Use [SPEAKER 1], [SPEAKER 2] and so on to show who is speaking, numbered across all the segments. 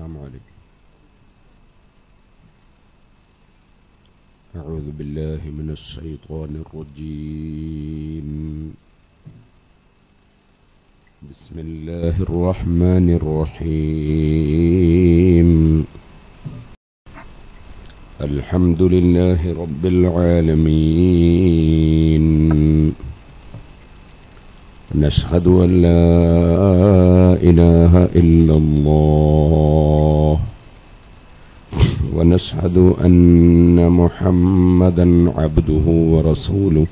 [SPEAKER 1] السلام عليكم أعوذ بالله من الشيطان الرجيم بسم الله الرحمن الرحيم الحمد لله رب العالمين نشهد أن لا إله إلا الله ونشهد أن محمدا عبده ورسوله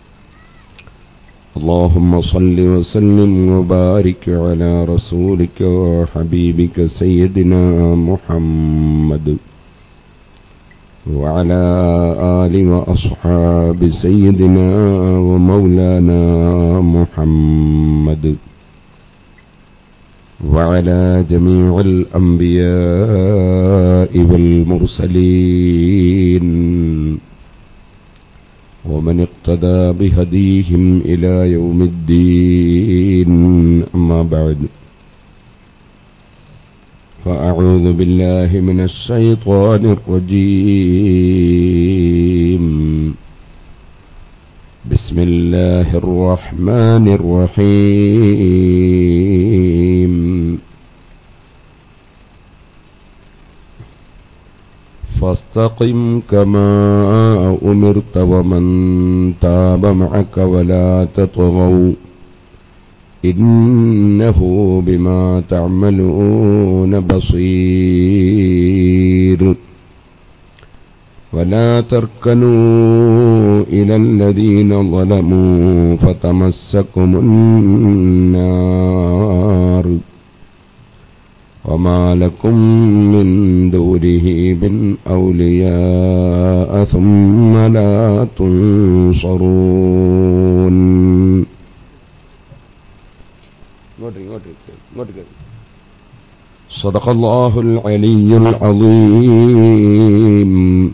[SPEAKER 1] اللهم صل وسلم وبارك على رسولك وحبيبك سيدنا محمد وعلى آل وأصحاب سيدنا ومولانا محمد وعلى جميع الأنبياء والمرسلين ومن اقتدى بهديهم إلى يوم الدين أما بعد فأعوذ بالله من الشيطان الرجيم بسم الله الرحمن الرحيم فاستقم كما أمرت ومن تاب معك ولا تطغوا إنه بما تعملون بصير ولا تركنوا إلى الذين ظلموا فتمسكم النار وما لكم من دوره من أولياء ثم لا تنصرون صدق الله العلي العظيم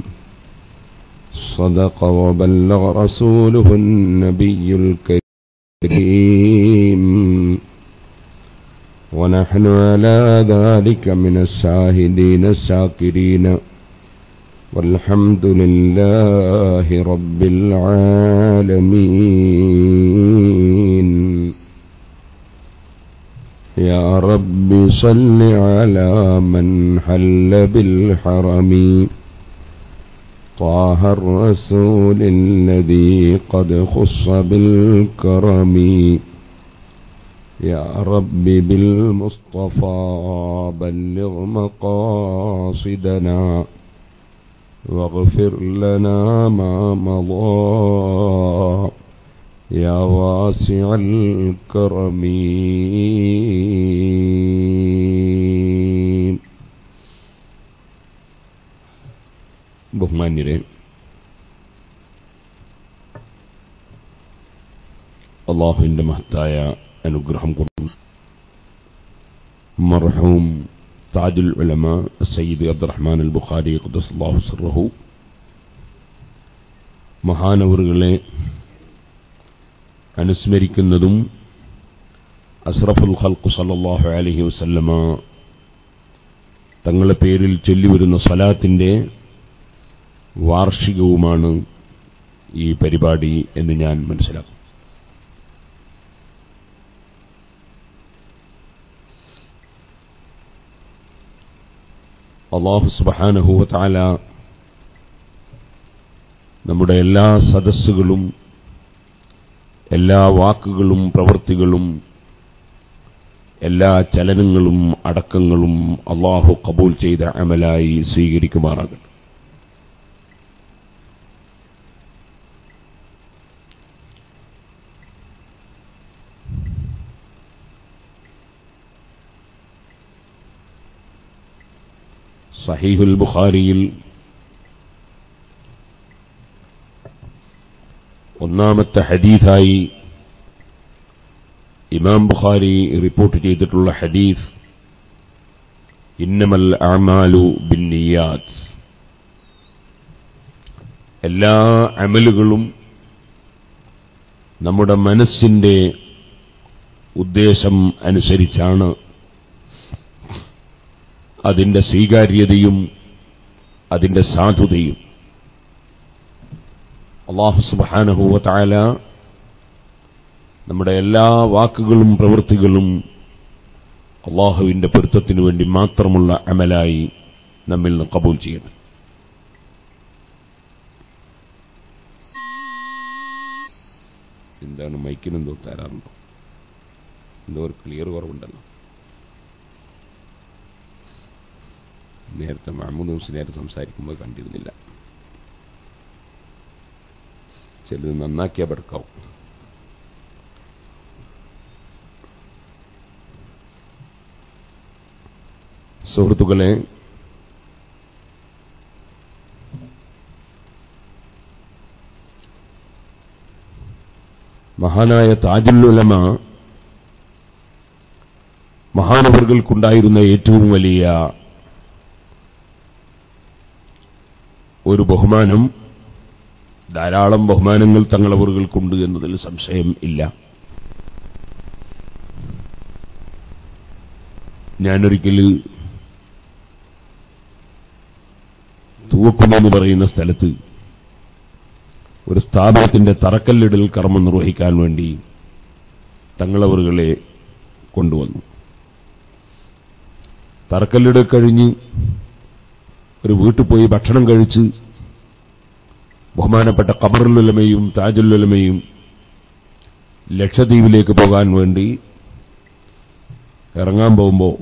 [SPEAKER 1] صدق وبلغ رسوله النبي الكريم ونحن على ذلك من الشاهدين الشاكرين والحمد لله رب العالمين يا رب صل على من حل بالحرم طه الرسول الذي قد خص بالكرم يا رب بالمصطفى بلغ مقاصدنا واغفر لنا ما مضى يا واسع الكرم ബഹുമാന്യരെ അള്ളാഹുവിന്റെ മഹത്തായ അനുഗ്രഹം കൊണ്ട് മർഹൂം താജുൽ ഉലമ സയ്യിദ് അബ്ദുറഹ്മാൻ അൽ ബുഖാരി ഖുദ്ദസ്ലാഹു സിർറഹു മഹാനവറുകളെ അനുസ്മരിക്കുന്നതും അസ്രഫുൽ ഖൽഖു സല്ലല്ലാഹു അലൈഹി വസല്ലമ തങ്ങളുടെ പേരിൽ ചൊല്ലിവരുന്ന സലാത്തിന്റെ വാർഷികവുമാണ് ഈ പരിപാടി എന്ന് ഞാൻ മനസ്സിലാക്കും അള്ളാഹു സുബാനഹുവല നമ്മുടെ എല്ലാ സദസ്സുകളും എല്ലാ വാക്കുകളും പ്രവൃത്തികളും എല്ലാ ചലനങ്ങളും അടക്കങ്ങളും അള്ളാഹു കബൂൽ ചെയ്ത അമലായി സ്വീകരിക്കുമാറാകട്ടെ സഹീഹുൽ ബുഖാരിയിൽ ഒന്നാമത്തെ ഹദീസായി ഇമാം ബുഖാരി റിപ്പോർട്ട് ചെയ്തിട്ടുള്ള ഹദീസ് ഇന്നമൽ അമാലു ബിന്നിയാത്ത് എല്ലാ അമലുകളും നമ്മുടെ മനസ്സിന്റെ ഉദ്ദേശം അനുസരിച്ചാണ് അതിന്റെ സ്വീകാര്യതയും അതിന്റെ സാധുതയും അള്ളാഹു സുബാനഹുവ താല നമ്മുടെ എല്ലാ വാക്കുകളും പ്രവൃത്തികളും അള്ളാഹുവിന്റെ പൊരുത്തത്തിനു വേണ്ടി മാത്രമുള്ള അമലായി നമ്മിൽ നിന്ന് കബൂൽ ചെയ്യണം എന്താണ് മൈക്കിനെന്തോ തരാറുണ്ടോ എന്തോ ഒരു ക്ലിയർ കുറവുണ്ടല്ലോ നേരത്തെ മഹമ്മൂദ് ഹുസിനേർ സംസാരിക്കുമ്പോൾ കണ്ടിരുന്നില്ല ചിലത് നന്നാക്കിയാൽ പെടുക്കാവും സുഹൃത്തുക്കളെ മഹാനായ താജുല്ലുലമ മഹാനവർകൾക്കുണ്ടായിരുന്ന ഏറ്റവും വലിയ ഒരു ബഹുമാനം ധാരാളം ബഹുമാനങ്ങൾ തങ്ങളവറുകൾക്കുണ്ട് എന്നതിൽ സംശയം ഇല്ല ഞാനൊരിക്കൽ തൂവക്കുന്നെന്ന് പറയുന്ന സ്ഥലത്ത് ഒരു സ്ഥാപനത്തിന്റെ തറക്കല്ലിടൽ കർമ്മം നിർവഹിക്കാൻ വേണ്ടി തങ്ങളവറുകളെ കൊണ്ടുവന്നു തറക്കല്ലിടൽ കഴിഞ്ഞ് ഒരു വീട്ടിൽ പോയി ഭക്ഷണം കഴിച്ച് ബഹുമാനപ്പെട്ട കബറുലുലമയും താജുലുലമയും ലക്ഷദ്വീപിലേക്ക് പോകാൻ വേണ്ടി ഇറങ്ങാൻ പോകുമ്പോൾ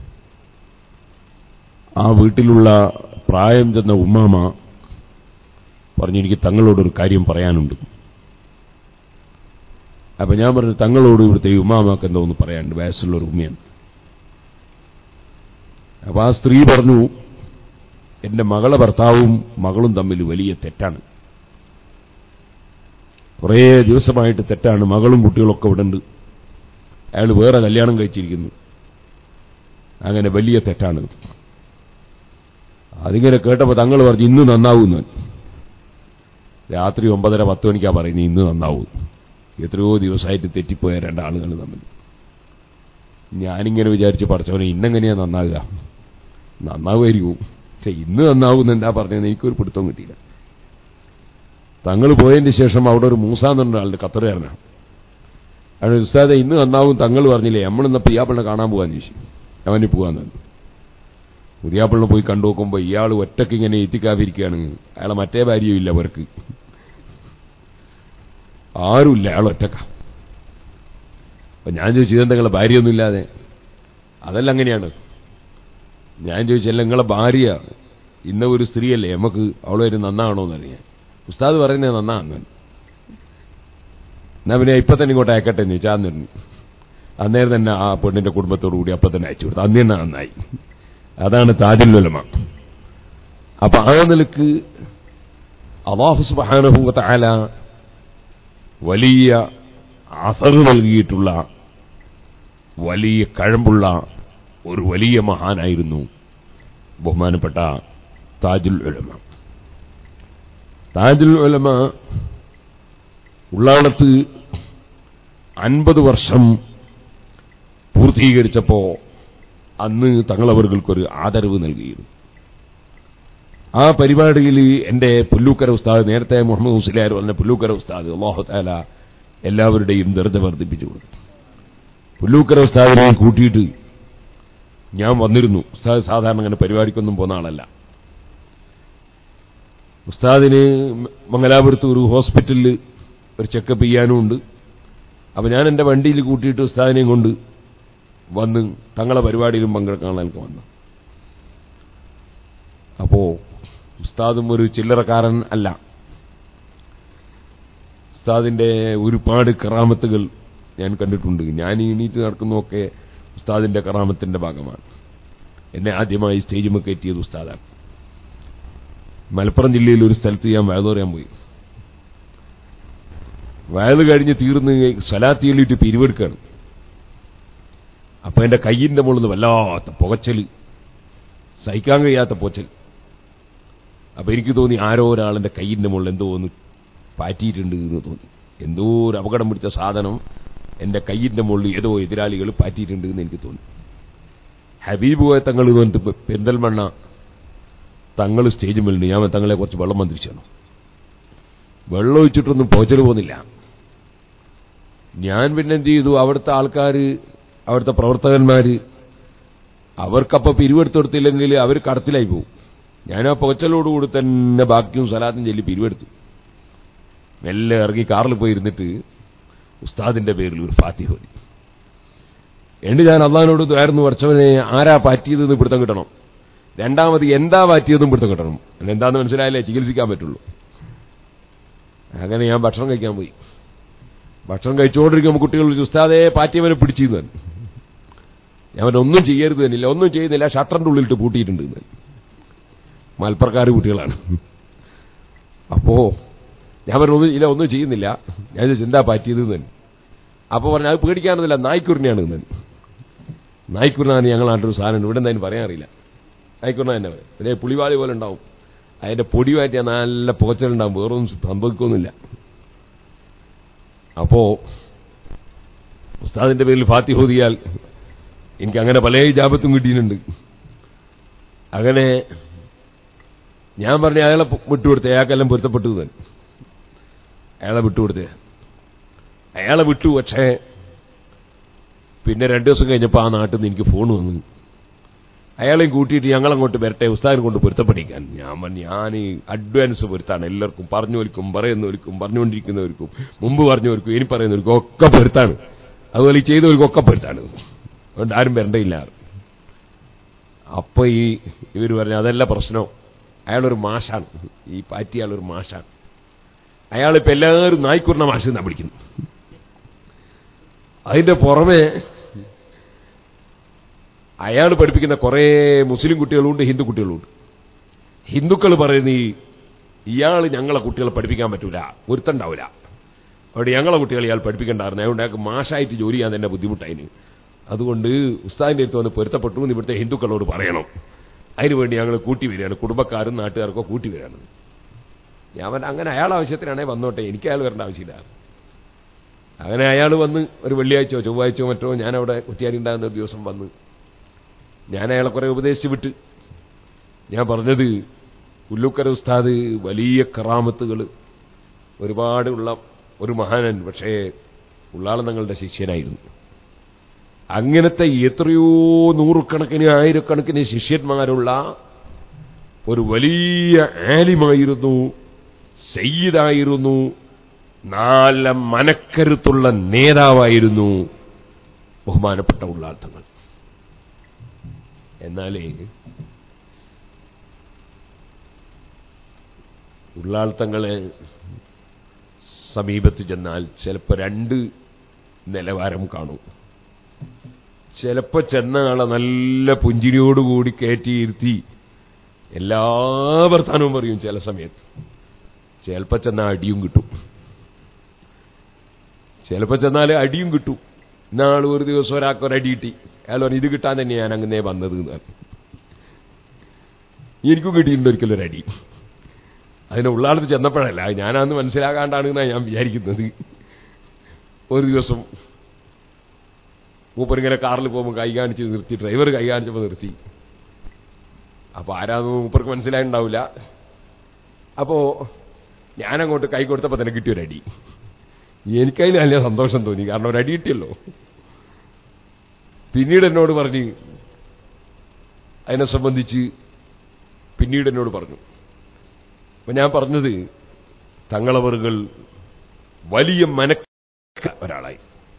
[SPEAKER 1] ആ വീട്ടിലുള്ള പ്രായം ചെന്ന ഉമ്മാമ പറഞ്ഞു എനിക്ക് തങ്ങളോടൊരു കാര്യം പറയാനുണ്ട് അപ്പൊ ഞാൻ പറഞ്ഞു തങ്ങളോട് ഇവിടുത്തെ ഈ ഉമ്മാമാക്ക് എന്തോ ഒന്ന് പറയാനുണ്ട് വയസ്സുള്ള ഒരു ഉമ്മയാണ് അപ്പൊ ആ സ്ത്രീ പറഞ്ഞു എന്റെ മകളെ ഭർത്താവും മകളും തമ്മിൽ വലിയ തെറ്റാണ് കുറേ ദിവസമായിട്ട് തെറ്റാണ് മകളും കുട്ടികളൊക്കെ ഇവിടെ ഉണ്ട് അയാൾ വേറെ കല്യാണം കഴിച്ചിരിക്കുന്നു അങ്ങനെ വലിയ തെറ്റാണ് അതിങ്ങനെ കേട്ടപ്പോൾ തങ്ങൾ പറഞ്ഞു ഇന്ന് നന്നാവുന്നു രാത്രി ഒമ്പതര പത്ത് മണിക്കാ പറയുന്നത് ഇന്ന് നന്നാവും എത്രയോ ദിവസമായിട്ട് തെറ്റിപ്പോയ രണ്ടാളുകൾ തമ്മിൽ ഞാനിങ്ങനെ വിചാരിച്ച് പഠിച്ചവനെ ഇന്നെങ്ങനെയാ നന്നാകുക നന്നാവുമായിരിക്കും പക്ഷെ ഇന്ന് നന്നാവുന്ന എന്താ പറഞ്ഞത് എനിക്കൊരു പിടുത്തം കിട്ടിയില്ല തങ്ങൾ പോയതിന് ശേഷം അവിടെ ഒരു മൂസ എന്നുള്ള ആളുടെ ഖത്തറുകാരനാണ് അയാൾ ഉസ്താദെ ഇന്ന് നന്നാവും തങ്ങൾ പറഞ്ഞില്ലേ നമ്മളിന്ന് പിയാപ്പിളിനെ കാണാൻ പോകാന്ന് ചോദിച്ചു അവന് പോകാന്ന് പുതിയാപ്പിളിനെ പോയി കണ്ടു നോക്കുമ്പോൾ ഇയാൾ ഒറ്റയ്ക്ക് ഇങ്ങനെ എത്തിക്കാതിരിക്കുകയാണ് അയാളെ മറ്റേ ഭാര്യയും ഇല്ല അവർക്ക് ആരുമില്ല അയാൾ ഒറ്റക്ക അപ്പൊ ഞാൻ ചോദിച്ചു ഇതെന്താ നിങ്ങളെ ഭാര്യയൊന്നുമില്ലാതെ അതല്ല അങ്ങനെയാണ് ഞാൻ ചോദിച്ചല്ല നിങ്ങളെ ഭാര്യ ഇന്ന ഒരു സ്ത്രീയല്ലേ നമുക്ക് അവളെ ഒരു നന്നാണോ എന്നറിയാൻ ഉസ്താദ് പറയുന്നത് നന്നാന്ന് എന്നാ പിന്നെ ഇപ്പൊ തന്നെ ഇങ്ങോട്ട് അയക്കട്ടെ എന്ന് ചോദിച്ചാൽ അന്ന് അന്നേരം തന്നെ ആ പെണ്ണിന്റെ കുടുംബത്തോടു കൂടി അപ്പൊ തന്നെ അയച്ചു കൊടുത്തു അന്ന് തന്നെ നന്നായി അതാണ് താജുല്ലുലമ അപ്പൊ ആ നിലക്ക് അള്ളാഹു സുബാനഹുവത്ത ആല വലിയ അസർ നൽകിയിട്ടുള്ള വലിയ കഴമ്പുള്ള ഒരു വലിയ മഹാനായിരുന്നു ബഹുമാനപ്പെട്ട താജുൽ ഉലമ താജുൽ ഉലമ ഉള്ളാണത്ത് അൻപത് വർഷം പൂർത്തീകരിച്ചപ്പോ അന്ന് തങ്ങളവർക്കൊരു ആദരവ് നൽകിയിരുന്നു ആ പരിപാടിയിൽ എന്റെ പുല്ലൂക്കര ഉസ്താദ് നേരത്തെ മുഹമ്മദ് മുസ്ലിയാർ പറഞ്ഞ പുല്ലൂക്കര ഉസ്താദ് അള്ളാഹു താല എല്ലാവരുടെയും ദർജ വർദ്ധിപ്പിച്ചു കൊടുത്തു പുല്ലൂക്കര ഉസ്താദിനെ കൂട്ടിയിട്ട് ഞാൻ വന്നിരുന്നു ഉസ്താദ് സാധാരണ അങ്ങനെ പരിപാടിക്കൊന്നും പോകുന്ന ആളല്ല ഉസ്താദിന് മംഗലാപുരത്ത് ഒരു ഹോസ്പിറ്റലിൽ ഒരു ചെക്കപ്പ് ചെയ്യാനും ഉണ്ട് അപ്പൊ ഞാൻ എന്റെ വണ്ടിയിൽ കൂട്ടിയിട്ട് ഉസ്താദിനെയും കൊണ്ട് വന്ന് തങ്ങളെ പരിപാടിയിലും പങ്കെടുക്കാനൊക്കെ വന്നു അപ്പോ ഉസ്താദും ഒരു ചില്ലറക്കാരൻ അല്ല ഉസ്താദിന്റെ ഒരുപാട് കറാമത്തുകൾ ഞാൻ കണ്ടിട്ടുണ്ട് ഞാൻ എണീറ്റ് നടക്കുന്നതൊക്കെ ഉസ്താദിന്റെ കറാമത്തിന്റെ ഭാഗമാണ് എന്നെ ആദ്യമായി സ്റ്റേജ് കയറ്റിയത് ഉസ്താദാണ് മലപ്പുറം ജില്ലയിൽ ഒരു സ്ഥലത്ത് ഞാൻ വയത് പറയാൻ പോയി വയത് കഴിഞ്ഞ് തീർന്ന് സ്വലാത്തി ചൊല്ലിയിട്ട് പിരിവെടുക്കുകയാണ് അപ്പൊ എന്റെ കയ്യിന്റെ മുകളിൽ നിന്ന് വല്ലാത്ത പുകച്ചല് സഹിക്കാൻ കഴിയാത്ത പോച്ചൽ അപ്പൊ എനിക്ക് തോന്നി ആരോ ഒരാളെന്റെ കയ്യിന്റെ മുകളിൽ എന്തോ ഒന്ന് പാറ്റിയിട്ടുണ്ട് എന്ന് തോന്നി എന്തോ ഒരു അപകടം പിടിച്ച സാധനം എന്റെ കയ്യിന്റെ മുകളിൽ ഏതോ എതിരാളികൾ പാറ്റിയിട്ടുണ്ട് എന്ന് എനിക്ക് തോന്നി ഹബീബ് പോയ തങ്ങൾ ഇത് വന്നിട്ട് പെ- പെരിന്തൽമണ്ണ തങ്ങൾ സ്റ്റേജ് മേലുണ്ട് ഞാൻ തങ്ങളെ കുറച്ച് വെള്ളം മന്ത്രിച്ചു തന്നു വെള്ളം ഒഴിച്ചിട്ടൊന്നും പോച്ചൽ പോകുന്നില്ല ഞാൻ പിന്നെ എന്ത് ചെയ്തു അവിടുത്തെ ആൾക്കാർ അവിടുത്തെ പ്രവർത്തകന്മാർ അവർക്കപ്പോൾ പിരിവെടുത്ത് കൊടുത്തില്ലെങ്കിൽ അവർ കടത്തിലായി പോകും ഞാൻ ആ പോച്ചലോടുകൂടി തന്നെ ബാക്കിയും സലാത്തും ചൊല്ലി പിരിവെടുത്തു മെല്ലെ ഇറങ്ങി കാറിൽ പോയി ഇരുന്നിട്ട് ഉസ്താദിന്റെ പേരിൽ ഒരു ഫാത്തി ഹോദി എന്നിട്ട് ഞാൻ അള്ളഹാനോട് ദ്വാരുന്നു വർച്ചവനെ ആരാ പാറ്റിയതെന്ന് പിടുത്തം കിട്ടണം രണ്ടാമത് എന്താ പാറ്റിയതും പിടുത്തം കിട്ടണം എന്താന്ന് മനസ്സിലായാലേ ചികിത്സിക്കാൻ പറ്റുള്ളൂ അങ്ങനെ ഞാൻ ഭക്ഷണം കഴിക്കാൻ പോയി ഭക്ഷണം കഴിച്ചുകൊണ്ടിരിക്കുമ്പോൾ കുട്ടികൾ ചോദിച്ചു, ഉസ്താദേ പാറ്റിയവനെ പിടിച്ചിരുന്നു ഞാൻ പറഞ്ഞു, ഒന്നും ചെയ്യരുത് തന്നില്ല ഒന്നും ചെയ്യുന്നില്ല ഷട്ടറിന്റെ ഉള്ളിലിട്ട് പൂട്ടിയിട്ടുണ്ട് എന്ന്. മലപ്പുറക്കാർ കുട്ടികളാണ് അപ്പോ ഞാൻ പറഞ്ഞു ഒന്നും ഇല്ല ഒന്നും ചെയ്യുന്നില്ല ഞാൻ ചോദിച്ചു എന്താ പറ്റിയത് എന്ന് അപ്പൊ പറഞ്ഞു അത് പേടിക്കാനൊന്നുമില്ല നായ്ക്കുറിനെയാണ് എന്ന് നായ്ക്കുറിനാണ് ഞങ്ങൾ നാട്ടൊരു സാധനം ഇവിടെ എന്തായാലും പറയാറില്ല നായ്ക്കുറിന തന്നെ പറയും പിന്നെ പുളിവാലി പോലെ ഉണ്ടാവും അതിന്റെ പൊടി മാറ്റിയാൽ നല്ല പുകച്ചലുണ്ടാവും വേറൊന്നും സംഭവിക്കൊന്നുമില്ല അപ്പോ ഉസ്താദിന്റെ പേരിൽ ഫാത്തി ഹോദിയാൽ എനിക്ക് അങ്ങനെ പല ജാപത്തും കിട്ടിയിട്ടുണ്ട് അങ്ങനെ ഞാൻ പറഞ്ഞ അയാളെ പു- വിട്ടുകൊടുത്തേ അയാൾക്കെല്ലാം പൊരുത്തപ്പെട്ടു തന്നെ അയാളെ വിട്ടുകൊടുത്തേ അയാളെ വിട്ടു പക്ഷേ പിന്നെ രണ്ടു ദിവസം കഴിഞ്ഞപ്പോൾ ആ നാട്ടിൽ നിന്ന് എനിക്ക് ഫോൺ വന്നു അയാളെയും കൂട്ടിയിട്ട് ഞങ്ങളങ്ങോട്ട് വരട്ടെ ഉസ്താദിനെ കൊണ്ട് പൊരുത്തപ്പെടിക്കാൻ ഞാൻ പറഞ്ഞു ഞാൻ ഈ അഡ്വാൻസ് പൊരുത്താണ് എല്ലാവർക്കും പറഞ്ഞവർക്കും പറയുന്നവർക്കും പറഞ്ഞുകൊണ്ടിരിക്കുന്നവർക്കും മുമ്പ് പറഞ്ഞവർക്കും ഇനി പറയുന്നവർക്കും ഒക്കെ പൊരുത്താണ് അതുപോലെ ഈ ചെയ്തവർക്കും ഒക്കെ പൊരുത്താണ് അതുകൊണ്ട് ആരും വരണ്ടയില്ല അപ്പൊ ഈ ഇവർ പറഞ്ഞു അതല്ല പ്രശ്നം അയാളൊരു മാഷാണ് ഈ പാറ്റി അയാളൊരു മാഷാണ് അയാളിപ്പോ എല്ലാവരും നായ്ക്കുറിന മാഷ് എന്നാ പിടിക്കുന്നു അതിന്റെ പുറമെ അയാൾ പഠിപ്പിക്കുന്ന കുറേ മുസ്ലിം കുട്ടികളുണ്ട് ഹിന്ദു കുട്ടികളുണ്ട് ഹിന്ദുക്കൾ പറയുന്ന ഈ ഇയാൾ ഞങ്ങളെ കുട്ടികളെ പഠിപ്പിക്കാൻ പറ്റൂല ഒരുത്തണ്ടാവില്ല അവിടെ ഞങ്ങളെ കുട്ടികളെ ഇയാൾ പഠിപ്പിക്കണ്ടായിരുന്നു അതുകൊണ്ട് അയാൾക്ക് മാഷായിട്ട് ജോലി ചെയ്യാൻ തന്നെ ബുദ്ധിമുട്ടായിന് അതുകൊണ്ട് ഉസ്താദിന്റെ അടുത്ത് വന്ന് പൊരുത്തപ്പെട്ടു എന്ന് ഇവിടുത്തെ ഹിന്ദുക്കളോട് പറയണം അതിനുവേണ്ടി ഞങ്ങൾ കൂട്ടി വരികയാണ് കുടുംബക്കാരും നാട്ടുകാർക്കോ കൂട്ടി വരികയാണ് ഞാൻ പറഞ്ഞ അങ്ങനെ അയാൾ ആവശ്യത്തിനാണേ വന്നോട്ടെ എനിക്ക് അയാൾ വരേണ്ട ആവശ്യമില്ല അങ്ങനെ അയാൾ വന്ന് ഒരു വെള്ളിയാഴ്ചയോ ചൊവ്വാഴ്ചയോ മറ്റോ ഞാൻ അവിടെ കുറ്റിയാടി ഉണ്ടാകുന്ന ഒരു ദിവസം വന്ന് ഞാൻ അയാളെ കുറെ ഉപദേശിച്ച് വിട്ട് ഞാൻ പറഞ്ഞത് പുല്ലുക്കര ഉസ്താദ് വലിയ കറാമത്തുകൾ ഒരുപാടുള്ള ഒരു മഹാനൻ പക്ഷേ ഉള്ളാളനങ്ങളുടെ ശിഷ്യനായിരുന്നു അങ്ങനത്തെ എത്രയോ നൂറുകണക്കിന് ആയിരക്കണക്കിന് ശിഷ്യന്മാരുള്ള ഒരു വലിയ ആലിമായിരുന്നു സയ്യിദായിരുന്നു നല്ല മനക്കരുത്തുള്ള നേതാവായിരുന്നു ബഹുമാനപ്പെട്ട ഉള്ളാർത്ഥങ്ങൾ എന്നാലേ ഉള്ളാർത്ഥങ്ങളെ സമീപത്ത് ചെന്നാൽ ചിലപ്പോൾ രണ്ട് നിലവാരം കാണും ചിലപ്പോ ചെന്ന ആളെ നല്ല പുഞ്ചിരിയോടുകൂടി കയറ്റിയിരുത്തി എല്ലാ വർത്താനവും പറയും ചില സമയത്ത് ചിലപ്പോ ചെന്നാൽ അടിയും കിട്ടും ചിലപ്പോ ചെന്നാൽ അടിയും കിട്ടും ഇന്നാൾ ഒരു ദിവസം ഒരാൾക്ക് ഒരു അടി കിട്ടി അയാൾ പറഞ്ഞു ഇത് കിട്ടാൻ തന്നെ ഞാൻ അങ്ങനെ വന്നത് എന്ന് പറഞ്ഞു. എനിക്കും കിട്ടിയിട്ടുണ്ട് ഒരിക്കലും ഒരു അടി അതിന് ഉള്ളാളത്ത് ചെന്നപ്പോഴല്ല ഞാനന്ന് മനസ്സിലാകാണ്ടാണ് എന്നാണ് ഞാൻ വിചാരിക്കുന്നത് ഒരു ദിവസം മൂപ്പരിങ്ങനെ കാറിൽ പോകുമ്പോൾ കൈ കാണിച്ച് നിർത്തി ഡ്രൈവർ കൈ കാണിച്ചപ്പോൾ നിർത്തി അപ്പൊ ആരാന്ന് മൂപ്പർക്ക് മനസ്സിലായിട്ടുണ്ടാവില്ല അപ്പോ ഞാനങ്ങോട്ട് കൈ കൊടുത്തപ്പോൾ തന്നെ കിട്ടിയൊരടി എനിക്കതിന് നല്ല സന്തോഷം തോന്നി കാരണം ഒരു അടി കിട്ടിയല്ലോ പിന്നീട് എന്നോട് പറഞ്ഞ് അതിനെ സംബന്ധിച്ച് പിന്നീട് എന്നോട് പറഞ്ഞു അപ്പൊ ഞാൻ പറഞ്ഞത് തങ്ങളവറുകൾ വലിയ മനക്ക ഒരാളായി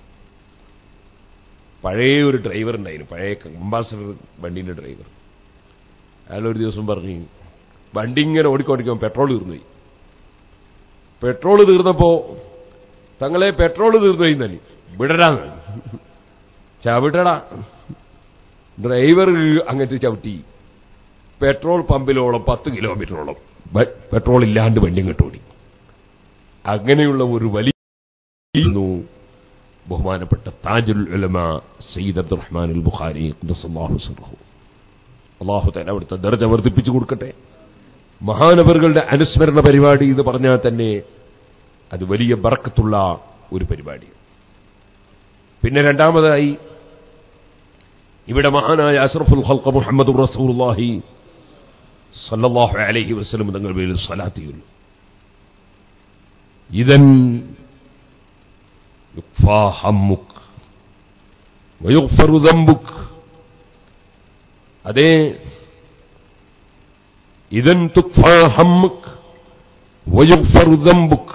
[SPEAKER 1] പഴയ ഒരു ഡ്രൈവർ ഉണ്ടായിരുന്നു പഴയ അംബാസഡർ വണ്ടീന്റെ ഡ്രൈവർ അയാൾ ഒരു ദിവസം പറഞ്ഞു വണ്ടി ഇങ്ങനെ ഓടിക്കൊണ്ടിരിക്കുമ്പോൾ പെട്രോൾ തീർന്നുപോയി പെട്രോൾ തീർന്നപ്പോ തങ്ങളെ പെട്രോൾ തീർന്നുപോയി തന്നെ വിടരാന്ന് ചവിട്ടടാ ഡ്രൈവർ അങ്ങനത്തെ ചവിട്ടി പെട്രോൾ പമ്പിലോളം പത്ത് കിലോമീറ്ററോളം ബ- പെട്രോൾ ഇല്ലാണ്ട് വണ്ടി ഇങ്ങോട്ട് ഓടി അങ്ങനെയുള്ള ഒരു വലിയ ബഹുമാനപ്പെട്ട താജുൽ ഉലമ സയ്യിദ് അബ്ദുറഹ്മാൻ അൽ ബുഖാരി ഖുദ്ദസല്ലാഹു സിർറഹു. അള്ളാഹു തല അവിടുത്തെ ദർജ വർദ്ധിപ്പിച്ചു കൊടുക്കട്ടെ മഹാനവറുകളുടെ അനുസ്മരണ പരിപാടി എന്ന് പറഞ്ഞാൽ തന്നെ അത് വലിയ ബറക്കത്തുള്ള ഒരു പരിപാടി പിന്നെ രണ്ടാമതായി ഇവിടെ മഹാനായ അഷ്റഫുൽ ഖൽഖ മുഹമ്മദ് റസൂലുള്ളാഹി സല്ലല്ലാഹു അലൈഹി വസല്ലം തങ്ങൾ മേൽ സ്വലാത്തിയുള്ളൂ ഇതൻ യുക്ഫാ ഹമ്മുക് വയുഗ്ഫറു ദംബുക് അതേ ഇതൻ തുക്ഫാ ഹമ്മുക് വയുഗ്ഫറു ദംബുക്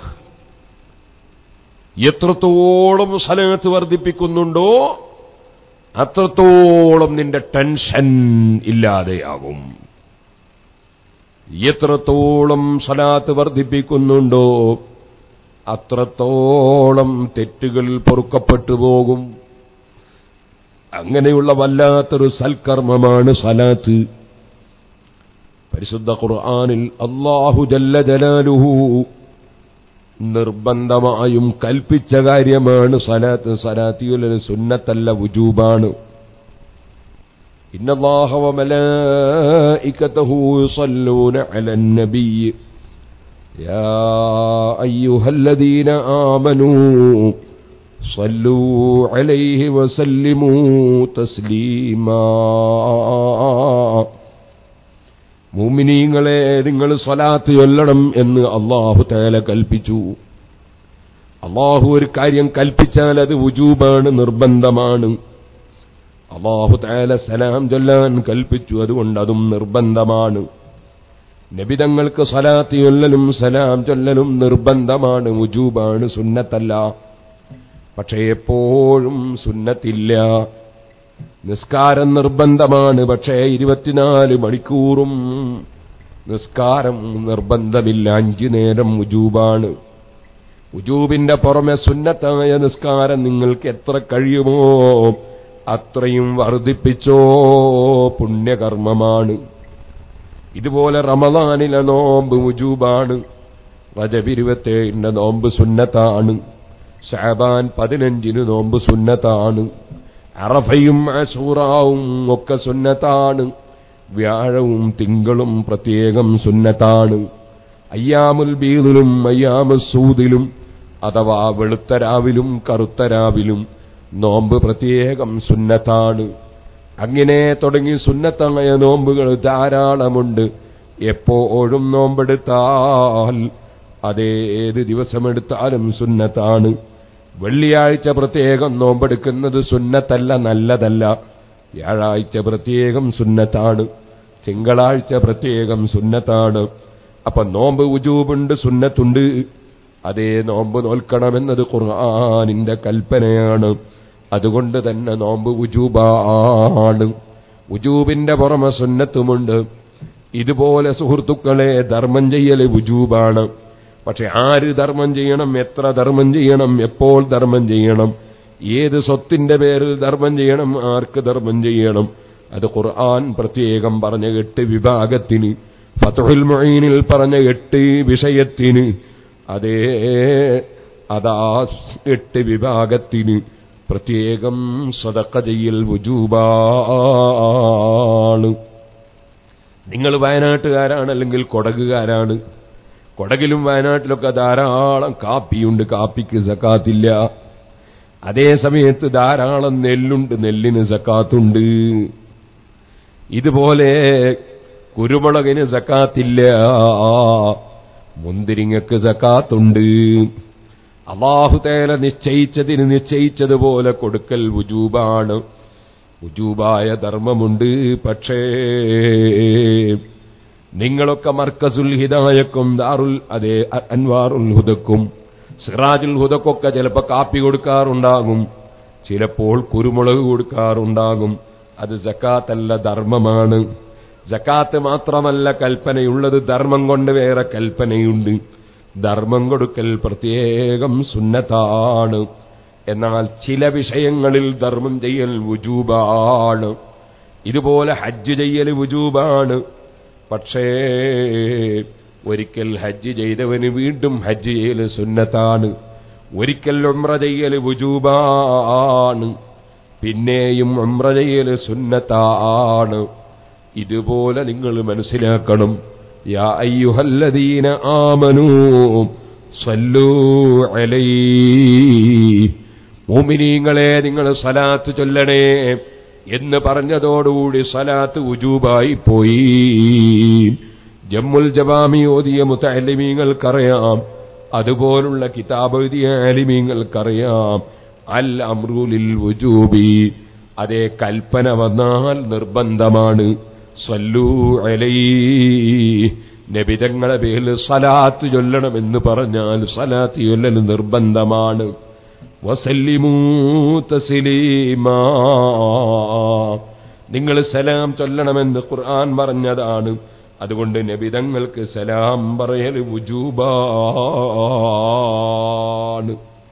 [SPEAKER 1] എത്രത്തോളം സലത്ത് വർദ്ധിപ്പിക്കുന്നുണ്ടോ അത്രത്തോളം നിന്റെ ടെൻഷൻ ഇല്ലാതെയാകും എത്രത്തോളം സലാത്ത് വർദ്ധിപ്പിക്കുന്നുണ്ടോ അത്രത്തോളം തെറ്റുകൾ പൊറുക്കപ്പെട്ടു പോകും അങ്ങനെയുള്ള വല്ലാത്തൊരു സൽക്കർമ്മമാണ് സലാത്ത് പരിശുദ്ധ ഖുർആാനിൽ അള്ളാഹു ജല്ല ജലാലുഹു നിർബന്ധമായും കൽപ്പിച്ച കാര്യമാണ് സലാത്ത് സലാത്തിയുൽ സുന്നത്തല്ല വുജൂബാണ് إن الله وملائكته يصلون على النبي يا أيها الذين آمنوا صلوا عليه وسلموا تسليما മുമിനീങ്ങളെ നിങ്ങൾ സ്വലാത്ത് ചൊല്ലണം എന്ന് അള്ളാഹു തേല കൽപ്പിച്ചു അള്ളാഹു ഒരു കാര്യം കൽപ്പിച്ചാൽ അത് വുജൂബാണ് നിർബന്ധമാണ് അള്ളാഹു തേല സലാം ചൊല്ലാൻ കൽപ്പിച്ചു അതുകൊണ്ട് അതും നിർബന്ധമാണ് നബിതങ്ങൾക്ക് സലാത്ത് ചൊല്ലലും സലാം ചൊല്ലലും നിർബന്ധമാണ് വുജൂബാണ് സുന്നത്തല്ല പക്ഷേ എപ്പോഴും സുന്നത്തില്ല നിസ്കാരം നിർബന്ധമാണ് പക്ഷേ ഇരുപത്തിനാല് മണിക്കൂറും നിസ്കാരം നിർബന്ധമില്ല അഞ്ചു നേരം ഉജൂബാണ് ഉജൂബിന്റെ പുറമെ സുന്നത്തായ നിസ്കാരം നിങ്ങൾക്ക് എത്ര കഴിയുമോ അത്രയും വർദ്ധിപ്പിച്ചോ പുണ്യകർമ്മമാണ് ഇതുപോലെ റമദാനിലെ നോമ്പ് ഉജൂബാണ് റജബിരുപത്തേഴിന്റെ നോമ്പ് സുന്നത്താണ് ഷാബാൻ പതിനഞ്ചിന് നോമ്പ് സുന്നത്താണ് അറഫയും അസൂറാവും ഒക്കെ സുന്നത്താണ് വ്യാഴവും തിങ്കളും പ്രത്യേകം സുന്നത്താണ് അയ്യാമുൽ ബീദിലും അയ്യാമുസൂദിലും അഥവാ വെളുത്ത രാവിലും കറുത്ത രാവിലും നോമ്പ് പ്രത്യേകം സുന്നത്താണ് അങ്ങനെ തുടങ്ങി സുന്നത്തായ നോമ്പുകൾ ധാരാളമുണ്ട് എപ്പോഴും നോമ്പെടുത്താൽ അതേത് ദിവസമെടുത്താലും സുന്നത്താണ് വെള്ളിയാഴ്ച പ്രത്യേകം നോമ്പെടുക്കുന്നത് സുന്നത്തല്ല നല്ലതല്ല വ്യാഴാഴ്ച പ്രത്യേകം സുന്നത്താണ് തിങ്കളാഴ്ച പ്രത്യേകം സുന്നത്താണ് അപ്പൊ നോമ്പ് ഉജൂബുണ്ട് സുന്നത്തുണ്ട് അതേ നോമ്പ് നോൽക്കണമെന്നത് ഖുർആാനിന്റെ കൽപ്പനയാണ് അതുകൊണ്ട് തന്നെ നോമ്പ് ഉജൂബാണ് ഉജൂബിന്റെ പുറമെ സുന്നത്തുമുണ്ട് ഇതുപോലെ സുഹൃത്തുക്കളെ ധർമ്മം ചെയ്യൽ ഉജൂബാണ് പക്ഷെ ആര് ധർമ്മം ചെയ്യണം എത്ര ധർമ്മം ചെയ്യണം എപ്പോൾ ധർമ്മം ചെയ്യണം ഏത് സ്വത്തിന്റെ പേരിൽ ധർമ്മം ചെയ്യണം ആർക്ക് ധർമ്മം ചെയ്യണം അത് ഖുർആൻ പ്രത്യേകം പറഞ്ഞ എട്ട് വിഭാഗത്തിന് ഫതുൽ മൊയ്നിൽ പറഞ്ഞ എട്ട് വിഷയത്തിന് അതേ അതാ എട്ട് വിഭാഗത്തിന് പ്രത്യേകം സ്വതക്ക ചെയ്യൽ വുജൂബാണ് നിങ്ങൾ വയനാട്ടുകാരാണ് അല്ലെങ്കിൽ കൊടകുകാരാണ് കൊടകിലും വയനാട്ടിലൊക്കെ ധാരാളം കാപ്പിയുണ്ട് കാപ്പിക്ക് സക്കാത്തില്ല അതേ സമയത്ത് ധാരാളം നെല്ലുണ്ട് നെല്ലിന് സക്കാത്തുണ്ട് ഇതുപോലെ കുരുമുളകിന് സക്കാത്തില്ല മുന്തിരിങ്ങക്ക് സക്കാത്തുണ്ട് അള്ളാഹുതേല നിശ്ചയിച്ചതിന് നിശ്ചയിച്ചതുപോലെ കൊടുക്കൽ വുജൂബാണ് വുജൂബായ ധർമ്മമുണ്ട് പക്ഷേ നിങ്ങളൊക്കെ മർക്കസുൽ ഹിദായക്കും ദാറുൽ അതേ അൻവാറുൽ ഹുദക്കും സിറാജുൽ ഹുദക്കൊക്കെ ചിലപ്പോൾ കാപ്പി കൊടുക്കാറുണ്ടാകും ചിലപ്പോൾ കുരുമുളക് കൊടുക്കാറുണ്ടാകും അത് ജക്കാത്തല്ല ധർമ്മമാണ് ജക്കാത്ത് മാത്രമല്ല കൽപ്പനയുള്ളത് ധർമ്മം കൊണ്ട് വേറെ കൽപ്പനയുണ്ട് ധർമ്മം കൊടുക്കൽ പ്രത്യേകം സുന്നത്താണ് എന്നാൽ ചില വിഷയങ്ങളിൽ ധർമ്മം ചെയ്യൽ വുജൂബാണ് ഇതുപോലെ ഹജ്ജ് ചെയ്യൽ വുജൂബാണ് പക്ഷേ ഒരിക്കൽ ഹജ്ജ് ചെയ്തവന് വീണ്ടും ഹജ്ജ് ചെയ്യൽ സുന്നത്താണ് ഒരിക്കൽ ഉമ്ര ചെയ്യൽ വുജൂബാണ് പിന്നെയും ഉമ്ര ചെയ്യൽ സുന്നത്താണ് ഇതുപോലെ നിങ്ങൾ മനസ്സിലാക്കണം യാ അയ്യുഹല്ലദീന ആമനൂ സല്ലൂ അലൈ മോമിനീങ്ങളെ നിങ്ങൾ സലാത്ത് ചൊല്ലണേ എന്ന് പറഞ്ഞതോടുകൂടി സലാത്ത് ഉജൂബായി പോയി ജമ്മുൽ ജവാമി ഓതിയ മുത്തലിമീങ്ങൾക്കറിയാം അതുപോലുള്ള കിതാബ് എഴുതിയ അലിമീങ്ങൾക്കറിയാം അൽ അമ്രുലിൽ ഉജൂബി അതേ കൽപ്പന വന്നാൽ നിർബന്ധമാണ് സല്ലൂ അലൈ നബിതങ്ങളെ പേരിൽ സലാത്ത് ചൊല്ലണമെന്ന് പറഞ്ഞാൽ സലാത്ത് ചൊല്ലൽ നിർബന്ധമാണ് വസല്ലിമൂ തസ്ലീമാ നിങ്ങൾ സലാം ചൊല്ലണമെന്ന് ഖുർആൻ പറഞ്ഞതാണ് അതുകൊണ്ട് നബിതങ്ങൾക്ക് സലാം പറയൽ വുജൂബാണ്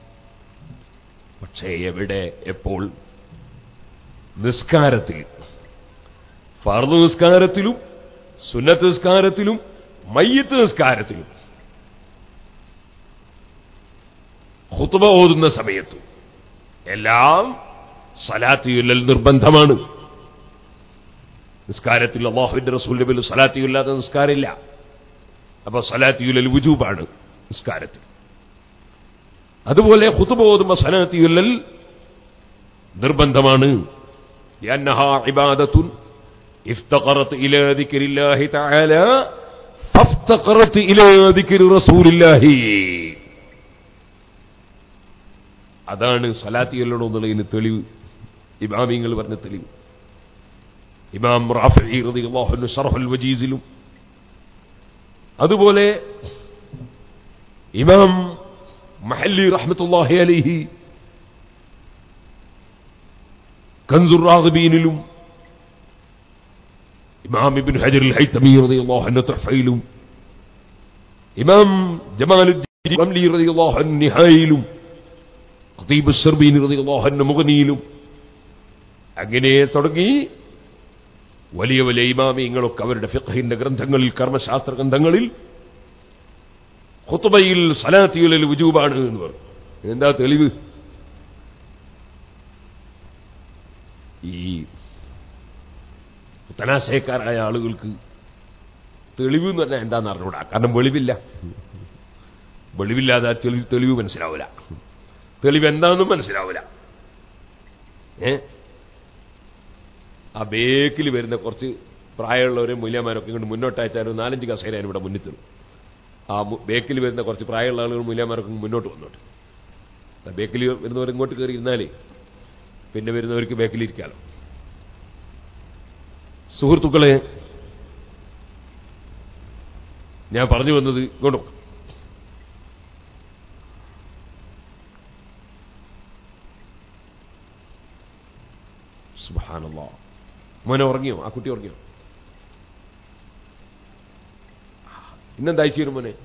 [SPEAKER 1] പക്ഷേ എവിടെ എപ്പോൾ നിസ്കാരത്തിൽ ഫർദ് നിസ്കാരത്തിലും സുന്നത്ത് നിസ്കാരത്തിലും മയ്യത്ത് നിസ്കാരത്തിലും ഹുത്തുബ ഓതുന്ന സമയത്ത് എല്ലാം സലാത്തിയുല്ലൽ നിർബന്ധമാണ് നിസ്കാരത്തിൽ അള്ളാഹുവിന്റെ റസൂലിന്റെ പേരിൽ സലാത്തിയില്ലാത്ത നിസ്കാരമില്ല അപ്പൊ സലാത്തിയുല്ലൽ വുജൂബാണ് നിസ്കാരത്തിൽ അതുപോലെ ഹുത്തുബ ഓതുമ്പോ സലാത്തിയുല്ലൽ നിർബന്ധമാണ് لأنها عبادة افتقرت إلى ذكر الله تعالى فافتقرت إلى ذكر رسول الله അതാണ് സലാത്തിയല്ലണോ എന്നുള്ളതിന് തെളിവ് ഇമാമിങ്ങൾ പറഞ്ഞ തെളിവ് ഇമാം റാഫി റളിയല്ലാഹു ഷർഹുൽ വജീസിലും അതുപോലെ ഇമാം മഹല്ലി റഹ്മത്തുള്ളാഹി അലൈഹി കൻസുർ റാഗബീനിലും ഇമാം ഇബ്നു ഹജർ അൽ ഹൈതമി റളിയല്ലാഹു അൻഹു തഹ്ഫയിലും ഇമാം ജമാലുദ്ദീൻ റംലി റളിയല്ലാഹു അൻഹു നിഹായിലും ഖതീബ് സർബീനി റളിയല്ലാഹു അൻഹു മുഗ്നിയിലും അങ്ങനെ തുടങ്ങി വലിയ വലിയ ഇമാമിയങ്ങളൊക്കെ അവരുടെ ഫിഖഹിന്റെ ഗ്രന്ഥങ്ങളിൽ കർമ്മശാസ്ത്ര ഗ്രന്ഥങ്ങളിൽ ഖുത്ബയിൽ സലാത്തിയുലൽ വുജൂബാണ് എന്ന് പറഞ്ഞു എന്താ തെളിവ് ഈ തനാശയക്കാരായ ആളുകൾക്ക് തെളിവ് എന്ന് പറഞ്ഞാൽ എന്താന്ന് അറിഞ്ഞൂടാ കാരണം വെളിവില്ല വെളിവില്ലാതെ തെളിവ് തെളിവ് മനസ്സിലാവില്ല തെളിവ് എന്താണെന്നും മനസ്സിലാവില്ല ഏ ആ ബേക്കിൽ വരുന്ന കുറച്ച് പ്രായമുള്ളവരും മൂല്യന്മാരൊക്കെ ഇങ്ങോട്ട് മുന്നോട്ടയച്ചാലും നാലഞ്ച് കസേരയാണ് ഇവിടെ മുന്നിൽ തരും ആ മു- ബേക്കിൽ വരുന്ന കുറച്ച് പ്രായമുള്ള ആളുകൾ മൂല്യന്മാരൊക്കെ മുന്നോട്ട് വന്നോട്ട് ആ ബേക്കിൽ വരുന്നവർ ഇങ്ങോട്ട് കയറി ഇരുന്നാലേ പിന്നെ വരുന്നവർക്ക് ബേക്കിലിരിക്കാലോ സുഹൃത്തുക്കളെ ഞാൻ പറഞ്ഞു വന്നത് ഇങ്ങോട്ട് നോക്ക്. സുബ്ഹാനല്ലാ മോനെ ഉറങ്ങിയോ ആ കുട്ടി ഉറങ്ങിയോ ഇന്നെന്താ അയച്ചു തരും മോനെ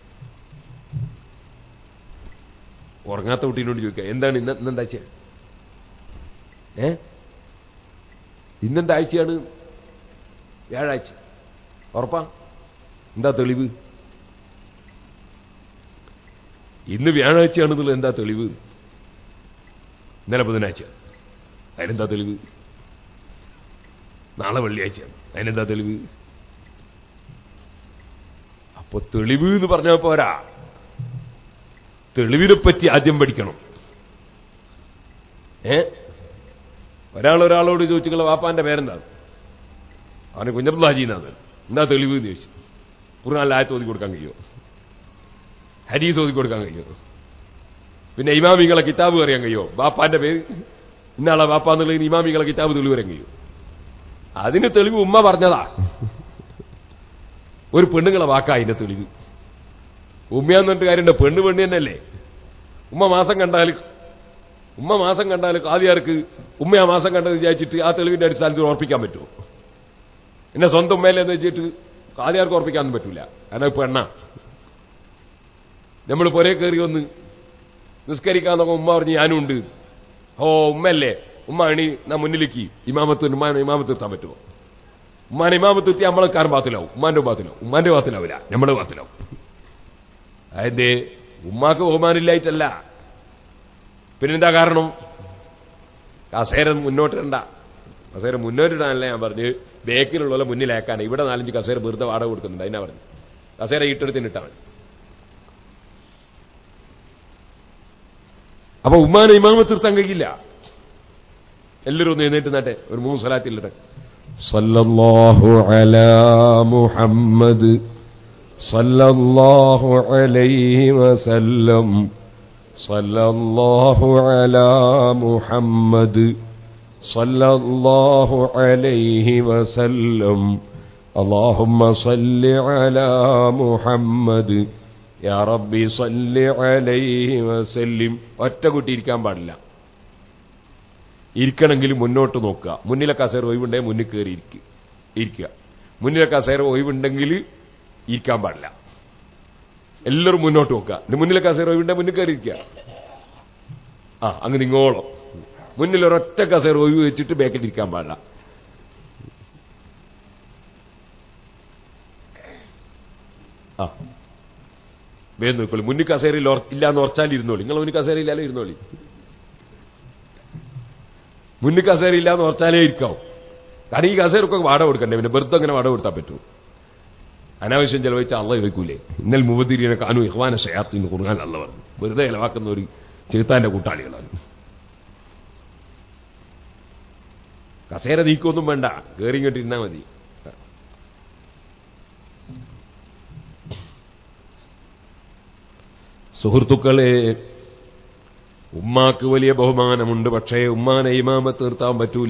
[SPEAKER 1] ഉറങ്ങാത്ത കുട്ടീനോട് ചോദിക്കുക എന്താണ് ഇന്ന് ഇന്നെന്താ അയച്ച ഏ ഇന്നെന്താ ആഴ്ചയാണ് വ്യാഴാഴ്ച ഉറപ്പാ എന്താ തെളിവ് ഇന്ന് വ്യാഴാഴ്ചയാണെന്നുള്ളത് എന്താ തെളിവ് ഇന്നലെ ബുധനാഴ്ച അതിനെന്താ തെളിവ് നാളെ വെള്ളിയാഴ്ചയാണ് അതിനെന്താ തെളിവ് അപ്പൊ തെളിവ് എന്ന് പറഞ്ഞാൽ പോരാ തെളിവിനെ പറ്റി ആദ്യം പഠിക്കണം ഏ ഒരാൾ ഒരാളോട് ചോദിച്ചുള്ള വാപ്പാന്റെ പേരെന്താണ് അവന് കുഞ്ഞബ്ദാജി എന്നാണ് എന്താ തെളിവ് എന്ന് ചോദിച്ചു ഖുർആാനിൽ ആയത്ത് ഓതി കൊടുക്കാൻ കഴിയുമോ ഹരീസ് ഓതി കൊടുക്കാൻ കഴിയുമോ പിന്നെ ഇമാമിങ്ങളെ കിതാബ് അറിയാൻ കഴിയുമോ ബാപ്പാന്റെ പേര് ഇന്നാളെ ബാപ്പ എന്നുള്ളതിന് ഇമാമിങ്ങളെ കിതാബ് തെളിവ് പറയാൻ കഴിയും അതിന് തെളിവ് ഉമ്മ പറഞ്ഞതാ ഒരു പെണ്ണുങ്ങളെ വാക്കാ അതിന്റെ തെളിവ് ഉമ്മയാന്ന് പറഞ്ഞിട്ട് കാര്യമുണ്ട് പെണ്ണ് പെണ്ണ് തന്നെയല്ലേ ഉമ്മ മാസം കണ്ടാൽ ഉമ്മ മാസം കണ്ടാൽ കാതിയാർക്ക് ഉമ്മ ആ മാസം കണ്ടത് വിചാരിച്ചിട്ട് ആ തെളിവിന്റെ അടിസ്ഥാനത്തിൽ ഉറപ്പിക്കാൻ പറ്റുമോ എന്നെ സ്വന്തം ഉമ്മയിലെന്ന് വെച്ചിട്ട് കാതിയാർക്ക് ഉറപ്പിക്കാനൊന്നും പറ്റൂല കാരണം പെണ്ണ നമ്മൾ പുരേ കയറി വന്ന് നിസ്കരിക്കാൻ നോക്കുമ്പോൾ ഉമ്മ പറഞ്ഞ് ഞാനും ഉണ്ട് ഓ ഉമ്മയല്ലേ ഉമ്മ അണി നാ മുന്നിലേക്ക് ഇമാമത്ത് ഉമ്മാനെ ഇമാമത്ത് എത്താൻ പറ്റുമോ ഉമ്മാനെ ഇമാമത്ത് എത്തി നമ്മളെ കാരൻ ബാത്തിലാവും ഉമ്മാന്റെ ബാത്തിലാവും ഉമ്മാന്റെ ബാത്തിലാവില്ല നമ്മുടെ ബാത്തിലാവും അതിന്റെ ഉമ്മാക്ക് ബഹുമാനില്ലായിട്ടല്ല പിന്നെന്താ കാരണം കസേര മുന്നോട്ടിടണ്ട കസേര മുന്നോട്ടിടാനല്ല ഞാൻ പറഞ്ഞ് ബേക്കിലുള്ള മുന്നിലേക്കാൻ ഇവിടെ നാലഞ്ച് കസേര വെറുതെ വാടക കൊടുക്കുന്നുണ്ട് അതിനാ പറഞ്ഞു കസേര ഇട്ടെടുത്തിന് ഇട്ടാൽ മതി അപ്പൊ ഉമ്മാനെ ഇമാമത്ത് നിർത്താൻ കഴിയില്ല എല്ലാവരും ഒന്ന് എഴുന്നേറ്റ് നട്ടെ ഒരു മൂന്ന് സ്ഥലത്തില്ലട്ടെ സല്ലല്ലാഹു അലാ മുഹമ്മദ് സല്ലല്ലാഹു അലൈഹി വസല്ലം സല്ലല്ലാഹു അലാ മുഹമ്മദ് സല്ലല്ലാഹു അലൈഹി വസല്ലം اللهم صل على محمد യാ റബ്ബി സല്ലി അലൈഹി വസല്ലിം ഒറ്റ കുട്ടി ഇരിക്കാൻ പാടില്ല ഇരിക്കണമെങ്കിൽ മുന്നോട്ട് നോക്കുക മുന്നിലെ കസേര ഒഴിവുണ്ടെങ്കിൽ മുന്നിൽ കയറി ഇരിക്കുക ഇരിക്കുക മുന്നിലെ കസേര ഒഴിവുണ്ടെങ്കിൽ ഇരിക്കാൻ പാടില്ല എല്ലാവരും മുന്നോട്ട് നോക്കുക ഇനി മുന്നിലെ കസേര ഒഴിവുണ്ടെങ്കിൽ മുന്നിൽ കയറി ഇരിക്കുക ആ അങ്ങ് നിങ്ങോളം മുന്നിൽ ഒരൊറ്റ കസേര ഒഴിവ് വെച്ചിട്ട് ബാക്കിൽ ഇരിക്കാൻ പാടില്ല ആ വേഗം നോക്കോളൂ മുന്നിൽ കസേരയിൽ ഓർ- ഇല്ലാന്ന് ഉറച്ചാൽ ഇരുന്നോളി നിങ്ങൾ മുന്നിൽ കസേര ഇല്ലാലോ ഇരുന്നോളി മുന്നിൽ കസേര ഇല്ലാന്ന് ഉറച്ചാലേ ഇരിക്കാവും കാരണം ഈ കസേരക്കൊക്കെ വാടക കൊടുക്കണ്ടേ പിന്നെ വെറുതെ അങ്ങനെ വാടക കൊടുത്താൽ പറ്റൂ അനാവശ്യം ചെലവഴിച്ച അള്ള വെക്കൂലേ ഇന്നൽ മുബദിരിനെ കാനു ഇഹ്വാന ഷയാത്തിന് കുറുങ്ങാൻ അല്ല പറഞ്ഞു വെറുതെ ഇലവാക്കുന്ന ഒരു ചെറുത്താന്റെ കൂട്ടാളികളാണ് കസേര നീക്കൊന്നും വേണ്ട കയറി ഇങ്ങോട്ട് ഇരുന്നാ മതി സുഹൃത്തുക്കളെ ഉമ്മാക്ക് വലിയ ബഹുമാനമുണ്ട് പക്ഷേ ഉമ്മാനെ ഇമാമത്ത് നിർത്താൻ പറ്റൂല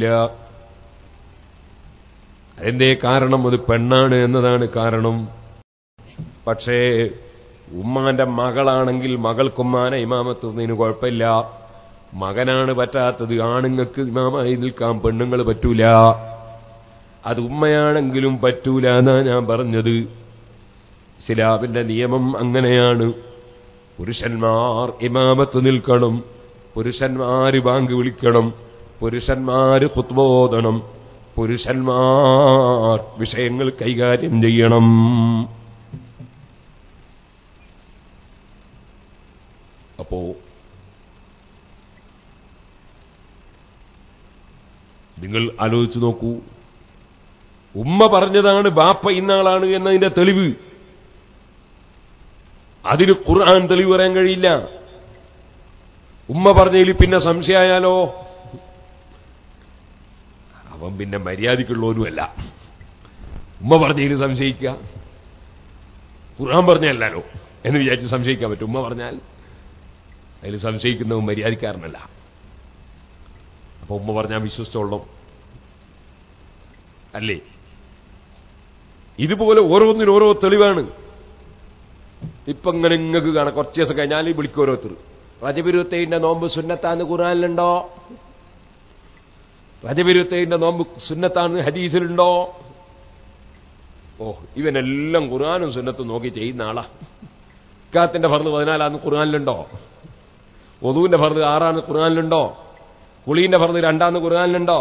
[SPEAKER 1] അതിന്റെ കാരണം അത് പെണ്ണാണ് എന്നതാണ് കാരണം പക്ഷേ ഉമ്മാന്റെ മകളാണെങ്കിൽ മകൾക്കുമ്മാനെ ഇമാമത്ത് നിർത്തുന്നതിന് കുഴപ്പമില്ല മകനാണ് പറ്റാത്തത് ആണുങ്ങൾക്ക് ഇമാമായി നിൽക്കാൻ പെണ്ണുങ്ങൾ പറ്റൂല അത് ഉമ്മയാണെങ്കിലും പറ്റൂല എന്നാ ഞാൻ പറഞ്ഞത് ഇസ്ലാമിന്റെ നിയമം അങ്ങനെയാണ് പുരുഷന്മാർ ഇമാമത്ത് നിൽക്കണം പുരുഷന്മാര് ബാങ്ക് വിളിക്കണം പുരുഷന്മാര് ഹുത്ബോധനം പുരുഷന്മാർ വിഷയങ്ങൾ കൈകാര്യം ചെയ്യണം അപ്പോ നിങ്ങൾ ആലോചിച്ചു നോക്കൂ ഉമ്മ പറഞ്ഞതാണ് ബാപ്പ ഇന്നാളാണ് എന്നതിന്റെ തെളിവ് അതിന് ഖുർആൻ തെളിവ് പറയാൻ കഴിയില്ല ഉമ്മ പറഞ്ഞതിൽ പിന്നെ സംശയമായാലോ അവൻ പിന്നെ മര്യാദക്കുള്ളവനുമല്ല ഉമ്മ പറഞ്ഞതിൽ സംശയിക്കുക ഖുർആൻ പറഞ്ഞല്ലോ എന്ന് വിചാരിച്ച് സംശയിക്കാൻ പറ്റും ഉമ്മ പറഞ്ഞാൽ അതിൽ സംശയിക്കുന്നവൻ മര്യാദക്കാരനല്ല അപ്പൊ ഉമ്മ പറഞ്ഞാൽ വിശ്വസിച്ചോളണം അല്ലേ ഇതുപോലെ ഓരോന്നിനും ഓരോ തെളിവാണ് ഇപ്പൊ ഇങ്ങനെ ഇങ്ങക്ക് കാണാം കുറച്ച് ദിവസം കഴിഞ്ഞാൽ വിളിക്കും ഓരോരുത്തർ റജബിരുത്തേന്റെ നോമ്പ് സുന്നത്താന്ന് ഖുറാനിലുണ്ടോ റജബിരുത്തേന്റെ നോമ്പ് സുന്നത്താന്ന് ഹദീസിലുണ്ടോ ഓ ഇവനെല്ലാം ഖുർആാനും സുന്നത്തും നോക്കി ചെയ്യുന്ന ആളാ ഇക്കാത്തിന്റെ ഫർദ് പതിനാലാന്ന് ഖുർആാനിലുണ്ടോ ഒതുവിന്റെ ഫർദ് ആറാന്ന് ഖുർആാനിലുണ്ടോ കുളീന്റെ ഫർദ് രണ്ടാന്ന് ഖുർആാനിലുണ്ടോ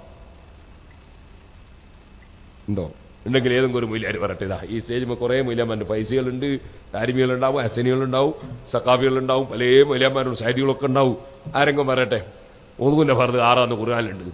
[SPEAKER 1] ഉണ്ടോ ഉണ്ടെങ്കിൽ ഏതെങ്കിലും ഒരു മൂല്യാർ പറയട്ടെ ഇതാ ഈ സ്റ്റേജിൽ കുറേ മൂല്യന്മാരുടെ പൈസകളുണ്ട് താരിമികളുണ്ടാവും ഹസനികളുണ്ടാവും സക്കാബികളുണ്ടാവും പല മൂല്യന്മാരും സൈഡികളൊക്കെ ഉണ്ടാവും ആരെങ്കിലും പറയട്ടെ ഒതുവിന്റെ ഫർദ് ആറാന്ന് ഖുർആാനുണ്ട്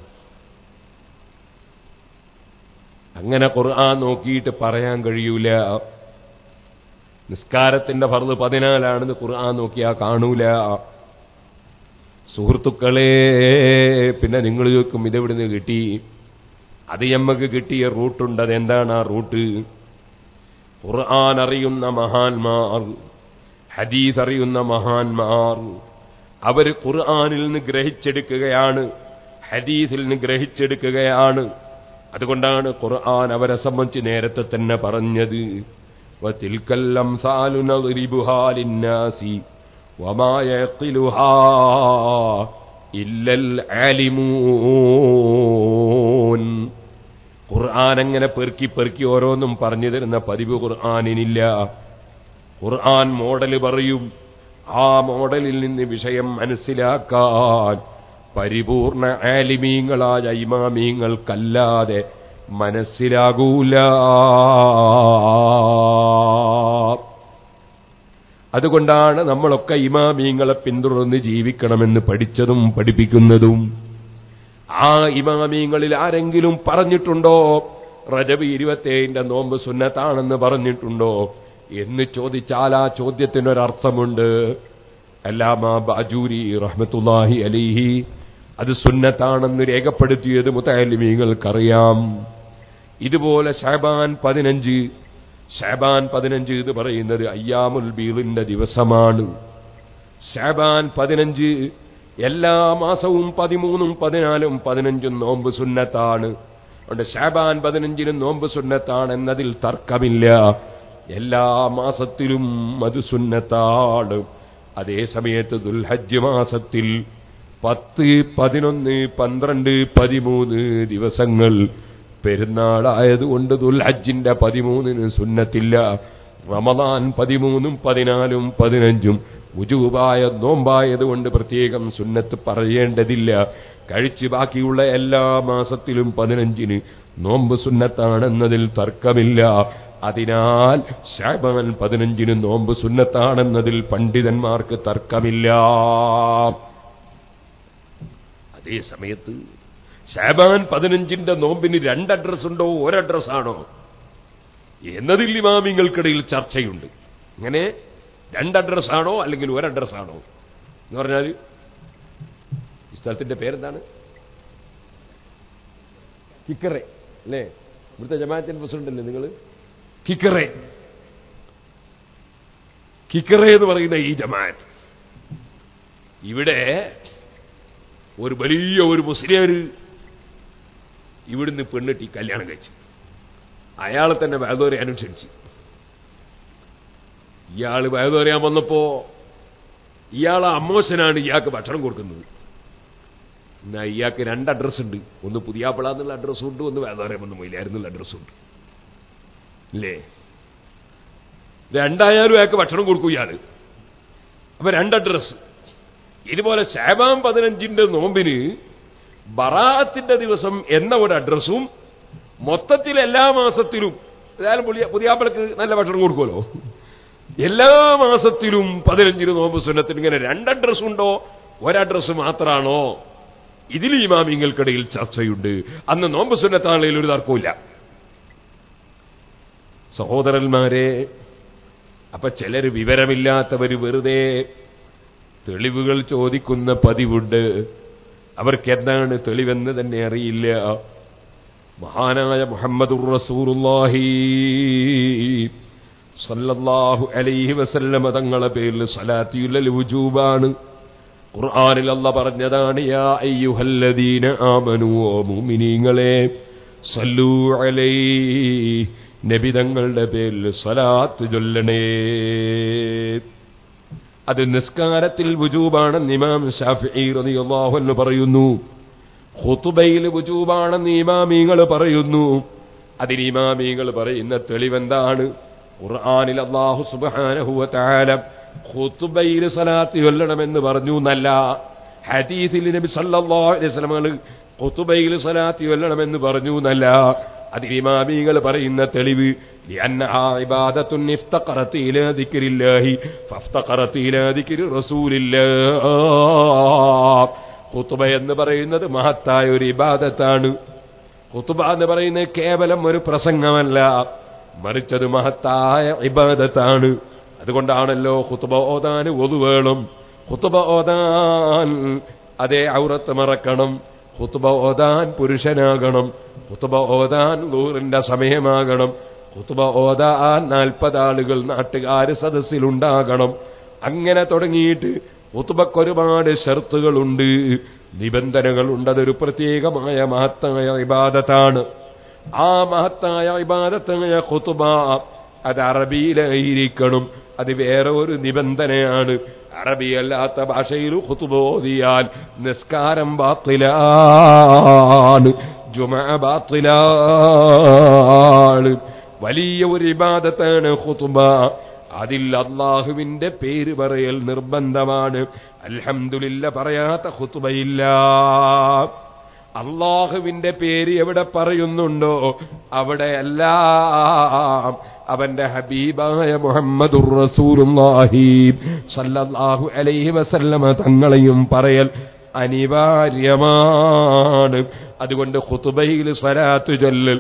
[SPEAKER 1] അങ്ങനെ ഖുർആൻ നോക്കിയിട്ട് പറയാൻ കഴിയൂല നിസ്കാരത്തിന്റെ ഫർദ് പതിനാലാണെന്ന് ഖുർആൻ നോക്കിയാ കാണൂല സുഹൃത്തുക്കളെ പിന്നെ നിങ്ങൾ ചോദിക്കും ഇതെവിടുന്ന് കിട്ടി അത് ഞമ്മക്ക് കിട്ടിയ റൂട്ടുണ്ട് അതെന്താണ് ആ റൂട്ട് ഖുർആൻ അറിയുന്ന മഹാന്മാർ ഹദീസ് അറിയുന്ന മഹാന്മാർ അവർ ഖുർആനിൽ നിന്ന് ഗ്രഹിച്ചെടുക്കുകയാണ് ഹദീസിൽ നിന്ന് ഗ്രഹിച്ചെടുക്കുകയാണ് അതുകൊണ്ടാണ് ഖുർആൻ അവരെ സംബന്ധിച്ച് നേരത്തെ തന്നെ പറഞ്ഞത് وَتِلْكَ الْأَمْثَالُ نَضْرِبُهَا لِلنَّاسِ وَمَا يَعْقِلُهَا إِلَّا الْعَالِمُونَ ഖുർആൻ അങ്ങനെ പെറുക്കി പെറുക്കി ഓരോന്നും പറഞ്ഞു തരുന്ന പതിവ് ഖുർആാനിനില്ല ഖുർആൻ മോഡൽ പറയും ആ മോഡലിൽ നിന്ന് വിഷയം മനസ്സിലാക്കാൻ പരിപൂർണ ആലിമീങ്ങളായ ഇമാമീങ്ങൾക്കല്ലാതെ മനസ്സിലാകൂല അതുകൊണ്ടാണ് നമ്മളൊക്കെ ഇമാമീങ്ങളെ പിന്തുടർന്ന് ജീവിക്കണമെന്ന് പഠിച്ചതും പഠിപ്പിക്കുന്നതും ആ ഇമാമീങ്ങളിൽ ആരെങ്കിലും പറഞ്ഞിട്ടുണ്ടോ റജബ് ഇരുപത്തേഴിന്റെ നോമ്പ് സുന്നത്താണെന്ന് പറഞ്ഞിട്ടുണ്ടോ എന്ന് ചോദിച്ചാൽ ആ ചോദ്യത്തിനൊരർത്ഥമുണ്ട് അല്ലാമ ബാജൂരി റഹ്മത്തുല്ലാഹി അലിഹി അത് സുന്നത്താണെന്ന് രേഖപ്പെടുത്തിയത് മുത്തലിമീങ്ങൾക്കറിയാം ഇതുപോലെ ഷാബാൻ പതിനഞ്ച് ഷാബാൻ പതിനഞ്ച് എന്ന് പറയുന്നത് അയ്യാമുൽ ബീദിന്റെ ദിവസമാണ് ഷാബാൻ പതിനഞ്ച് എല്ലാ മാസവും പതിമൂന്നും പതിനാലും പതിനഞ്ചും നോമ്പ് സുന്നത്താണ് അതുകൊണ്ട് ഷാബാൻ പതിനഞ്ചിനും നോമ്പ് സുന്നത്താണ് എന്നതിൽ തർക്കമില്ല എല്ലാ മാസത്തിലും അത് സുന്നത്താണ് അതേ സമയത്ത് ദുൽഹജ്ജ് മാസത്തിൽ പത്ത് പതിനൊന്ന് പന്ത്രണ്ട് പതിമൂന്ന് ദിവസങ്ങൾ പെരുന്നാളായതുകൊണ്ട് ദുൽഹജ്ജിന്റെ പതിമൂന്നിന് സുന്നത്തില്ല റമദാൻ പതിമൂന്നും പതിനാലും പതിനഞ്ചും ഉജൂബായ നോമ്പായതുകൊണ്ട് പ്രത്യേകം സുന്നത്ത് പറയേണ്ടതില്ല കഴിച്ച് ബാക്കിയുള്ള എല്ലാ മാസത്തിലും പതിനഞ്ചിന് നോമ്പ് സുന്നത്താണെന്നതിൽ തർക്കമില്ല അതിനാൽ ഷാബാൻ പതിനഞ്ചിന് നോമ്പ് സുന്നത്താണെന്നതിൽ പണ്ഡിതന്മാർക്ക് തർക്കമില്ല അതേ സമയത്ത് ഷാബാൻ പതിനഞ്ചിന്റെ നോമ്പിന് രണ്ട് അഡ്രസ് ഉണ്ടോ ഒരഡ്രസ്സാണോ എന്നതിൽ ഇമാമിങ്ങൾക്കിടയിൽ ചർച്ചയുണ്ട് ഇങ്ങനെ രണ്ട് അഡ്രസ്സാണോ അല്ലെങ്കിൽ ഒരു അഡ്രസ്സാണോ എന്ന് പറഞ്ഞാൽ ഈ സ്ഥലത്തിന്റെ പേരെന്താണ് കിക്കറെ അല്ലേ ഇവിടുത്തെ ജമാഅത്തിന്റെ പ്രസിഡന്റ് അല്ലേ നിങ്ങൾ കിക്കറെ കിക്കറെ എന്ന് പറയുന്ന ഈ ജമാഅത്ത് ഇവിടെ ഒരു വലിയ ഒരു മുസ്ലിം ഇവിടുന്ന് പെണ്ണിട്ടി കല്യാണം കഴിച്ചു അയാളെ തന്നെ വേദോരെ അനുസരിച്ച് ഇയാൾ വേദോരയാൻ വന്നപ്പോ ഇയാളെ അമ്മോശനാണ് ഇയാൾക്ക് ഭക്ഷണം കൊടുക്കുന്നത് എന്നാ ഇയാൾക്ക് രണ്ട് അഡ്രസ് ഉണ്ട് ഒന്ന് പുതിയാപ്പിള എന്നുള്ള അഡ്രസ്സും ഉണ്ട് ഒന്ന് വേദോരയം വന്ന് മൊയിലായിരുന്നുള്ള അഡ്രസ്സും ഉണ്ട് ഇല്ലേ രണ്ടായാലും അയാൾക്ക് ഭക്ഷണം കൊടുക്കും ഇയാള് അപ്പൊ രണ്ട് അഡ്രസ് ഇതുപോലെ ശാബാം പതിനഞ്ചിന്റെ നോമ്പിന് ബറാത്തിന്റെ ദിവസം എന്ന ഒരു അഡ്രസ്സും മൊത്തത്തിൽ എല്ലാ മാസത്തിലും ഏതായാലും പുതിയ പുതിയാപ്പിളക്ക് നല്ല ഭക്ഷണം കൊടുക്കുമല്ലോ എല്ലാ മാസത്തിലും പതിനഞ്ചിന് നോമ്പ് സുന്നത്തിന് ഇങ്ങനെ രണ്ട് അഡ്രസ് ഉണ്ടോ ഒരഡ്രസ് മാത്രമാണോ ഇതിൽ ഇമാമിങ്ങൾക്കിടയിൽ ചർച്ചയുണ്ട് അന്ന് നോമ്പ് സുന്നത്താണെങ്കിലും ഒരു തർക്കമില്ല സഹോദരന്മാരെ അപ്പൊ ചിലർ വിവരമില്ലാത്തവർ വെറുതെ തെളിവുകൾ ചോദിക്കുന്ന പതിവുണ്ട് അവർക്ക് എന്താണ് തെളിവെന്ന് തന്നെ അറിയില്ല മഹാനായ മുഹമ്മദുർ റസൂറുല്ലാഹി സല്ലല്ലാഹു അലൈഹി വസല്ലമ തങ്ങളെ പേരിൽ സലാത്തിയുൽ വുജൂബാണ് ഖുർആനിൽ അല്ല പറഞ്ഞതാണ് യാ അയ്യുഹല്ലദീന ആമനു ഓ മുഅ്മിനീങ്ങളെ സല്ലു അലൈഹി നബി തങ്ങളുടെ പേരിൽ സലാത്ത് ചൊല്ലണേ അത് നിസ്കാരത്തിൽ വുജൂബാണെന്ന് ഇമാം ഷാഫിഈ റളിയല്ലാഹു അൻഹു പറയുന്നു ഖുതുബയിൽ വുജൂബാണെന്ന് ഇമാമീങ്ങൾ പറയുന്നു അതിന് ഇമാമീങ്ങൾ പറയുന്ന തെളിവെന്താണ് ഖുർആനിൽ അല്ലാഹു സുബ്ഹാനഹു വ തആല ഖുതുബയിൽ സലാത്ത് ചൊല്ലണമെന്ന് പറഞ്ഞു എന്നല്ല ഹദീസിൽ നബി സല്ലല്ലാഹു അലൈഹി വസല്ലം ഖുതുബയിൽ സലാത്ത് ചൊല്ലണമെന്ന് പറഞ്ഞു എന്നല്ല അതിന് ഇമാമീങ്ങൾ പറയുന്ന തെളിവ് لأنها عبادة افتقرت إلى ذكر الله فافتقرت إلى ذكر رسول الله ഖുത്തുബ എന്ന് പറയുന്നത് മഹത്തായ ഒരു ഇബാദത്താണ് ഖുത്തുബ എന്ന് പറയുന്നത് കേവലം ഒരു പ്രസംഗമല്ല മറിച്ചത് മഹത്തായ ഇബാദത്താണ് അതുകൊണ്ടാണല്ലോ ഖുത്തുബ ഓതാൻ ഒതു വേണം ഖുത്തുബ ഓതാൻ അതേ ഔറത്ത് മറക്കണം ഖുത്തുബ ഓതാൻ പുരുഷനാകണം ഖുത്തുബ ഓതാൻ ലൂറിന്റെ സമയമാകണം ഖുത്തുബ ഓതാൻ നാൽപ്പത് ആളുകൾ നാട്ടുകാര് സദസ്സിലുണ്ടാകണം അങ്ങനെ തുടങ്ങിയിട്ട് ഖുത്തുബക്ക് ഒരുപാട് ഷർത്തുകളുണ്ട് നിബന്ധനകളുണ്ട് അതൊരു പ്രത്യേകമായ മഹത്തായ ഇബാദത്താണ് ആ മഹത്തായ ഇബാദത്തായ ഖുത്തുബ അത് അറബിയിലായിരിക്കണം അത് വേറെ ഒരു നിബന്ധനയാണ് അറബിയല്ലാത്ത ഭാഷയിൽ ഖുത്തുബ ഓതിയാൽ നിസ്കാരം ബാത്തിലാണ് ജുമ ബാത്തിലാണ് വലിയ ഒരു ഇബാദത്താണ് ഖുത്തുബ അതിൽ അള്ളാഹുവിന്റെ പേര് പറയൽ നിർബന്ധമാണ് അൽഹംദുലില്ല പറയാത്ത ഖുത്തുബയില്ല അള്ളാഹുവിന്റെ പേര് എവിടെ പറയുന്നുണ്ടോ അവിടെ എല്ലാം അവന്റെ ഹബീബായ മുഹമ്മദുർ റസൂലുള്ളാഹി സല്ലല്ലാഹു അലൈഹി വസല്ലമ തങ്ങളെയും പറയൽ അനിവാര്യമാണ് അതുകൊണ്ട് ഖുതുബയിൽ സ്വലാത്ത് ചൊല്ലൽ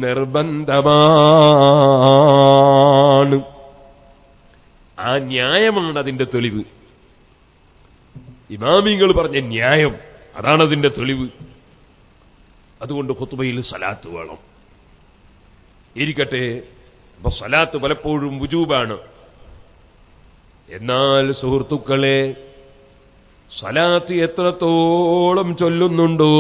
[SPEAKER 1] നിർബന്ധമാണ് ആ ന്യായമാണ് അതിന്റെ തെളിവ് ഇമാമിങ്ങൾ പറഞ്ഞ ന്യായം അതാണതിന്റെ തെളിവ് അതുകൊണ്ട് ഖുത്ബയിൽ സലാത്ത് വേണം ഇരിക്കട്ടെ അപ്പൊ സലാത്ത് പലപ്പോഴും വുജൂബാണ് എന്നാൽ സുഹൃത്തുക്കളെ സലാത്ത് എത്രത്തോളം ചൊല്ലുന്നുണ്ടോ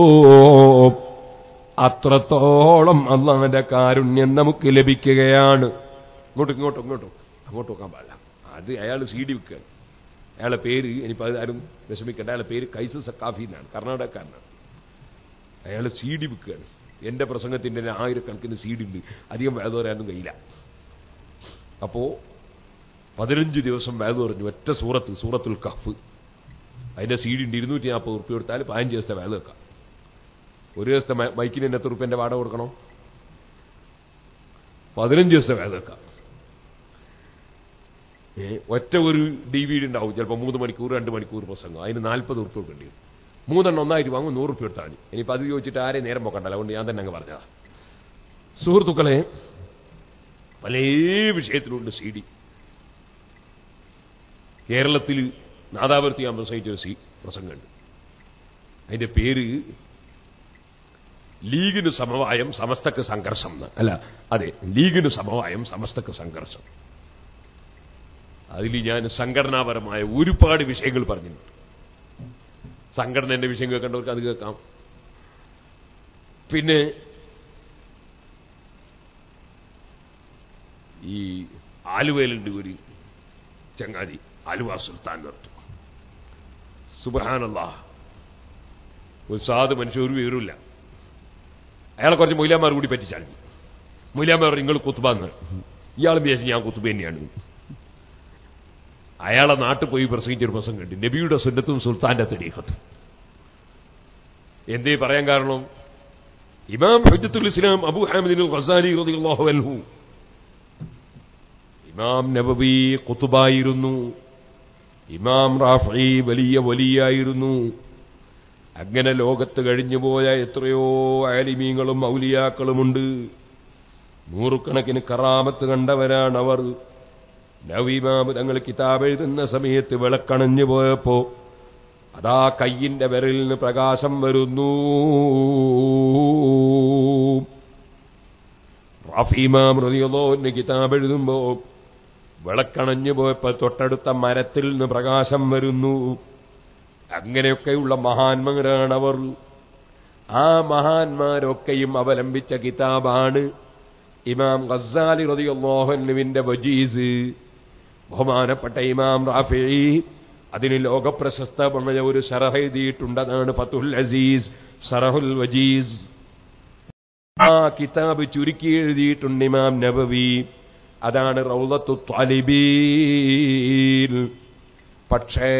[SPEAKER 1] അത്രത്തോളം അള്ളാന്റെ കാരുണ്യം നമുക്ക് ലഭിക്കുകയാണ് ഇങ്ങോട്ടും ഇങ്ങോട്ടും ഇങ്ങോട്ടും അങ്ങോട്ട് നോക്കാൻ പാടില്ല അത് അയാൾ സി ഡി വെക്കുകയാണ് അയാളെ പേര് ഇനിയിപ്പോൾ അത് ആരും വിഷമിക്കേണ്ട അയാളെ പേര് കൈസ് സക്കാഫി എന്നാണ് കർണാടകക്കാരനാണ് അയാൾ സി ഡി വെക്കുകയാണ് എന്റെ പ്രസംഗത്തിന്റെ ആയിരക്കണക്കിന് സി ഡി ഉണ്ട് അധികം വേദ പറയാനൊന്നും കഴിയില്ല അപ്പോ പതിനഞ്ച് ദിവസം വേദ പറഞ്ഞു ഒറ്റ സൂറത്ത് സൂറത്തുൽ കഫ് അതിന്റെ സി ഡി ഉണ്ട് ഇരുന്നൂറ്റി നാൽപ്പത് ഉറുപ്പ്യ കൊടുത്താൽ പതിനഞ്ച് ദിവസത്തെ വേദ വെക്കാം ഒരു ദിവസത്തെ മ- മൈക്കിന് എന്നെ എത്ര ഉറുപ്പ്യന്റെ വാടക കൊടുക്കണോ പതിനഞ്ച് ദിവസത്തെ വേദ വെക്കാം ഏ, ഒറ്റ ഒരു ഡി വി ഡി ഉണ്ടാവും ചിലപ്പോൾ മൂന്ന് മണിക്കൂർ രണ്ട് മണിക്കൂർ പ്രസംഗം അതിന് നാൽപ്പത് ഉറുപ്പ്യ കൊടുക്കേണ്ടി വരും മൂന്നെണ്ണം ഒന്നായിട്ട് വാങ്ങും നൂറ് ഉറുപ്പ്യ എടുത്താൽ മതി ഇനിയിപ്പോൾ അത് ചോദിച്ചിട്ട് ആരെയും നേരം പോക്കണ്ടല്ലോ അതുകൊണ്ട് ഞാൻ തന്നെ അങ്ങ് പറഞ്ഞതാ സുഹൃത്തുക്കളെ പല വിഷയത്തിലുണ്ട് സി ഡി കേരളത്തിൽ നാദാപുരത്ത് ഞാൻ പ്രസംഗിച്ച ഒരു സി പ്രസംഗമുണ്ട് അതിന്റെ പേര് ലീഗിന് സമവായം സമസ്തക്ക് സംഘർഷം എന്ന് അല്ല അതെ ലീഗിന് സമവായം സമസ്തക്ക് സംഘർഷം അതിൽ ഞാൻ സംഘടനാപരമായ ഒരുപാട് വിഷയങ്ങൾ പറഞ്ഞിട്ടുണ്ട് സംഘടനയുടെ വിഷയം കേൾക്കേണ്ടവർക്ക് അത് കേൾക്കാം പിന്നെ ഈ ആലുവയിലുണ്ട് ഒരു ചങ്ങാതി ആലുവ സുൽത്താൻ നിർത്തും സുബഹാനല്ലാ ഒരു സാധു മനുഷ്യ ഒരു വിവരമില്ല അയാളെ കുറച്ച് മൊയിലാമാർ കൂടി പറ്റിച്ചാൽ മൊയിലാമാർ നിങ്ങൾ കുത്തുബാന്ന് ഇയാൾ വിചാരിച്ചു ഞാൻ കുത്തുബ തന്നെയാണ് അയാളെ നാട്ടിൽ പോയി പ്രസംഗിച്ചൊരു പ്രസംഗം കണ്ടു നബിയുടെ സുന്നത്തും സുൽത്താന്റെ തെരീഖത്തും എന്തേ പറയാൻ കാരണം ഇമാം ഹുജ്ജത്തുൽ ഇസ്ലാം അബൂ ഹാമിദിൻ ഖസാലി റളിയല്ലാഹു അൻഹു ഇമാം നബവി കുത്തുബായിരുന്നു ഇമാം റാഫി വലിയ വലിയായിരുന്നു അങ്ങനെ ലോകത്ത് കഴിഞ്ഞുപോയ എത്രയോ ആലിമീങ്ങളും ഔലിയാക്കളുമുണ്ട് നൂറുകണക്കിന് കറാമത്ത് കണ്ടവരാണ് അവർ നവീമാമ് തങ്ങൾ കിതാബ് എഴുതുന്ന സമയത്ത് വിളക്കണഞ്ഞു പോയപ്പോ അതാ കയ്യിന്റെ വിരലിൽ നിന്ന് പ്രകാശം വരുന്നു റാഫിമാം റതിയതോന്ന് കിതാബ് എഴുതുമ്പോ വിളക്കണഞ്ഞു പോയപ്പോ തൊട്ടടുത്ത മരത്തിൽ നിന്ന് പ്രകാശം വരുന്നു അങ്ങനെയൊക്കെയുള്ള മഹാന്മാരാണവർ ആ മഹാന്മാരൊക്കെയും അവലംബിച്ച കിതാബാണ് ഇമാം ഗസാലി റതിയുള്ളോഹന്നുവിന്റെ വജീസ് ബഹുമാനപ്പെട്ട ഇമാം റാഫി അതിന് ലോകപ്രശസ്തമായ ഒരു ഷറഹ എഴുതിയിട്ടുണ്ടതാണ് ഫത്തുൽ അസീസ് സറഹുൽ വജീസ് ആ കിതാബ് ചുരുക്കി എഴുതിയിട്ടുണ്ട് ഇമാം നബവി അതാണ് റൗലത്തു ത്വാലിബീൻ പക്ഷേ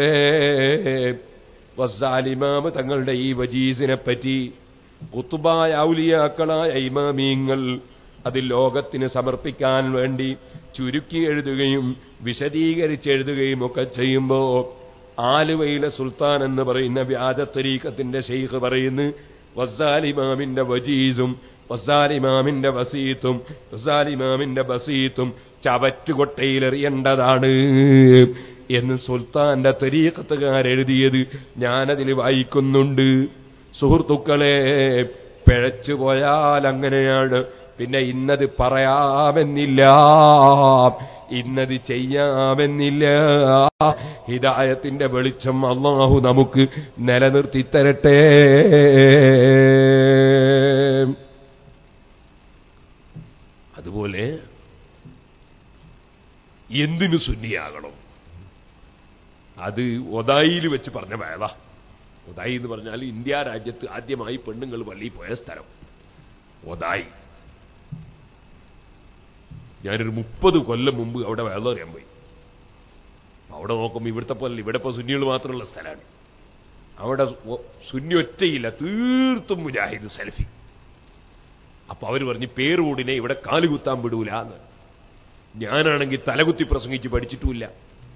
[SPEAKER 1] വസാലിമാമ് തങ്ങളുടെ ഈ വജീസിനെ പറ്റി കുത്തുബായ ഔലിയാക്കളായ ഇമാമീങ്ങൾ അത് ലോകത്തിന് സമർപ്പിക്കാൻ വേണ്ടി ചുരുക്കി എഴുതുകയും വിശദീകരിച്ച് എഴുതുകയും ഒക്കെ ചെയ്യുമ്പോ ആലുവയിലെ സുൽത്താൻ എന്ന് പറയുന്ന വ്യാജത്തരീക്കത്തിന്റെ ഷെയ്ഖ് പറയുന്നു വസാലിമാമിന്റെ വജീസും വസാലിമാമിന്റെ വസീത്തും വസാലിമാമിന്റെ ബസീത്തും ചവറ്റുകൊട്ടയിലെറിയേണ്ടതാണ് എന്ന് സുൽത്താന്റെ തരീക്കത്തുകാരെഴുതിയത് ഞാനതിൽ വായിക്കുന്നുണ്ട് സുഹൃത്തുക്കളെ പിഴച്ചു പോയാൽ അങ്ങനെയാണ് പിന്നെ ഇന്നത് പറയാമെന്നില്ല ഇന്നത് ചെയ്യാമെന്നില്ല ഹിദായത്തിന്റെ വെളിച്ചം അള്ളാഹു നമുക്ക് നിലനിർത്തി തരട്ടെ അതുപോലെ എന്തിനു സുന്നിയാകണം അത് ഒതായിൽ വെച്ച് പറഞ്ഞ വേള ഒതായി എന്ന് പറഞ്ഞാൽ ഇന്ത്യ രാജ്യത്ത് ആദ്യമായി പെണ്ണുങ്ങൾ പള്ളിയിൽ പോയ സ്ഥലം ഒതായി ഞാനൊരു മുപ്പത് കൊല്ലം മുമ്പ് അവിടെ വെള്ളം അറിയാൻ പോയി അവിടെ നോക്കുമ്പോൾ ഇവിടുത്തെ പോലെ ഇവിടെ ഇപ്പോൾ സുന്നികൾ മാത്രമുള്ള സ്ഥലമാണ് അവിടെ ഒ- സുന്നി ഒറ്റയില്ല തീർത്തും മുജാഹിദ് സെൽഫി അപ്പൊ അവർ പറഞ്ഞ് പേരൂടിനെ ഇവിടെ കാലുകുത്താൻ വിടൂല എന്ന് ഞാനാണെങ്കിൽ തലകുത്തി പ്രസംഗിച്ച് പഠിച്ചിട്ടുമില്ല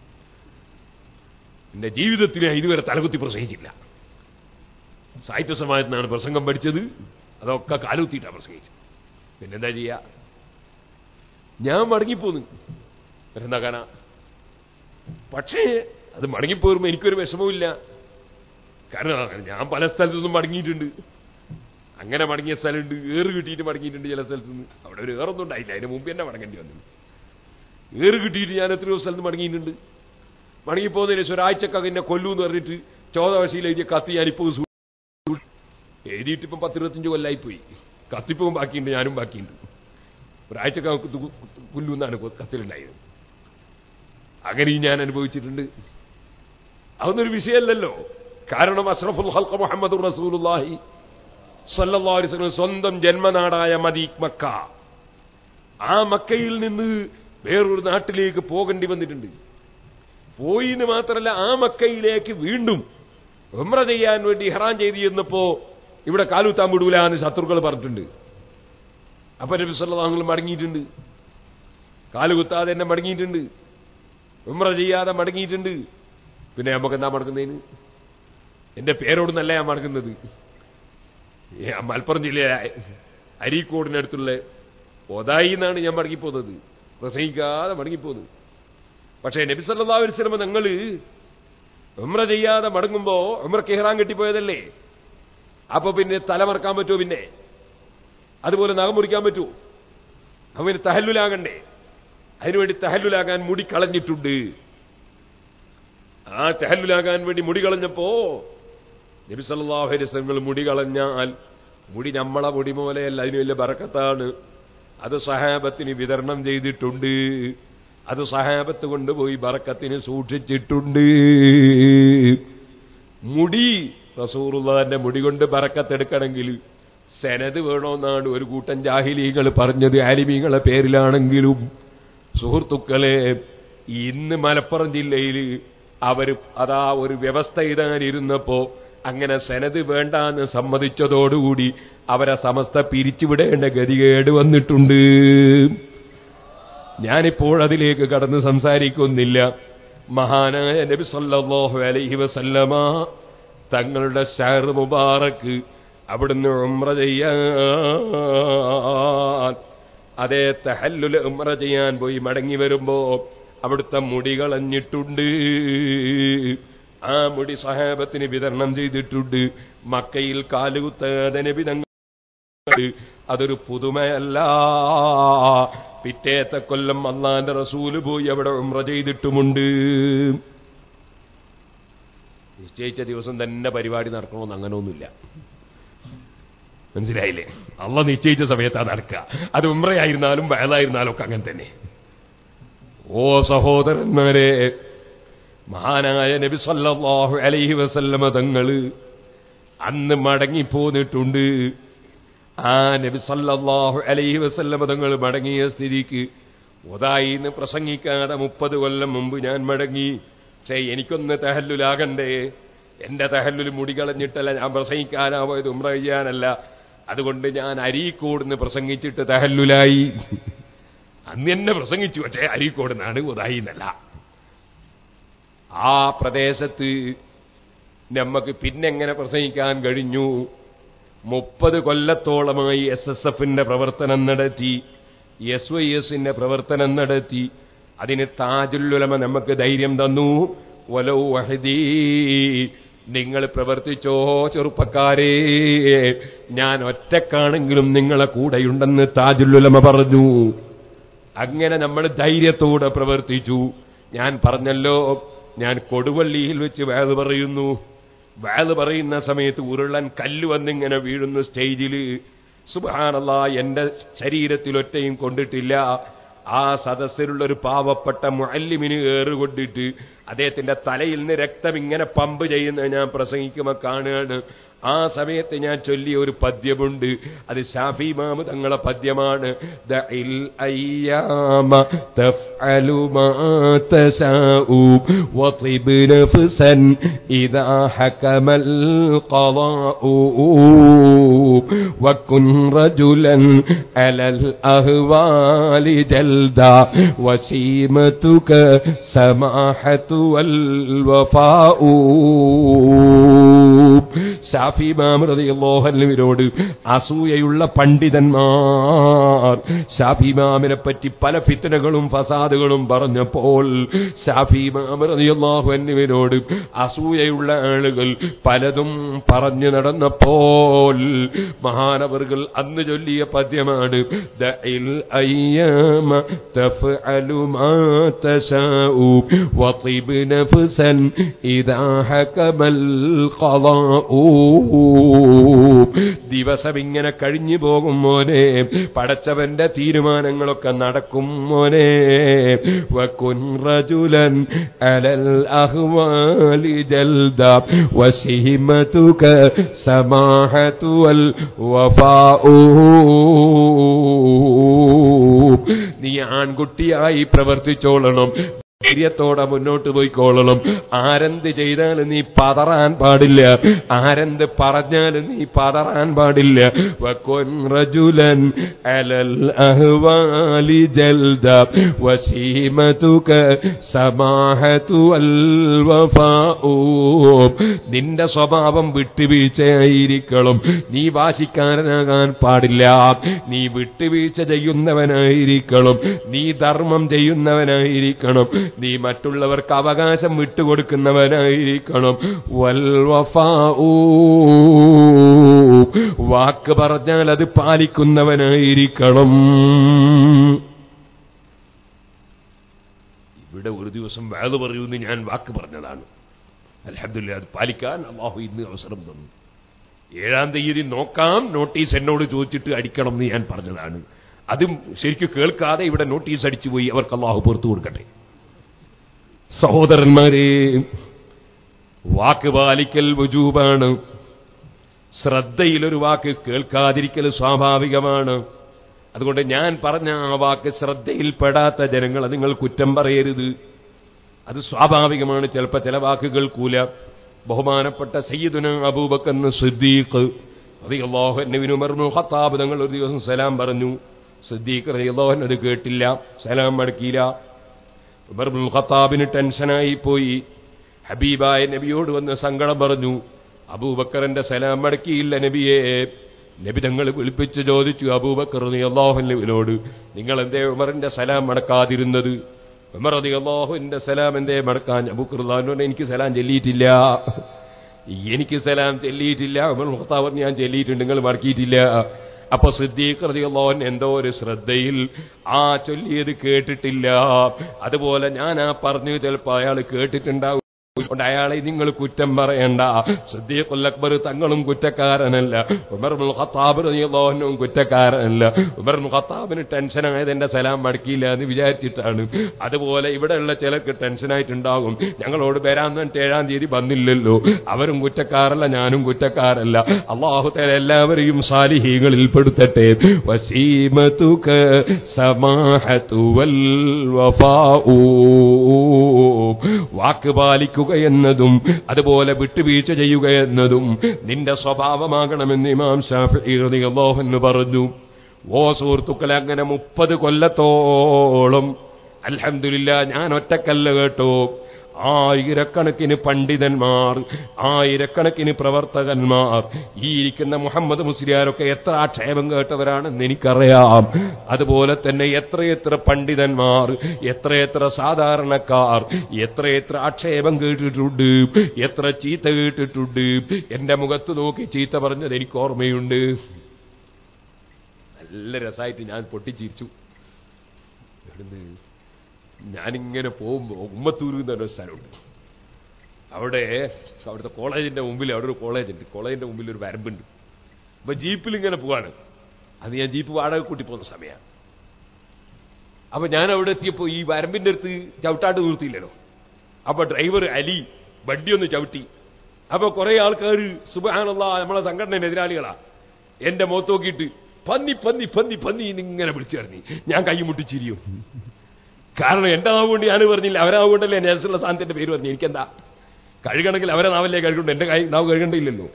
[SPEAKER 1] എന്റെ ജീവിതത്തിൽ ഞാൻ ഇതുവരെ തലകുത്തി പ്രസംഗിച്ചില്ല സാഹിത്യ സമാജത്തിനാണ് പ്രസംഗം പഠിച്ചത് അതൊക്കെ കാലുകുത്തിയിട്ടാണ് പ്രസംഗിച്ചത് പിന്നെന്താ ചെയ്യാ ഞാൻ മടങ്ങിപ്പോന്നു എന്താക്കാനാ പക്ഷേ അത് മടങ്ങിപ്പോരുമ്പോ എനിക്കൊരു വിഷമവുമില്ല കാരണം ഞാൻ പല സ്ഥലത്തു നിന്നും മടങ്ങിയിട്ടുണ്ട് അങ്ങനെ മടങ്ങിയ സ്ഥലമുണ്ട് ഏറ് കിട്ടിയിട്ട് മടങ്ങിയിട്ടുണ്ട് ചില സ്ഥലത്ത് നിന്ന് അവിടെ ഒരു ഏറൊന്നും ഉണ്ടായില്ല അതിന് മുമ്പ് തന്നെ മടങ്ങേണ്ടി വന്നു ഏറ് കിട്ടിയിട്ട് ഞാൻ എത്രയോ സ്ഥലത്ത് മടങ്ങിയിട്ടുണ്ട് മടങ്ങിപ്പോകുന്നതിന് ശേഷം ഒരാഴ്ചക്കകം എന്നെ കൊല്ലൂ എന്ന് പറഞ്ഞിട്ട് ചോദവശയിൽ എഴുതിയ കത്ത് ഞാനിപ്പോൾ സൂ- എഴുതിയിട്ട് ഇപ്പം പത്തിരുപത്തഞ്ച് കൊല്ലായിപ്പോയി കത്തിപ്പവും ബാക്കിയുണ്ട് ഞാനും ബാക്കിയുണ്ട് ഒരാഴ്ചക്കകം കൊല്ലൂ എന്നാണ് കത്തിലുണ്ടായത് അങ്ങനെയും ഞാൻ അനുഭവിച്ചിട്ടുണ്ട് അതൊന്നൊരു വിഷയമല്ലല്ലോ കാരണം അഷ്റഫുൽ ഹൽഖ മുഹമ്മദ് റസൂലുള്ളാഹി സല്ലല്ലാഹു അലൈഹി വസല്ലം സ്വന്തം ജന്മനാടായ മദീ മക്ക ആ മക്കയിൽ നിന്ന് വേറൊരു നാട്ടിലേക്ക് പോകേണ്ടി വന്നിട്ടുണ്ട് പോയി എന്ന് മാത്രമല്ല ആ മക്കയിലേക്ക് വീണ്ടും ഉംറ ചെയ്യാൻ വേണ്ടി ഇഹ്റാൻ ചെയ്ത് ചെന്നപ്പോ ഇവിടെ കാലൂത്താൻ വിടൂല എന്ന് ശത്രുക്കൾ പറഞ്ഞിട്ടുണ്ട് അപ്പൊ നബി സല്ലല്ലാഹു മടങ്ങിയിട്ടുണ്ട് കാലുകുത്താതെ തന്നെ മടങ്ങിയിട്ടുണ്ട് ഉംറ ചെയ്യാതെ മടങ്ങിയിട്ടുണ്ട് പിന്നെ നമുക്ക് എന്താ മടക്കുന്നതിന് എന്റെ പേരോടൊന്നല്ല ഞാൻ മടങ്ങുന്നത് ഏ, മലപ്പുറം ജില്ലയിലെ അരീക്കോടിനടുത്തുള്ള ഒതായി എന്നാണ് ഞാൻ മടങ്ങിപ്പോകുന്നത് പ്രസംഗിക്കാതെ മടങ്ങിപ്പോകുന്നത് പക്ഷേ നബി സല്ലല്ലാഹു അലൈഹി വസല്ലം നിങ്ങൾ ഉംറ ചെയ്യാതെ മടങ്ങുമ്പോ ഉംറക്ക് ഇഹ്റാൻ കെട്ടിപ്പോയതല്ലേ അപ്പൊ പിന്നെ തലമറക്കാൻ പറ്റുമോ പിന്നെ അതുപോലെ നഖം മുറിക്കാൻ പറ്റുമോ അവന് തഹല്ലുലാകണ്ടേ അതിനുവേണ്ടി തഹല്ലുലാകാൻ മുടി കളഞ്ഞിട്ടുണ്ട് ആ തഹല്ലുലാകാൻ വേണ്ടി മുടി കളഞ്ഞപ്പോ നബി സല്ലല്ലാഹു അലൈഹി വസല്ലം മുടി കളഞ്ഞാൽ മുടി നമ്മളെ മുടി പോലെയല്ല അതിന് വലിയ ബറക്കത്താണ് അത് സഹാബത്തിന് വിതരണം ചെയ്തിട്ടുണ്ട് അത് സഹാബത്ത് കൊണ്ടുപോയി ബറക്കത്തിന് സൂക്ഷിച്ചിട്ടുണ്ട് മുടി റസൂറുള്ളാന്റെ മുടി കൊണ്ട് ബറക്കത്തെടുക്കണമെങ്കിൽ സെനത് വേണമെന്നാണ് ഒരു കൂട്ടം ജാഹിലീങ്ങൾ പറഞ്ഞത് ആലിമീങ്ങളെ പേരിലാണെങ്കിലും സുഹൃത്തുക്കളെ ഇന്ന് മലപ്പുറം ജില്ലയിൽ അവർ അതാ ഒരു വ്യവസ്ഥ ഇടാനിരുന്നപ്പോ അങ്ങനെ സെനത് വേണ്ടാന്ന് സമ്മതിച്ചതോടുകൂടി അവരെ സമസ്ത പിരിച്ചുവിടേണ്ട ഗതികേട് വന്നിട്ടുണ്ട് ഞാനിപ്പോൾ അതിലേക്ക് കടന്ന് സംസാരിക്കുന്നില്ല മഹാനായ നബി സല്ലല്ലാഹു അലൈഹി വസല്ലമ തങ്ങളുടെ ഷഹർ മുബാറക്ക് അവിടുന്ന് ഉംറ ചെയ്യാൻ അതേ തഹല്ലുൽ ഉംറ ചെയ്യാൻ പോയി മടങ്ങി വരുമ്പോ അവിടുത്തെ മുടി കളഞ്ഞിട്ടുണ്ട് ആ മുടി സഹാബത്തിന് വിതരണം ചെയ്തിട്ടുണ്ട് മക്കയിൽ കാലുകുത്താതെ നബി തങ്ങൾ അതൊരു പുതുമയല്ല പിറ്റേത്തെ കൊല്ലം അള്ളാന്റെ റസൂല് പോയി അവിടെ ഉംറ ചെയ്തിട്ടുമുണ്ട് നിശ്ചയിച്ച ദിവസം തന്നെ പരിപാടി നടക്കണമെന്ന് അങ്ങനെയൊന്നുമില്ല മനസ്സിലായില്ലേ അള്ള നിശ്ചയിച്ച സമയത്താ നടക്കുക അത് ഉമ്രയായിരുന്നാലും വയലായിരുന്നാലും ഒക്കെ അങ്ങനെ തന്നെ ഓ സഹോദരന്മാരെ മഹാനായ നബി സല്ലല്ലാഹു അലൈഹി വസല്ലമ തങ്ങള് അന്ന് മടങ്ങിപ്പോന്നിട്ടുണ്ട് ആ നബി സല്ലല്ലാഹു അലൈഹി വസല്ലമ തങ്ങൾ മടങ്ങിയ സ്ഥിതിക്ക് ഒതായിന്ന് പ്രസംഗിക്കാതെ മുപ്പത് കൊല്ലം മുമ്പ് ഞാൻ മടങ്ങി പക്ഷേ എനിക്കൊന്ന് തഹല്ലുലാകണ്ടേ എന്റെ തഹല്ലുൽ മുടി കളഞ്ഞിട്ടല്ല ഞാൻ പ്രസംഗിക്കാനാ പോയത് ഉമ്ര ചെയ്യാനല്ല അതുകൊണ്ട് ഞാൻ അരീക്കോടുന്ന് പ്രസംഗിച്ചിട്ട് തഹല്ലുലായി അന്ന് എന്നെ പ്രസംഗിച്ചു പക്ഷേ അരീക്കോടുന്നാണ് ഉദായി എന്നല്ല ആ പ്രദേശത്ത് നമുക്ക് പിന്നെങ്ങനെ പ്രസംഗിക്കാൻ കഴിഞ്ഞു മുപ്പത് കൊല്ലത്തോളമായി എസ് എസ് എഫിന്റെ പ്രവർത്തനം നടത്തി എസ് വൈ എസിന്റെ പ്രവർത്തനം നടത്തി അതിന് താജുല്ലുലമ നമുക്ക് ധൈര്യം തന്നു വലോ വഹദീ നിങ്ങൾ പ്രവർത്തിച്ചോ ചെറുപ്പക്കാരെ ഞാൻ ഒറ്റക്കാണെങ്കിലും നിങ്ങളെ കൂടെയുണ്ടെന്ന് താജുല്ലുലമ പറഞ്ഞു അങ്ങനെ നമ്മൾ ധൈര്യത്തോടെ പ്രവർത്തിച്ചു ഞാൻ പറഞ്ഞല്ലോ ഞാൻ കൊടുവള്ളിയിൽ വെച്ച് വേത് പറയുന്നു വേത് പറയുന്ന സമയത്ത് ഉരുളൻ കല്ല് വന്നിങ്ങനെ വീഴുന്നു സ്റ്റേജിൽ സുബാനല്ല എന്റെ ശരീരത്തിൽ ഒറ്റയും കൊണ്ടിട്ടില്ല ആ സദസ്സിലുള്ള ഒരു പാവപ്പെട്ട മുഅല്ലിമിന് ഏറുകൊണ്ടിട്ട് അദ്ദേഹത്തിന്റെ തലയിൽ നിന്ന് രക്തം ഇങ്ങനെ പമ്പ് ചെയ്യുന്നത് ഞാൻ പ്രസംഗിക്കുമ്പോൾ കാണുകയാണ് ആ സമയത്ത് ഞാൻ ചൊല്ലിയ ഒരു പദ്യമുണ്ട് അത് ഷാഫി മാമു തങ്ങളെ പദ്യമാണ് ദഇൽ അയ്യാമ തഫ്അലു മാ തശാഉ വതിബ് നഫ്സൻ ഇദാ ഹകമൽ ഖളാഉ വകുൻ റജുലൻ അലൽ അഹ്വാലി ജൽദാ വസീമതുക സമാഹതു വൽ വഫാഉ ഷാഫി മാമൃതയോഹന്നുവിനോട് അസൂയയുള്ള പണ്ഡിതന്മാർ ഷാഫി മാമിനെ പറ്റി പല ഫിത്തനകളും ഫസാദുകളും പറഞ്ഞപ്പോൾ ഷാഫി മാമൃതയോഹു എന്നിവനോട് അസൂയയുള്ള ആളുകൾ പലതും പറഞ്ഞു നടന്നപ്പോൾ മഹാനവറുകൾ അന്ന് ചൊല്ലിയ പദ്യമാണ് ദഇൽ അയ്യാമ തഫ്അലു മാ തശാഉ വതിബ് നഫ്സൻ ഇദാ ഹകമൽ ഖളാഉ ദിവസം ഇങ്ങനെ കഴിഞ്ഞു പോകും മോനെ പടച്ചവന്റെ തീരുമാനങ്ങളൊക്കെ നടക്കും മോനെ വകുൻ റജുലൻ അലൽ അഹ്വാലി ജൽദ വസിഹിമതുക സമാഹതു വൽ വഫാഉ നീ ആൺകുട്ടിയായി പ്രവർത്തിച്ചോളണം ധൈര്യത്തോടെ മുന്നോട്ട് പോയിക്കോളണം ആരെന്ത് ചെയ്താലും നീ പതറാൻ പാടില്ല ആരെന്ത് പറഞ്ഞാലും നീ പതറാൻ പാടില്ല വക്കൊൻ റജുലൻ അലൽ അഹ്വാലി ജൽദ വസീമതുക സമാഹതു അൽ വഫാഉ നിന്റെ സ്വഭാവം വിട്ടുവീഴ്ചയായിരിക്കണം നീ വാശിക്കാരനാകാൻ പാടില്ല നീ വിട്ടുവീഴ്ച ചെയ്യുന്നവനായിരിക്കണം നീ ധർമ്മം ചെയ്യുന്നവനായിരിക്കണം നീ മറ്റുള്ളവർക്ക് അവകാശം വിട്ടുകൊടുക്കുന്നവനായിരിക്കണം വൽ വഫാഊ വാക്ക് പറഞ്ഞാൽ അത് പാലിക്കുന്നവനായിരിക്കണം ഇവിടെ ഒരു ദിവസം വേദ പറയുമെന്ന് ഞാൻ വാക്ക് പറഞ്ഞതാണ് അലഹദില്ല അത് പാലിക്കാൻ അള്ളാഹു ഇന്ന് അവസരം തന്നു ഏഴാം തീയതി നോക്കാം നോട്ടീസ് എന്നോട് ചോദിച്ചിട്ട് അടിക്കണം എന്ന് ഞാൻ പറഞ്ഞതാണ് അതും ശരിക്കും കേൾക്കാതെ ഇവിടെ നോട്ടീസ് അടിച്ചു പോയി അവർക്ക് അള്ളാഹു പുറത്തു കൊടുക്കട്ടെ സഹോദരന്മാരെ വാക്ക് പാലിക്കൽ വുജൂബാണ് ശ്രദ്ധയിലൊരു വാക്ക് കേൾക്കാതിരിക്കൽ സ്വാഭാവികമാണ് അതുകൊണ്ട് ഞാൻ പറഞ്ഞ ആ വാക്ക് ശ്രദ്ധയിൽപ്പെടാത്ത ജനങ്ങളെ നിങ്ങൾ കുറ്റം പറയരുത് അത് സ്വാഭാവികമാണ് ചിലപ്പോൾ ചില വാക്കുകൾ കൂല ബഹുമാനപ്പെട്ട സയ്യിദുന അബൂബക്കർ സിദ്ദീഖ് റളിയല്ലാഹു അൻഹു ഉമർ ഇബ്നുൽ ഖത്താബ് തങ്ങൾ ഒരു ദിവസം സലാം പറഞ്ഞു സിദ്ദീഖ് റളിയല്ലാഹു അൻഹു അത് കേട്ടില്ല സലാം മടക്കിയില്ല ഉമർ ഇബ്നുൽ ഖത്താബിന് ടെൻഷനായി പോയി ഹബീബായ നബിയോട് വന്ന് സങ്കടം പറഞ്ഞു അബൂബക്കറിന്റെ സലാം മടക്കിയില്ല നബിയെ നബി തങ്ങൾ വിളിപ്പിച്ച് ചോദിച്ചു അബൂബക്കർ അള്ളാഹുവിനോട് നിങ്ങൾ എന്തേ ഉമറിന്റെ സലാം മടക്കാതിരുന്നത് ഉമർ അതി അള്ളാഹുവിന്റെ സലാം എന്തേ മടക്കാൻ അബൂക്കർ എനിക്ക് സലാം ചെല്ലിയിട്ടില്ല എനിക്ക് സലാം ചെല്ലിയിട്ടില്ല ഉമർ മുഖത്താവർ ഞാൻ ചെല്ലിയിട്ടുണ്ട് നിങ്ങൾ മടക്കിയിട്ടില്ല അപ്പൊ സിദ്ദീഖ് റളിയല്ലാഹു എന്തോ ഒരു ശ്രദ്ധയിൽ ആ ചൊല്ലിയത് കേട്ടിട്ടില്ല അതുപോലെ ഞാൻ ആ പറഞ്ഞു ചിലപ്പോൾ അയാൾ കേട്ടിട്ടുണ്ടാവും അതുകൊണ്ട് അയാളെ നിങ്ങൾ കുറ്റം പറയണ്ട സിദ്ദീഖുൽ അക്ബർ തങ്ങളും കുറ്റക്കാരനല്ല ഉമർ ഇബ്നുൽ ഖത്താബ് റളിയല്ലാഹു അൻഹുവും കുറ്റക്കാരനല്ല ഉമർ ഇബ്നുൽ ഖത്താബിന് ടെൻഷനായത് എന്റെ സലാം മടക്കിയില്ല എന്ന് വിചാരിച്ചിട്ടാണ് അതുപോലെ ഇവിടെയുള്ള ചിലർക്ക് ടെൻഷനായിട്ടുണ്ടാകും ഞങ്ങളോട് വരാൻ വേണ്ടി ഏഴാം തീയതി വന്നില്ലല്ലോ അവരും കുറ്റക്കാരല്ല ഞാനും കുറ്റക്കാരല്ല അള്ളാഹു തആല എല്ലാവരെയും സാലിഹീങ്ങളിൽ പെടുത്തട്ടെ വസീമതുക സമാഹതു വൽ വഫാഉ വാക്ക് പാലിക്കുക എന്നതും അതുപോലെ വിട്ടുവീഴ്ച ചെയ്യുക എന്നതും നിന്റെ സ്വഭാവമാകണമെന്ന് ഇമാം ഷാഫി റളിയല്ലാഹു അൻഹു പറഞ്ഞു ഓ സുഹൃത്തുക്കളെ അങ്ങനെ മുപ്പത് കൊല്ലത്തോളം അൽഹംദുലില്ല ഞാൻ ഒറ്റക്കല്ല കേട്ടോ ആയിരക്കണക്കിന് പണ്ഡിതന്മാർ ആയിരക്കണക്കിന് പ്രവർത്തകന്മാർ ഈ ഇരിക്കുന്ന മുഹമ്മദ് മുസ്ലിയാരൊക്കെ എത്ര ആക്ഷേപം കേട്ടവരാണെന്ന് എനിക്കറിയാം അതുപോലെ തന്നെ എത്രയെത്ര പണ്ഡിതന്മാർ എത്രയെത്ര സാധാരണക്കാർ എത്രയെത്ര ആക്ഷേപം കേട്ടിട്ടുണ്ട് എത്ര ചീത്ത കേട്ടിട്ടുണ്ട് എന്റെ മുഖത്ത് നോക്കി ചീത്ത പറഞ്ഞത് എനിക്ക് ഓർമ്മയുണ്ട് നല്ല രസമായിട്ട് ഞാൻ പൊട്ടിച്ചിരിച്ചു എവിടുന്ന് ഞാനിങ്ങനെ പോകുമ്പോൾ ഉമ്മത്തൂർ എന്ന് പറഞ്ഞ സ്ഥലമുണ്ട് അവിടെ അവിടുത്തെ കോളേജിന്റെ മുമ്പിൽ അവിടെ ഒരു കോളേജ് ഉണ്ട് കോളേജിന്റെ മുമ്പിൽ ഒരു വരമ്പുണ്ട് അപ്പൊ ജീപ്പിൽ ഇങ്ങനെ പോവാണ് അത് ഞാൻ ജീപ്പ് വാടക കൂട്ടി പോകുന്ന സമയമാണ് അപ്പൊ ഞാൻ അവിടെ എത്തിയപ്പോൾ ഈ വരമ്പിന്റെ അടുത്ത് ചവിട്ടാട്ട് നിർത്തിയില്ലല്ലോ അപ്പൊ ഡ്രൈവർ അലി വണ്ടി ഒന്ന് ചവിട്ടി അപ്പൊ കുറെ ആൾക്കാർ സുബാനുള്ള നമ്മളെ സംഘടന എതിരാളികളാ എന്റെ മുഖത്ത് നോക്കിയിട്ട് പന്നി പന്നി പന്നി പന്നി ഇങ്ങനെ വിളിച്ചു കറങ്ങി ഞാൻ കൈ മുട്ടിച്ചിരിയും കാരണം എന്റെ നാവ് കൊണ്ട് ഞാൻ പറഞ്ഞില്ല അവരാവ് കൊണ്ടല്ലേ നേഴ്സുള്ള സ്ഥാനത്തിന്റെ പേര് പറഞ്ഞു എനിക്കെന്താ കഴുകണമെങ്കിൽ അവരെ നാവല്ലേ കഴുകണ്ട എന്റെ കൈ നാവ് കഴുകണ്ടില്ലല്ലോ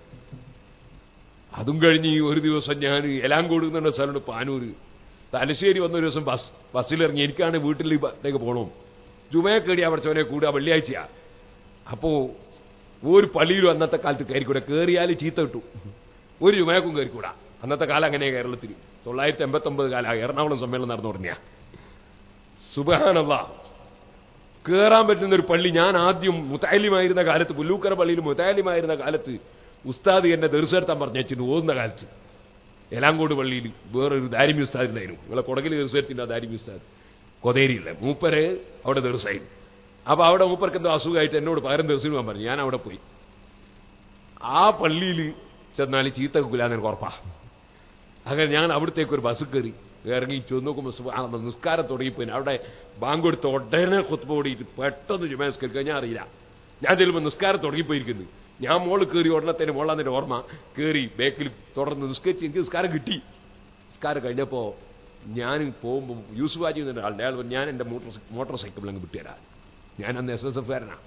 [SPEAKER 1] അതും കഴിഞ്ഞ് ഈ ഒരു ദിവസം ഞാൻ എലാങ്കോട് എന്ന സ്ഥലമുണ്ട് പാനൂര് തലശ്ശേരി വന്ന ഒരു ദിവസം ബസ് ബസ്സിലിറങ്ങി എനിക്കാണ് വീട്ടിലേക്ക് പോകണം ജുമയെ കേടിയാ പഠിച്ചവനെ കൂടുക വെള്ളിയാഴ്ചയാ അപ്പോ ഒരു പള്ളിയിലും അന്നത്തെ കാലത്ത് കയറിക്കൂടെ കയറിയാൽ ചീത്ത കിട്ടും ഒരു ജുമയക്കും കയറിക്കൂടാ അന്നത്തെ കാലം അങ്ങനെയാ കേരളത്തിൽ തൊള്ളായിരത്തി എൺപത്തി ഒമ്പത് കാലം എറണാകുളം സമ്മേളനം നടന്നു തുടങ്ങിയ സുബാനല്ല കയറാൻ പറ്റുന്ന ഒരു പള്ളി ഞാൻ ആദ്യം മുത്താലിമായിരുന്ന കാലത്ത് പുല്ലൂക്കര പള്ളിയിൽ മുത്താലിമായിരുന്ന കാലത്ത് ഉസ്താദ് എന്നെ ദർശനത്താൻ പറഞ്ഞു വെച്ചിട്ട് ഓതുന്ന കാലത്ത് എലാങ്കോട് പള്ളിയിൽ വേറൊരു ദാരിമി ഉസ്താദ് ഉണ്ടായിരുന്നു നിങ്ങളെ കൊടകിൽ ദർശനത്തിൻ്റെ ആ ദാരിമി ഉസ്താദ് കൊതേരിയില്ല മൂപ്പര് അവിടെ ദർശായിരുന്നു അപ്പൊ അവിടെ മൂപ്പർക്ക് എന്തോ അസുഖമായിട്ട് എന്നോട് പകരം ദർശനം പറഞ്ഞു ഞാൻ അവിടെ പോയി ആ പള്ളിയിൽ ചെന്നാൽ ചീത്ത കുലാന്ന് എനിക്ക് ഉറപ്പാ അങ്ങനെ ഞാൻ അവിടത്തേക്ക് ഒരു ബസ് കയറി ഇറങ്ങി ചെന്ന് നോക്കുമ്പോൾ സുബ്ഹാനല്ലാഹ് നിസ്കാരം തുടങ്ങിപ്പോയി അവിടെ ബാങ്ക് കൊടുത്ത ഉടനെ കുത്തുമ്പ ഓടിയിട്ട് പെട്ടെന്ന് ജുമാസ്കരിക്കാൻ ഞാൻ അറിയില്ല ഞാൻ ചെല്ലുമ്പോൾ നിസ്കാരം തുടങ്ങിപ്പോയിരിക്കുന്നു ഞാൻ മോള് കയറി ഉടനത്തേന് മോളാന്നിന്റെ ഓർമ്മ കയറി ബാക്കിൽ തുടർന്ന് നിസ്കരിച്ച് എനിക്ക് നിസ്കാരം കിട്ടി നിസ്കാരം കഴിഞ്ഞപ്പോ ഞാൻ പോകുമ്പോൾ യൂസുഫ് ഹാജി എന്ന ആളുടെ അയാൾ പറഞ്ഞു, ഞാൻ എൻ്റെ മോട്ടോർ മോട്ടോർ സൈക്കിൾ അങ്ങ് വിട്ടുതരാം ഞാൻ അന്ന് എസ് എസ് എഫ് കാരനാണ്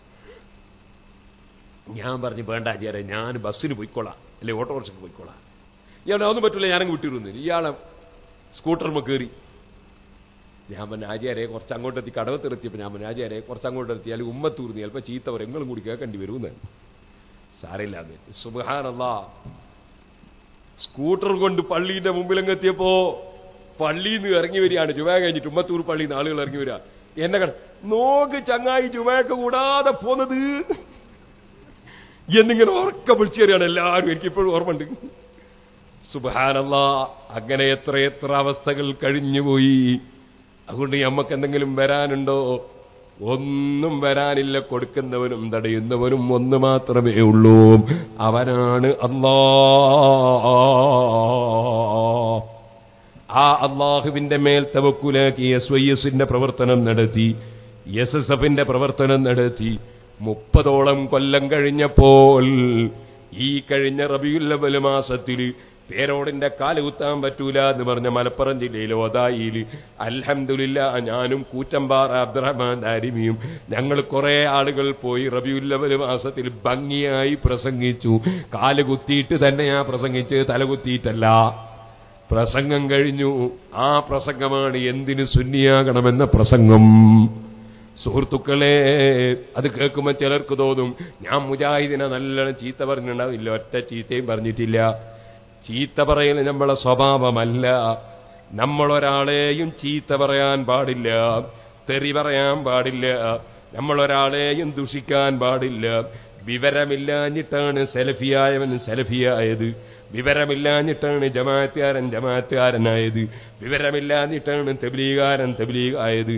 [SPEAKER 1] ഞാൻ പറഞ്ഞു വേണ്ട ആചാര്യ ഞാൻ ബസ്സിന് പോയിക്കോളാം അല്ലെ ഓട്ടോറിക്ഷയ്ക്ക് പോയിക്കോളാം ഇയാളെ അതൊന്നും പറ്റില്ല ഞാനങ്ങ് വിട്ടിരുന്നു ഇയാളെ സ്കൂട്ടർമ കയറി ഞാൻ പറഞ്ഞു ആചാര്യെ കുറച്ച് അങ്ങോട്ട് എത്തി കടവത്തെത്തിയപ്പോൾ ഞാൻ പറഞ്ഞു ആചാര്യെ കുറച്ച് അങ്ങോട്ട് എത്തിയാൽ ഉമ്മത്തൂർന്ന് ചിലപ്പോൾ ചീത്ത പറയും എങ്ങളും കൂടി കേൾക്കേണ്ടി വരുമെന്ന് സാരയില്ലാതെ സുബഹാനല്ല സ്കൂട്ടർ കൊണ്ട് പള്ളീന്റെ മുമ്പിലങ്ങ് എത്തിയപ്പോ പള്ളിയിൽ നിന്ന് ഇറങ്ങി വരികയാണ് ജുമ കഴിഞ്ഞിട്ട് ഉമ്മത്തൂർ പള്ളിയിൽ നിന്ന് ആളുകൾ ഇറങ്ങി വരിക എന്നെ കണ്ട നോക്ക് ചങ്ങായി ജുമയൊക്കെ കൂടാതെ പോന്നത് എന്നിങ്ങനെ ഉറക്ക വിളിച്ചു തരികയാണ് എല്ലാവരും എനിക്കിപ്പോഴും ഓർമ്മയുണ്ട് സുബഹാനല്ല അങ്ങനെ എത്ര എത്ര അവസ്ഥകൾ കഴിഞ്ഞുപോയി അതുകൊണ്ട് നമുക്ക് എന്തെങ്കിലും വരാനുണ്ടോ ഒന്നും വരാനില്ല കൊടുക്കുന്നവനും തടയുന്നവനും ഒന്ന് മാത്രമേ ഉള്ളൂ അവനാണ് അല്ലാ ആ അള്ളാഹുവിന്റെ മേൽ തവക്കുലാക്കി എസ് വൈ എസിന്റെ പ്രവർത്തനം നടത്തി എസ് എസ് എഫിന്റെ പ്രവർത്തനം നടത്തി മുപ്പതോളം കൊല്ലം കഴിഞ്ഞപ്പോൾ ഈ കഴിഞ്ഞ റബിയുല്ലവൽ മാസത്തിൽ പേരോടിന്റെ കാല് കുത്താൻ പറ്റൂല എന്ന് പറഞ്ഞ മലപ്പുറം ജില്ലയിലെ ഒതായിൽ അൽഹംദുലില്ല ഞാനും കൂറ്റമ്പാറ അബ്ദുറഹ്മാൻ ദാരിമിയും ഞങ്ങൾ കുറെ ആളുകൾ പോയി റബിയുല്ലവൽ മാസത്തിൽ ഭംഗിയായി പ്രസംഗിച്ചു കാല് കുത്തിയിട്ട് തന്നെയാ പ്രസംഗിച്ച് തല കുത്തിയിട്ടല്ല പ്രസംഗം കഴിഞ്ഞു ആ പ്രസംഗമാണ് എന്തിന് സുന്നിയാകണമെന്ന പ്രസംഗം സുഹൃത്തുക്കളെ അത് കേൾക്കുമ്പോൾ ചിലർക്ക് തോന്നും ഞാൻ മുജാഹിദിനെ നല്ലോണം ചീത്ത പറഞ്ഞിട്ടുണ്ടാവില്ല ഒറ്റ ചീത്തയും പറഞ്ഞിട്ടില്ല ചീത്ത പറയൽ നമ്മളെ സ്വഭാവമല്ല നമ്മളൊരാളെയും ചീത്ത പറയാൻ പാടില്ല തെറി പറയാൻ പാടില്ല നമ്മളൊരാളെയും ദുഷിക്കാൻ പാടില്ല വിവരമില്ലാഞ്ഞിട്ടാണ് സെലഫിയായവൻ സെലഫിയായത് വിവരമില്ലാഞ്ഞിട്ടാണ് ജമാഅത്തുകാരൻ ജമാഅത്തുകാരനായത് വിവരമില്ലാഞ്ഞിട്ടാണ് തെബിലീകാരൻ തെബിലീകായത്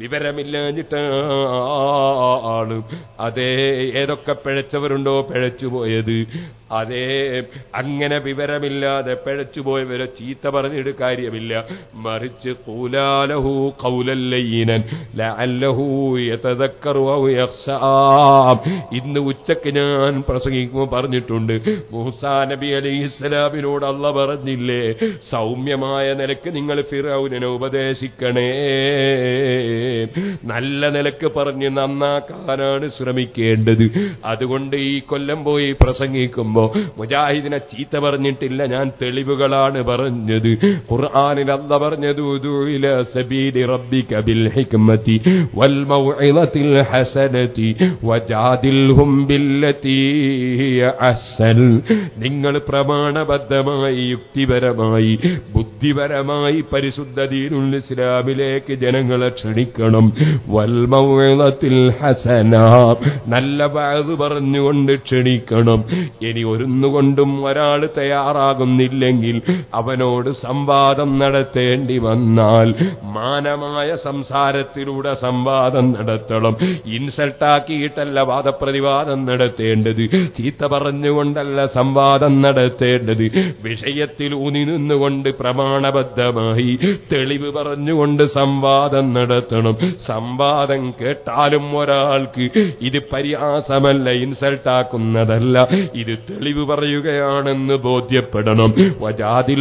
[SPEAKER 1] വിവരമില്ലാഞ്ഞിട്ടാണ് അതേ ഏതൊക്കെ പിഴച്ചവരുണ്ടോ പിഴച്ചുപോയത് അതേ അങ്ങനെ വിവരമില്ലാതെ പിഴച്ചുപോയവരെ ചീത്ത പറഞ്ഞിട്ട് കാര്യമില്ല മറിച്ച് കൂലാലഹു കൗലല്ലയ്യനൻ ലഅല്ലഹു യതദക്കറു ഔ യഖ്ശാം ഇന്ന് ഉച്ചക്ക് ഞാൻ പ്രസംഗിക്കുമ്പോൾ പറഞ്ഞിട്ടുണ്ട് മൂസാ നബി അലൈഹിസ്സലാമിനോട് അല്ല പറഞ്ഞില്ലേ സൗമ്യമായ നിലക്ക് നിങ്ങൾ ഫിറൌനെ ഉപദേശിക്കണേ നല്ല നിലക്ക് പറഞ്ഞ് നന്നാക്കാനാണ് ശ്രമിക്കേണ്ടത് അതുകൊണ്ട് ഈ കൊല്ലം പോയി പ്രസംഗിക്കുമ്പോ മുജാഹിദിനെ ചീത്ത പറഞ്ഞിട്ടില്ല ഞാൻ തെളിവുകളാണ് പറഞ്ഞത് ഖുർആനിൽ അല്ല പറഞ്ഞത് ഉദു ഇലാ സബീലി റബ്ബിക ബിൽ ഹിക്മതി വൽ മൗഇദത്തിൽ ഹസനതി വജാദിൽഹും ബില്ലതി ഹിയ അഹ്സൻ നിങ്ങൾ പ്രമാണബദ്ധമായി യുക്തിപരമായി ബുദ്ധിപരമായി പരിശുദ്ധ ദീനുൽ ഇസ്ലാമിലേക്ക് ജനങ്ങളെ ക്ഷണിക്കണം വൽമൗളത്തിൽ ഹസന നല്ല വാത് പറഞ്ഞുകൊണ്ട് ക്ഷണിക്കണം ഇനി ഒരുന്നുകൊണ്ടും ഒരാൾ തയ്യാറാകുന്നില്ലെങ്കിൽ അവനോട് സംവാദം നടത്തേണ്ടി വന്നാൽ മാനമായ സംസാരത്തിലൂടെ സംവാദം നടത്തണം ഇൻസൾട്ടാക്കിയിട്ടല്ല വാദപ്രതിവാദം നടത്തേണ്ടത് ചീത്ത പറഞ്ഞുകൊണ്ടല്ല സംവാദം നടത്തേണ്ടത് വിഷയത്തിൽ ഊന്നി നിന്നുകൊണ്ട് പ്രമാണബദ്ധമായി തെളിവ് പറഞ്ഞുകൊണ്ട് സംവാദം നടത്തണം സംവാദം കേട്ടാലും ഒരാൾക്ക് ഇത് പരിഹാസമല്ല ഇൻസൾട്ടാക്കുന്നതല്ല ഇത് തെളിവ് പറയുകയാണെന്ന് ബോധ്യപ്പെടണം വജാദിൽ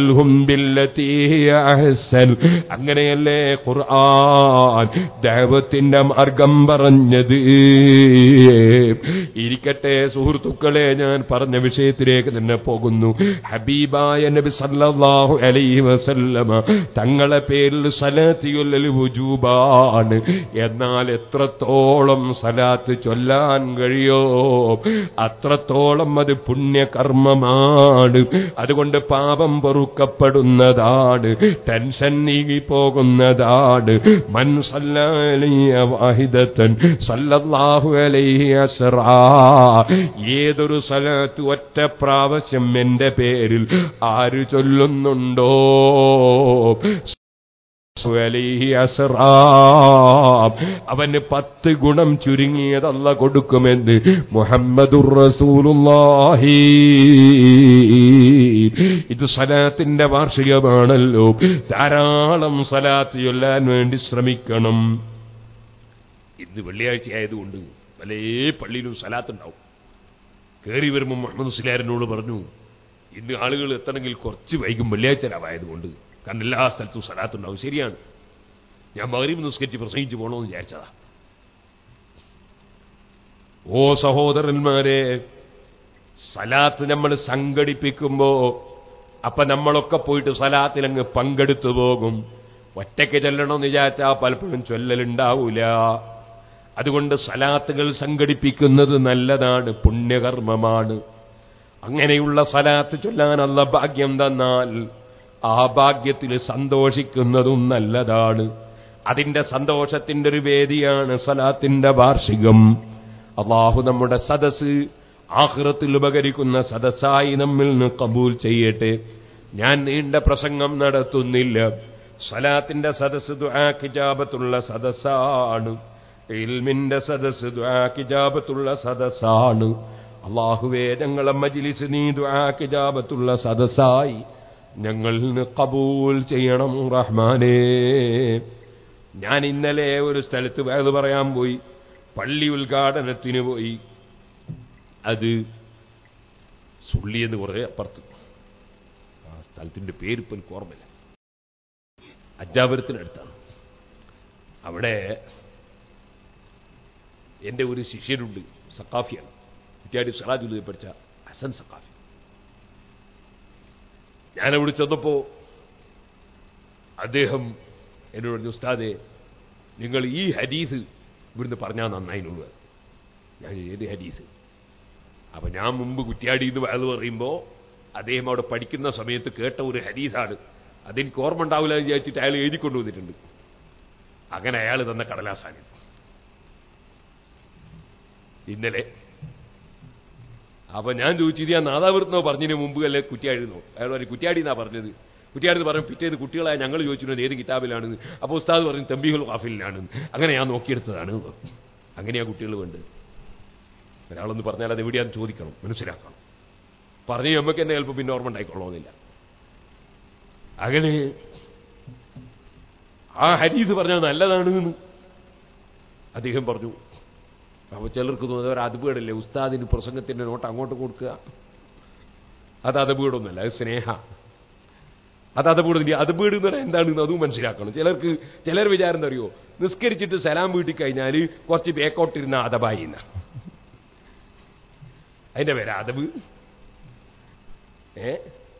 [SPEAKER 1] അങ്ങനെയല്ലേ ഖുർആൻ ദൈവത്തിന്റെ മാർഗം പറഞ്ഞത് ഇരിക്കട്ടെ സുഹൃത്തുക്കളെ ഞാൻ പറഞ്ഞ വിഷയത്തിലേക്ക് തന്നെ പോകുന്നു ഹബീബായ നബി സല്ലല്ലാഹു അലൈഹി വസല്ലമ തങ്ങളെ പേരിൽ സലാത്ത് ചൊല്ലൽ വുജൂബാണ് എന്നാൽ എത്രത്തോളം സലാത്ത് ചൊല്ലാൻ കഴിയോ അത്രത്തോളം അത് പുണ്യകർമ്മമാണ് അതുകൊണ്ട് പാപം പൊറുക്കപ്പെടുന്നതാണ് ടെൻഷൻ നീങ്ങി പോകുന്നതാണ് മൻ സല്ലലിയ വാഹിദത്തൻ സല്ലല്ലാഹു അലൈഹി അസ്റാ ഏതൊരു സ്ഥലത്ത് ഒറ്റ പ്രാവശ്യം എന്റെ പേരിൽ ആര് ചൊല്ലുന്നുണ്ടോ അലൈഹി അസ്റാ. അവന് പത്ത് ഗുണം ചുരുങ്ങിയതല്ല കൊടുക്കുമെന്ന് മുഹമ്മദുർ റസൂലുള്ളാഹി ഇത് സലാത്തിന്റെ വാർഷികമാണല്ലോ ധാരാളം സലാത്ത് ചൊല്ലാൻ വേണ്ടി ശ്രമിക്കണം ഇന്ന് വെള്ളിയാഴ്ച ആയതുകൊണ്ട് പല പള്ളിയിലും സലാത്തുണ്ടാവും കയറി വരുമ്പോൾ മുഹമ്മദ് സുലാരനോട് പറഞ്ഞു ഇന്ന് ആളുകൾ എത്തണമെങ്കിൽ കുറച്ച് വൈകും വെള്ളിയാഴ്ച രാവായതുകൊണ്ട് കാരണം എല്ലാ സ്ഥലത്തും സലാത്തുണ്ടാവും ശരിയാണ് ഞാൻ മകരീബ് നിസ്കരിച്ച് പ്രസംഗിച്ച് പോകണമെന്ന് വിചാരിച്ചതാ ഓ സഹോദരന്മാരെ സലാത്ത് നമ്മൾ സംഘടിപ്പിക്കുമ്പോ അപ്പൊ നമ്മളൊക്കെ പോയിട്ട് സലാത്തിലങ്ങ് പങ്കെടുത്തു പോകും ഒറ്റയ്ക്ക് ചെല്ലണമെന്ന് വിചാരിച്ചാൽ പലപ്പോഴും ചൊല്ലലുണ്ടാവൂല അതുകൊണ്ട് സലാത്തുകൾ സംഘടിപ്പിക്കുന്നത് നല്ലതാണ് പുണ്യകർമ്മമാണ് അങ്ങനെയുള്ള സലാത്ത് ചൊല്ലാൻ അല്ല ഭാഗ്യം തന്നാൽ ആ ഭാഗ്യത്തിൽ സന്തോഷിക്കുന്നതും നല്ലതാണ് അതിന്റെ സന്തോഷത്തിന്റെ ഒരു വേദിയാണ് സലാത്തിന്റെ വാർഷികം അള്ളാഹു നമ്മുടെ സദസ് ആഹ്റത്തിൽ ഉപകരിക്കുന്ന സദസ്സായി നമ്മിൽ നിന്ന് കബൂൽ ചെയ്യട്ടെ ഞാൻ നീണ്ട പ്രസംഗം നടത്തുന്നില്ല സലാത്തിന്റെ സദസ് ദുആക്കിജാബത്തുള്ള സദസ്സാണ് ഇൽമിന്റെ സദസ് ദുആക്കിജാബത്തുള്ള സദസ്സാണ് അള്ളാഹുവേ ഞങ്ങളെ മജിലിസ് നീ ദുആക്കിജാബത്തുള്ള സദസ്സായി ഞങ്ങളിൽ കബൂൽ ചെയ്യണം റഹ്മാനേ ഞാൻ ഇന്നലെ ഒരു സ്ഥലത്ത് വേത് പറയാൻ പോയി പള്ളി ഉദ്ഘാടനത്തിന് പോയി അത് സുള്ളി എന്ന് കുറേ അപ്പുറത്ത് ആ സ്ഥലത്തിന്റെ പേര് ഇപ്പം എനിക്ക് ഓർമ്മയില്ല അജാപുരത്തിനടുത്താണ് അവിടെ എൻ്റെ ഒരു ശിഷ്യനുണ്ട് സക്കാഫിയാണ് കുറ്റിയാടി സിറാജുൽ പഠിച്ച ഹസൻ സക്കാഫി ഞാനവിടെ ചെന്നപ്പോ അദ്ദേഹം എന്നോട് പറഞ്ഞു ഉസ്താദെ നിങ്ങൾ ഈ ഹദീസ് ഇവിടുന്ന് പറഞ്ഞാൽ നന്നായിനുള്ളൂ ഞാൻ ഏത് ഹദീസ് അപ്പൊ ഞാൻ മുമ്പ് കുറ്റിയാടി എന്ന് വയത് പറയുമ്പോൾ അദ്ദേഹം അവിടെ പഠിക്കുന്ന സമയത്ത് കേട്ട ഒരു ഹദീസാണ് അതെനിക്ക് ഓർമ്മ ഉണ്ടാവില്ല എന്ന് വിചാരിച്ചിട്ട് അയാൾ എഴുതി കൊണ്ടുവന്നിട്ടുണ്ട് അങ്ങനെ അയാൾ തന്ന കടലാസാണ് ഇന്നലെ അപ്പൊ ഞാൻ ചോദിച്ചത് ഞാൻ നാദാപുരത്തോ പറഞ്ഞതിന് മുമ്പ് അല്ലെ കുറ്റിയാടിന്നോ അയാൾ പറഞ്ഞു കുറ്റിയാടി എന്നാ പറഞ്ഞത് കുറ്റിയാടി എന്ന് പറഞ്ഞു പിറ്റേത് കുട്ടികളായ ഞങ്ങൾ ചോദിച്ചിരുന്നത് ഏത് കിതാബിലാണെന്ന് അപ്പോൾ ഉസ്താദ് പറഞ്ഞു തമ്പിഹുൽ ഖാഫിലാണ് അങ്ങനെ ഞാൻ നോക്കിയെടുത്തതാണ് അങ്ങനെയാ കുട്ടികൾ വേണ്ടത് ഒരാളൊന്ന് പറഞ്ഞാൽ അത് എവിടെയാന്ന് ചോദിക്കണം മനസ്സിലാക്കണം പറഞ്ഞു നമുക്ക് എന്നെ ചിലപ്പോൾ പിന്നെ ഓർമ്മ ഉണ്ടായിക്കൊള്ളണമെന്നില്ല അങ്ങനെ ആ ഹരീസ് പറഞ്ഞാൽ നല്ലതാണ് എന്ന് അദ്ദേഹം പറഞ്ഞു അപ്പോൾ ചിലർക്ക് തോന്നുന്നത് ഒരു അതുപേടല്ലേ ഉസ്താദിന് പ്രസംഗത്തിന്റെ നോട്ട് അങ്ങോട്ട് കൊടുക്കുക അത് അതുപീടൊന്നുമല്ല അത് സ്നേഹ അത് അതുപീടില്ല അതുപീട് എന്ന് പറഞ്ഞാൽ എന്താണെന്ന് അതും മനസ്സിലാക്കണം ചിലർക്ക് ചിലർ വിചാരം എന്താ അറിയോ നിസ്കരിച്ചിട്ട് സലാം വീട്ടിൽ കഴിഞ്ഞാൽ കുറച്ച് ബേക്കോട്ടിരുന്ന അതബായി എന്നാ അതിന്റെ പേര് അതബ് ഏ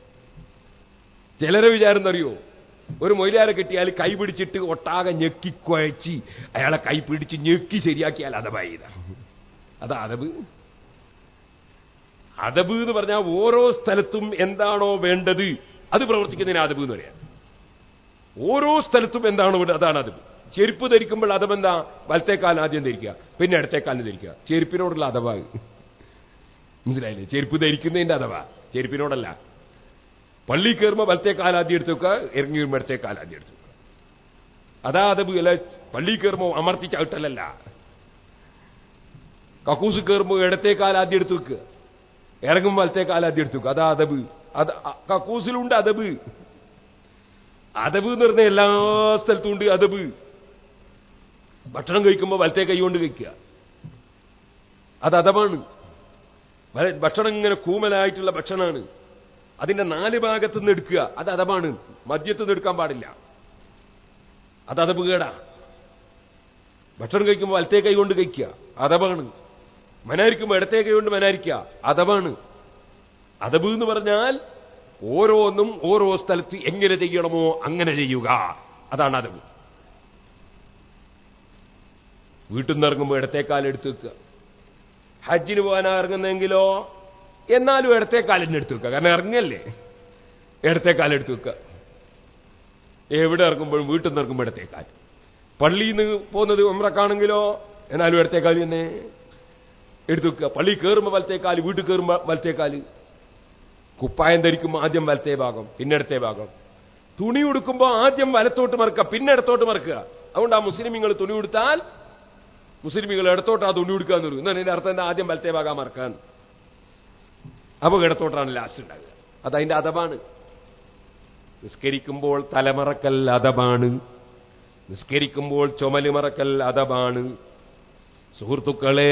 [SPEAKER 1] ചിലരെ വിചാരം എന്തറിയോ ഒരു മൊയിലാരെ കിട്ടിയാൽ കൈ പിടിച്ചിട്ട് ഒട്ടാകെ ഞെക്കി കുഴച്ച് അയാളെ കൈ പിടിച്ച് ഞെക്കി ശരിയാക്കിയാൽ അതബായി അതാ അതബ് അതബ് എന്ന് പറഞ്ഞാൽ ഓരോ സ്ഥലത്തും എന്താണോ വേണ്ടത് അത് പ്രവർത്തിക്കുന്നതിന് അതബ് എന്ന് പറയാം ഓരോ സ്ഥലത്തും എന്താണോ വേണ്ടത് അതാണ് അതബ് ചെരുപ്പ് ധരിക്കുമ്പോൾ അതബെന്താ വലത്തേക്കാൽ ആദ്യം ധരിക്കുക പിന്നെ ഇടത്തേക്കാലിന് ധരിക്കുക ചെരുപ്പിനോടുള്ള അതവാ മനസ്സിലായില്ലേ ചെരുപ്പ് ധരിക്കുന്നതിന്റെ അഥവാ ചെരുപ്പിനോടല്ല പള്ളി കയറുമ്പോൾ വലത്തെ കാലാദ്യം എടുത്തു വെക്കുക ഇറങ്ങി വരുമ്പോൾ ഇടത്തെ കാലാദ്യം എടുത്തു വെക്കുക അതാ അത് അല്ല പള്ളി കയറുമ്പോൾ അമർത്തി ചവിട്ടലല്ല കക്കൂസ് കയറുമ്പോൾ ഇടത്തെ കാലാദ്യം എടുത്തു വെക്കുക ഇറങ്ങുമ്പോൾ വലത്തെ കാലാദ്യം എടുത്തു വെക്കുക അതാ അതബ് അത് കക്കൂസിലുണ്ട് അതബ് അതബ് എന്ന് പറഞ്ഞ എല്ലാ സ്ഥലത്തും ഉണ്ട് അതബ് ഭക്ഷണം കഴിക്കുമ്പോൾ വലത്തെ കൈ കൊണ്ട് കഴിക്കുക അത് അതമാണ് ഭക്ഷണം ഇങ്ങനെ കൂമലായിട്ടുള്ള ഭക്ഷണമാണ് അതിന്റെ നാല് ഭാഗത്തു നിന്ന് എടുക്കുക അത് അതമാണ് മദ്യത്തു നിന്ന് എടുക്കാൻ പാടില്ല അത് അതബ് കേടാ ഭക്ഷണം കഴിക്കുമ്പോൾ വലത്തേ കൈ കൊണ്ട് കഴിക്കുക അതബാണ് മനാരിക്കുമ്പോൾ ഇടത്തേ കൈ കൊണ്ട് മനാരിക്കുക അതബാണ് അതബ് എന്ന് പറഞ്ഞാൽ ഓരോന്നും ഓരോ സ്ഥലത്ത് എങ്ങനെ ചെയ്യണമോ അങ്ങനെ ചെയ്യുക അതാണ് അതവ് വീട്ടിൽ നിന്ന് ഇറങ്ങുമ്പോൾ ഇടത്തേക്കാൽ എടുത്ത് വെക്കുക ഹജ്ജിന് പോകാനാ ഇറങ്ങുന്നെങ്കിലോ എന്നാലും ഇടത്തേക്കാലിന് എടുത്ത് വെക്കുക കാരണം ഇറങ്ങല്ലേ ഇടത്തേക്കാൽ എടുത്ത് വെക്കുക എവിടെ ഇറങ്ങുമ്പോഴും വീട്ടിൽ നിന്ന് ഇറങ്ങുമ്പോൾ ഇടത്തേക്കാൽ പള്ളിയിൽ നിന്ന് പോകുന്നത് ഉമ്രക്കാണെങ്കിലോ എന്നാലും ഇടത്തേക്കാൽ തന്നെ എടുത്തു വെക്കുക പള്ളി കയറുമ്പോൾ വലത്തേക്കാല് വീട്ടിൽ കയറുമ്പോൾ വലത്തേക്കാല് കുപ്പായം ധരിക്കുമ്പോൾ ആദ്യം വലത്തേ ഭാഗം പിന്നെ ഇടത്തേ ഭാഗം തുണി ഉടുക്കുമ്പോൾ ആദ്യം വലത്തോട്ട് മറക്കുക പിന്നെ ഇടത്തോട്ട് മറക്കുക അതുകൊണ്ട് ആ മുസ്ലിമിങ്ങൾ തുണി ഉടുത്താൽ മുസ്ലിമികൾ ഇടത്തോട്ട് ആ തുണി ഉടുക്കാൻ തരും എന്നാണ് ഇതിന്റെ അർത്ഥം എന്താ ആദ്യം വലത്തേ ഭാഗം മറക്കാൻ അപ്പൊ ഇടത്തോട്ടാണ് ലാസ്റ്റ് ഉണ്ടാകുക അതതിന്റെ അതമാണ് നിസ്കരിക്കുമ്പോൾ തലമറക്കൽ അതമാണ് നിസ്കരിക്കുമ്പോൾ ചുമല് മറക്കൽ അതമാണ് സുഹൃത്തുക്കളെ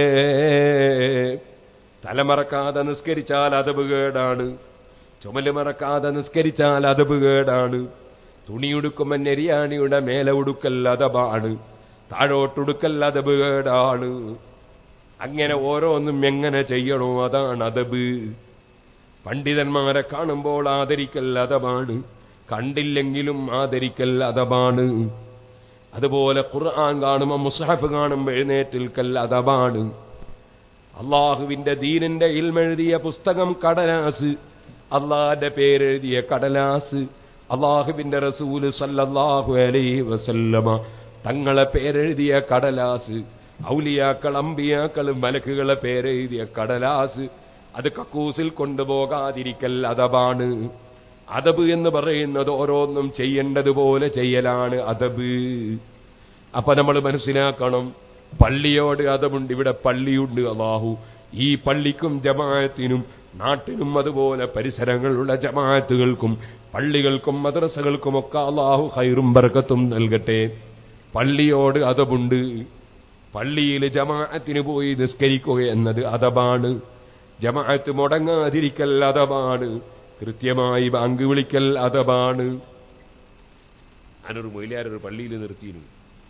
[SPEAKER 1] തലമറക്കാതെ നിസ്കരിച്ചാൽ അതബ് കേടാണ് ചുമല് മറക്കാതെ നിസ്കരിച്ചാൽ അതബ് കേടാണ് തുണിയുടുക്കുമ്പോൾ നെരിയാണിയുടെ മേലെ ഉടുക്കൽ അതബാണ് താഴോട്ടുടുക്കൽ അതബ് കേടാണ് അങ്ങനെ ഓരോന്നും എങ്ങനെ ചെയ്യണോ അതാണ് അതബ് പണ്ഡിതന്മാരെ കാണുമ്പോൾ ആദരിക്കൽ അതബാണ് കണ്ടില്ലെങ്കിലും ആദരിക്കൽ അതബാണ് അതുപോലെ ഖുർആൻ കാണുമ്പോൾ മുസ്ഹഫ് കാണുമ്പോൾ എഴുന്നേറ്റിൽക്കൽ അതബാണ് അള്ളാഹുവിന്റെ ദീനിന്റെ ഇൽമെഴുതിയ പുസ്തകം കടലാസ് അള്ളാന്റെ പേരെഴുതിയ കടലാസ് അള്ളാഹുവിന്റെ റസൂല് സല്ലല്ലാഹു അലൈഹി വസല്ലമ തങ്ങളെ പേരെഴുതിയ കടലാസ് ഔലിയാക്കൾ അമ്പിയാക്കൾ മലക്കുകളെ പേരെഴുതിയ കടലാസ് അത് കക്കൂസിൽ കൊണ്ടുപോകാതിരിക്കൽ അതബാണ് അതബ് എന്ന് പറയുന്നത് ഓരോന്നും ചെയ്യേണ്ടതുപോലെ ചെയ്യലാണ് അതബ് അപ്പൊ നമ്മൾ മനസ്സിലാക്കണം പള്ളിയോട് അതമുണ്ട് ഇവിടെ പള്ളിയുണ്ട് അള്ളാഹു ഈ പള്ളിക്കും ജമാഅത്തിനും നാട്ടിനും അതുപോലെ പരിസരങ്ങളുള്ള ജമാഅത്തുകൾക്കും പള്ളികൾക്കും മദ്രസകൾക്കും ഒക്കെ അള്ളാഹു ഹൈറും ബർക്കത്തും നൽകട്ടെ പള്ളിയോട് അതമുണ്ട് പള്ളിയിൽ ജമാഅത്തിന് പോയി നിസ്കരിക്കുക എന്നത് അതബാണ് ജമാഅത്ത് മുടങ്ങാതിരിക്കൽ അതബാണ് കൃത്യമായി ബാങ്ക് വിളിക്കൽ അതബാണ് ഞാനൊരു മൊയിലാരൊരു പള്ളിയിൽ നിർത്തിയിരുന്നു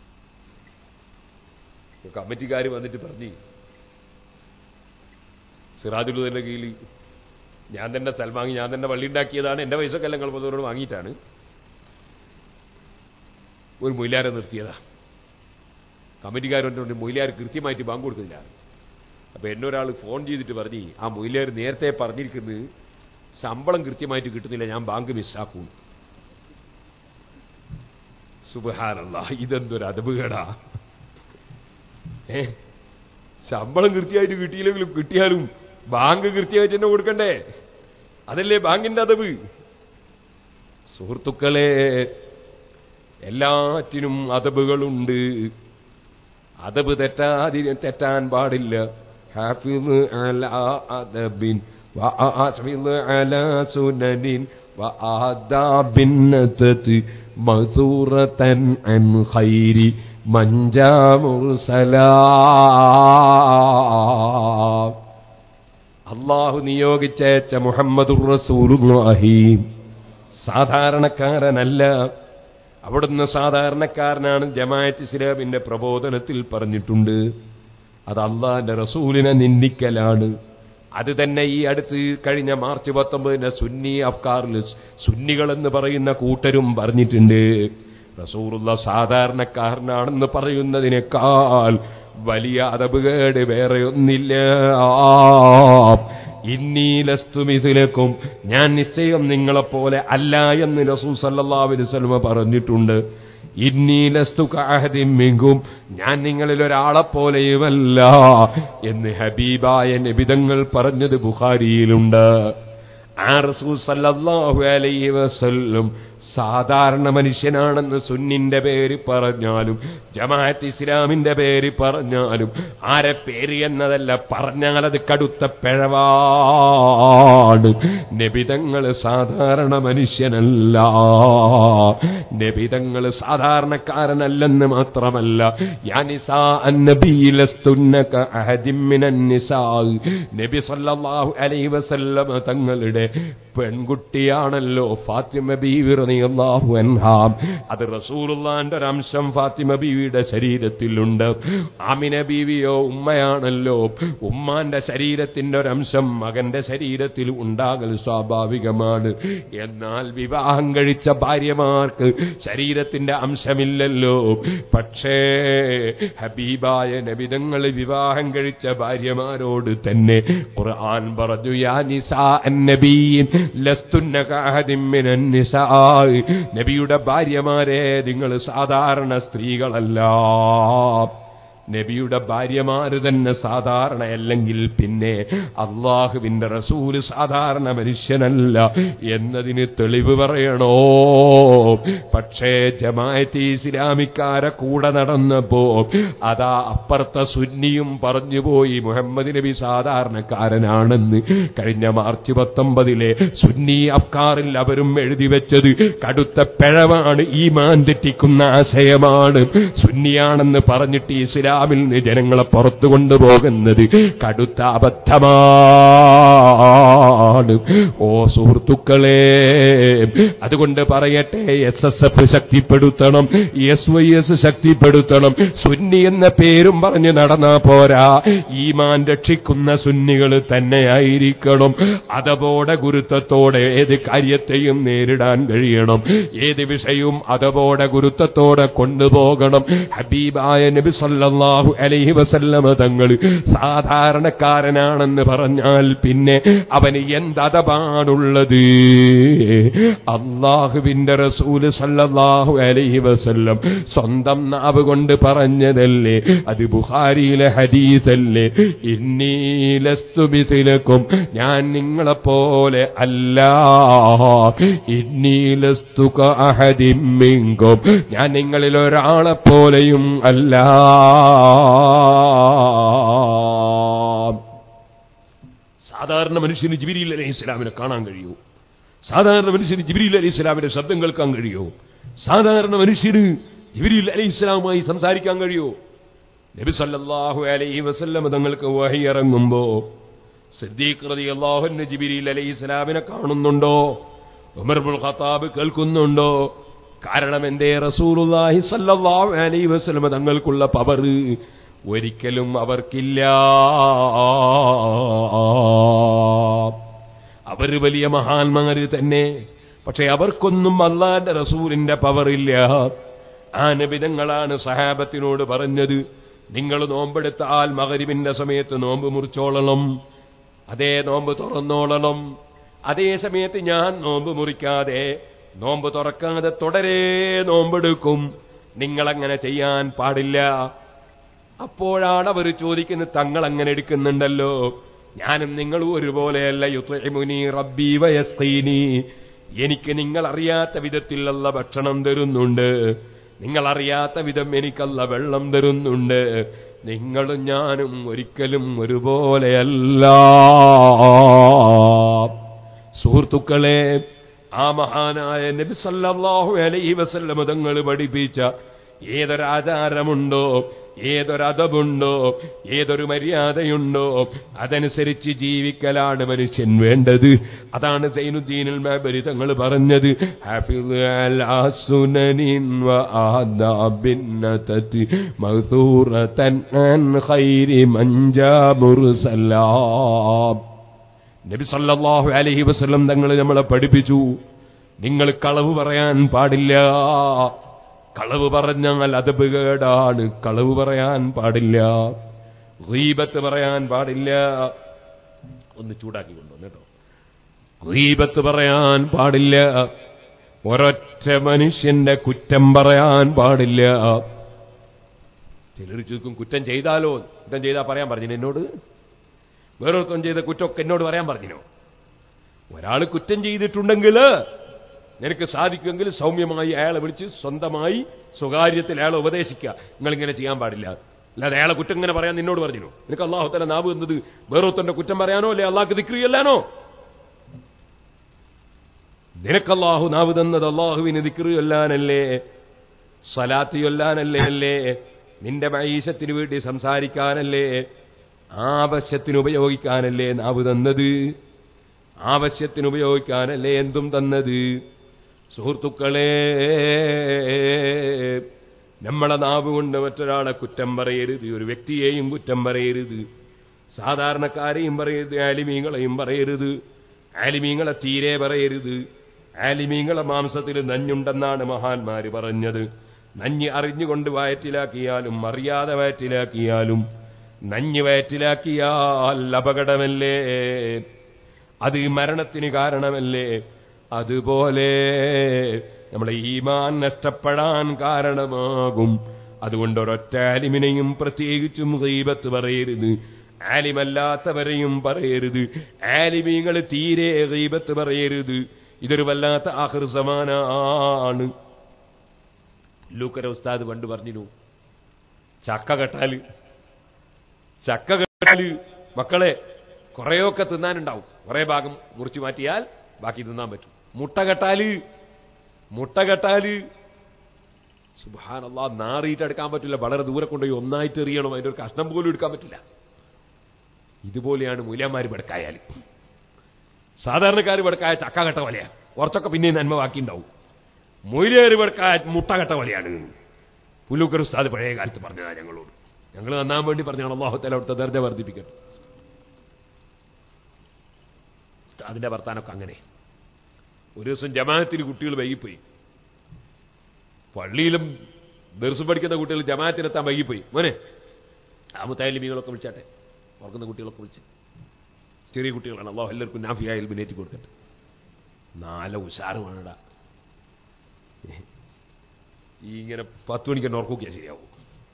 [SPEAKER 1] കമ്മിറ്റിക്കാർ വന്നിട്ട് പറഞ്ഞു സിറാജുലുദന്റെ കീഴിൽ ഞാൻ തന്നെ സ്ഥലം വാങ്ങി ഞാൻ തന്നെ പള്ളി ഉണ്ടാക്കിയതാണ് എന്റെ പൈസക്ക് എല്ലാം കളപ്പതോട് വാങ്ങിയിട്ടാണ് ഒരു മൊയിലാരെ നിർത്തിയതാ കമ്മിറ്റിക്കാരോട് മൊയിലാർ കൃത്യമായിട്ട് ബാങ്ക് കൊടുക്കുന്നില്ല അപ്പൊ എന്നൊരാൾ ഫോൺ ചെയ്തിട്ട് പറഞ്ഞു ആ മൊയിലാർ നേരത്തെ പറഞ്ഞിരിക്കുന്നത് ശമ്പളം കൃത്യമായിട്ട് കിട്ടുന്നില്ല ഞാൻ ബാങ്ക് മിസ്സാക്കും സുബഹാനല്ല ഇതെന്തൊരു അതപകടാ ഏ ശമ്പളം കൃത്യമായിട്ട് കിട്ടിയില്ലെങ്കിലും കിട്ടിയാലും ബാങ്ക് കൃത്യമായിട്ട് തന്നെ കൊടുക്കണ്ടേ അതല്ലേ ബാങ്കിന്റെ അതവ് സുഹൃത്തുക്കളെ എല്ലാറ്റിനും അതബുകളുണ്ട് അതബ് തെറ്റാതിന് തെറ്റാൻ പാടില്ല ഹാഫിദ് അലാ അദബിൻ وأحفظ على سنن وآداب النتت مذورة عن خير من جاء مرسلا അള്ളാഹു നിയോഗിച്ചയച്ച മുഹമ്മദുർ റസൂലുള്ളാഹി സാധാരണക്കാരനല്ല അവിടുന്ന് സാധാരണക്കാരനാണ് ജമാഅത്ത് ഇസ്ലാമിന്റെ പ്രബോധനത്തിൽ പറഞ്ഞിട്ടുണ്ട് അത് അള്ളാന്റെ റസൂലിനെ നിന്ദിക്കലാണ് അത് തന്നെ ഈ അടുത്ത് കഴിഞ്ഞ മാർച്ച് പത്തൊമ്പതിന് സുന്നി അഫ്കാറിൽ സുന്നികളെന്ന് പറയുന്ന കൂട്ടരും പറഞ്ഞിട്ടുണ്ട് റസൂറുള്ള സാധാരണക്കാരനാണെന്ന് പറയുന്നതിനേക്കാൾ വലിയ അതപുകേട് വേറെ ഒന്നില്ല ഇന്നീലസ്തുമിതിലേക്കും ഞാൻ നിശ്ചയം നിങ്ങളെപ്പോലെ അല്ല എന്ന് റസൂൽ സല്ലാവിന് സ്വലമ പറഞ്ഞിട്ടുണ്ട് ഇന്നീലസ്തുകാഹതിമ്മിങ്കും ഞാൻ നിങ്ങളിൽ ഒരാളെപ്പോലെയുമല്ല എന്ന് ഹബീബായ നിബിതങ്ങൾ പറഞ്ഞത് ബുഖാരിയിലുണ്ട് ആ റസൂൽ സല്ലല്ലാഹു അലൈഹി വസല്ലം സാധാരണ മനുഷ്യനാണെന്ന് സുന്നിന്റെ പേര് പറഞ്ഞാലും ജമാഅത്ത് ഇസ്ലാമിന്റെ പേര് പറഞ്ഞാലും ആരെ പേര് എന്നതല്ല പറഞ്ഞാൽ അത് കടുത്ത പിഴവാണ് നബിതങ്ങൾ സാധാരണ മനുഷ്യനല്ല നബിതങ്ങൾ സാധാരണക്കാരനല്ലെന്ന് മാത്രമല്ല യാനിസാ അന്നബീലസ്തുന്നക അഹദിമ്മിനൻ നിസാ നബി സല്ലല്ലാഹു അലൈഹി വസല്ലമ തങ്ങളുടെ പെൺകുട്ടിയാണല്ലോ ഫാത്തിമ ബീവി റളിയല്ലാഹു അൻഹാ അത് റസൂലുള്ളാന്റെ ഒരു അംശം ഫാത്തിമ ബീവിയുടെ ശരീരത്തിലുണ്ട് ആമിന ബീവിയോ ഉമ്മയാണല്ലോ ഉമ്മാന്റെ ശരീരത്തിന്റെ ഒരു അംശം മകന്റെ ശരീരത്തിൽ ഉണ്ടാകൽ സ്വാഭാവികമാണ് എന്നാൽ വിവാഹം കഴിച്ച ഭാര്യമാർക്ക് ശരീരത്തിന്റെ അംശമില്ലല്ലോ പക്ഷേ ഹബീബായ നബിതങ്ങൾ വിവാഹം കഴിച്ച ഭാര്യമാരോട് തന്നെ ഖുർആൻ പറഞ്ഞു യാ നിസാ അന്നബീൻ ലസ്തുന്ന കഅഹദിൻ മിനൻ നിസാ നബിയുടെ ഭാര്യമാരെ നിങ്ങൾ സാധാരണ സ്ത്രീകളല്ല നബിയുടെ ഭാര്യമാര് തന്നെ സാധാരണ അല്ലെങ്കിൽ പിന്നെ അള്ളാഹുവിന്റെ റസൂല് സാധാരണ മനുഷ്യനല്ല എന്നതിന് തെളിവ് പറയണോ പക്ഷേ ജമായത്ത് ഇസ്ലാമിക്കാരെ കൂടെ നടന്നപ്പോ അതാ അപ്പുറത്തെ സുന്നിയും പറഞ്ഞുപോയി മുഹമ്മദ് നബി സാധാരണക്കാരനാണെന്ന് കഴിഞ്ഞ മാർച്ച് പത്തൊമ്പതിലെ സുന്നി അഫ്കാറിൽ അവരും എഴുതി വെച്ചത് കടുത്ത പിഴവാണ് ഈ മാൻ തെറ്റിക്കുന്ന ആശയമാണ് സുന്നിയാണെന്ന് പറഞ്ഞിട്ട് ഇസ്ലാമിൽ നിന്ന് ജനങ്ങളെ പുറത്തു കൊണ്ടുപോകുന്നത് കടുത്ത അബദ്ധമാണ് ഓ സുഹൃത്തുക്കളെ അതുകൊണ്ട് പറയട്ടെ എസ് എസ് എഫ് ശക്തിപ്പെടുത്തണം എസ് വൈ എസ് ശക്തിപ്പെടുത്തണം സുന്നി എന്ന പേരും പറഞ്ഞ് നടന്നാ പോരാ ഈമാൻ രക്ഷിക്കുന്ന സുന്നികൾ തന്നെയായിരിക്കണം അതപോടെ ഗുരുത്വത്തോടെ ഏത് കാര്യത്തെയും നേരിടാൻ കഴിയണം ഏത് വിഷയവും അതപോടെ ഗുരുത്വത്തോടെ കൊണ്ടുപോകണം ഹബീബായ നബി സല്ലല്ലാഹു അലൈഹി വസല്ലമ തങ്ങൾ സാധാരണക്കാരനാണെന്ന് പറഞ്ഞാൽ പിന്നെ അവന് എന്തതപാണുള്ളത് അള്ളാഹുവിന്റെ റസൂല് സല്ലല്ലാഹു അലൈഹി വസല്ലം സ്വന്തം നാവ് കൊണ്ട് പറഞ്ഞതല്ലേ അത് ബുഖാരിയിലെ ഹദീസല്ലേ ഇന്നീലസ്തുബിസിലക്കും ഞാൻ നിങ്ങളെപ്പോലെ അല്ല ഇന്നീലസ്തുക അഹദിമ്മിങ്കും ഞാൻ നിങ്ങളിൽ ഒരാളെ പോലെയും അല്ല സാധാരണ മനുഷ്യന് ജിബിരിയിൽ അലൈഹി ഇസ്ലാമിനെ കാണാൻ കഴിയൂ സാധാരണ മനുഷ്യന് ജിബിരിയിൽ അലൈഹി ഇസ്ലാമിന്റെ ശബ്ദം കേൾക്കാൻ കഴിയൂ സാധാരണ മനുഷ്യന് ജിബിരിയിൽ അലൈഹി ഇസ്ലാമുമായി സംസാരിക്കാൻ കഴിയൂ നബി സല്ലല്ലാഹു അലൈഹി വസല്ലം തങ്ങൾക്ക് വഹി ഇറങ്ങുമ്പോ സിദ്ദീഖ് റളിയല്ലാഹുവിന് ജിബിരിയിൽ അലൈഹി ഇസ്ലാമിനെ കാണുന്നുണ്ടോ ഉമർ ഇബ്നുൽ ഖത്താബ് കേൾക്കുന്നുണ്ടോ കാരണം എന്തേ റസൂലുള്ളാഹി സല്ലല്ലാഹു അലൈഹി വസല്ലം തങ്ങൾക്കുള്ള പവർ ഒരിക്കലും അവർക്കില്ല അവര് വലിയ മഹാന്മാര് തന്നെ പക്ഷെ അവർക്കൊന്നും അള്ളാന്റെ റസൂലിന്റെ പവറില്ല ആ നബിതങ്ങളാണ് സഹാബത്തിനോട് പറഞ്ഞത് നിങ്ങൾ നോമ്പെടുത്താൽ മകരിവിന്റെ സമയത്ത് നോമ്പ് മുറിച്ചോളണം അതേ നോമ്പ് തുറന്നോളണം അതേ സമയത്ത് ഞാൻ നോമ്പ് മുറിക്കാതെ നോമ്പ് തുറക്കാതെ തുടരെ നോമ്പെടുക്കും നിങ്ങളങ്ങനെ ചെയ്യാൻ പാടില്ല അപ്പോഴാണ് അവർ ചോദിക്കുന്നത് തങ്ങൾ അങ്ങനെ എടുക്കുന്നുണ്ടല്ലോ ഞാനും നിങ്ങളും ഒരുപോലെയല്ല യുത്മുനി റബ്ബി വയസ്കീനി എനിക്ക് നിങ്ങൾ അറിയാത്ത വിധത്തിലുള്ള ഭക്ഷണം തരുന്നുണ്ട് നിങ്ങൾ അറിയാത്ത വിധം എനിക്കല്ല വെള്ളം തരുന്നുണ്ട് നിങ്ങളും ഞാനും ഒരിക്കലും ഒരുപോലെയല്ല സുഹൃത്തുക്കളെ ആ മഹാനായ നബി സല്ലല്ലാഹു അലൈഹി വസല്ലം തങ്ങൾ പഠിപ്പിച്ച ഏതൊരാചാരമുണ്ടോ ഏതൊരതമുണ്ടോ ഏതൊരു മര്യാദയുണ്ടോ അതനുസരിച്ച് ജീവിക്കലാണ് മനുഷ്യൻ വേണ്ടത് അതാണ് സൈനുദ്ദീനുൽ മാബരി തങ്ങൾ പറഞ്ഞത് ഹാഫിദ് അലാ സുനനിൻ വ ആദാബിൻ നതതി മഗ്സൂറതൻ അൻ ഖൈരി മൻജാ മുർസലാം നബി സല്ലല്ലാഹു അലൈഹി വസല്ലം തങ്ങൾ നമ്മളെ പഠിപ്പിച്ചു നിങ്ങൾ കളവ് പറയാൻ പാടില്ല കളവ് പറഞ്ഞാൽ അതബ് കേടാണ് കളവ് പറയാൻ പാടില്ല ഗീബത്ത് പറയാൻ പാടില്ല ഒന്ന് ചൂടാക്കി കൊണ്ടുവന്നു കേട്ടോ ഗീബത്ത് പറയാൻ പാടില്ല ഒരൊറ്റ മനുഷ്യന്റെ കുറ്റം പറയാൻ പാടില്ല ചിലർ ചോദിക്കും കുറ്റം ചെയ്താലോ കുറ്റം ചെയ്താൽ പറയാൻ പറഞ്ഞു എന്നോട് വേറൊരുത്തം ചെയ്ത കുറ്റമൊക്കെ എന്നോട് പറയാൻ പറഞ്ഞിനോ ഒരാൾ കുറ്റം ചെയ്തിട്ടുണ്ടെങ്കിൽ നിനക്ക് സാധിക്കുമെങ്കിൽ സൗമ്യമായി അയാളെ വിളിച്ച് സ്വന്തമായി സ്വകാര്യത്തിൽ അയാളെ ഉപദേശിക്കുക നിങ്ങളിങ്ങനെ ചെയ്യാൻ പാടില്ല അല്ലാതെ അയാളെ കുറ്റം ഇങ്ങനെ പറയാൻ നിന്നോട് പറഞ്ഞു നിനക്ക് അള്ളാഹു തല നാവ് എന്നത് വേറൊരുത്തന്റെ കുറ്റം പറയാനോ അല്ലെ അള്ളാഹ്ക്ക് ദിക്രിയല്ലാനോ നിനക്ക് അള്ളാഹു നാവ് തന്നത് അള്ളാഹുവിന് ദിക്റി ചൊല്ലാനല്ലേ സലാത്ത് ചൊല്ലാനല്ലേ അല്ലേ നിന്റെ മൈശത്തിന് വേണ്ടി സംസാരിക്കാനല്ലേ ആവശ്യത്തിന് ഉപയോഗിക്കാനല്ലേ നാവ് തന്നത് ആവശ്യത്തിന് ഉപയോഗിക്കാനല്ലേ എന്തും തന്നത് സുഹൃത്തുക്കളെ നമ്മളെ നാവ് കൊണ്ട് മറ്റൊരാളെ കുറ്റം പറയരുത് ഒരു വ്യക്തിയെയും കുറ്റം പറയരുത് സാധാരണക്കാരെയും പറയരുത് ആലിമീങ്ങളെയും പറയരുത് ആലിമീങ്ങളെ തീരെ പറയരുത് ആലിമീങ്ങളെ മാംസത്തിൽ നഞ്ഞുണ്ടെന്നാണ് മഹാന്മാര് പറഞ്ഞത് നഞ്ഞ് അറിഞ്ഞുകൊണ്ട് വയറ്റിലാക്കിയാലും അറിയാതെ വയറ്റിലാക്കിയാലും നഞ്ഞ് വയറ്റിലാക്കിയാൽ അപകടമല്ലേ അത് മരണത്തിന് കാരണമല്ലേ അതുപോലെ നമ്മളെ ഈമാൻ നഷ്ടപ്പെടാൻ കാരണമാകും അതുകൊണ്ട് ഒരൊറ്റ ആലിമിനെയും പ്രത്യേകിച്ചും ഗീബത്ത് പറയരുത് ആലിമല്ലാത്തവരെയും പറയരുത് ആലിമീങ്ങൾ തീരെ ഗീബത്ത് പറയരുത് ഇതൊരു വല്ലാത്ത ആഹൃസമാനാണ് ലൂക്കര ഉസ്താദ് പണ്ട് പറഞ്ഞിരുന്നു ചക്ക കെട്ടാല് ചക്ക കെട്ടാല് മക്കളെ കുറേയൊക്കെ തിന്നാനുണ്ടാവും കുറേ ഭാഗം മുറിച്ചു മാറ്റിയാൽ ബാക്കി തിന്നാൻ പറ്റും മുട്ട കെട്ടാല് മുട്ട കെട്ടാല് സുബാനല്ലാ നാറിയിട്ട് എടുക്കാൻ പറ്റില്ല വളരെ ദൂരെ കൊണ്ടുപോയി ഒന്നായിട്ട് എറിയണം അതിന്റെ ഒരു കഷ്ണം പോലും എടുക്കാൻ പറ്റില്ല ഇതുപോലെയാണ് മൂല്യന്മാർ പെടക്കായാൽ സാധാരണക്കാർ പെടക്കായ ചക്ക കെട്ട പോലെയാ കുറച്ചൊക്കെ പിന്നെ നന്മ ബാക്കിയുണ്ടാവും മൊയിലേറ് പെടക്കായ മുട്ട കെട്ട പോലെയാണ് പുല്ലൂക്കർ ഉസ്താദ് പഴയ കാലത്ത് പറഞ്ഞതാ ഞങ്ങളോട് ഞങ്ങൾ നന്നാൻ വേണ്ടി പറഞ്ഞാണ് അള്ളാഹുത്തല അവിടുത്തെ ദർജ വർദ്ധിപ്പിക്കട്ടെ അതിന്റെ വർത്താനൊക്കെ അങ്ങനെ ഒരു ദിവസം ജമാഅത്തിന് കുട്ടികൾ വൈകിപ്പോയി പള്ളിയിലും ദർശം പഠിക്കുന്ന കുട്ടികൾ ജമാഅത്തിനെത്താൻ വൈകിപ്പോയി മോനെ ആ മുത്തായാലിമീങ്ങളൊക്കെ വിളിച്ചാട്ടെ ഓർക്കുന്ന കുട്ടികളൊക്കെ വിളിച്ച് ചെറിയ കുട്ടികളാണ് അള്ളാഹു എല്ലാവർക്കും നാഫിയായ എൽബിനേറ്റി കൊടുക്കട്ടെ നാല ഉഷാറുമാണടാ ഈ ഇങ്ങനെ പത്ത് മണിക്ക് തന്നെ ഉറക്കൂക്കിയാൽ ശരിയാവും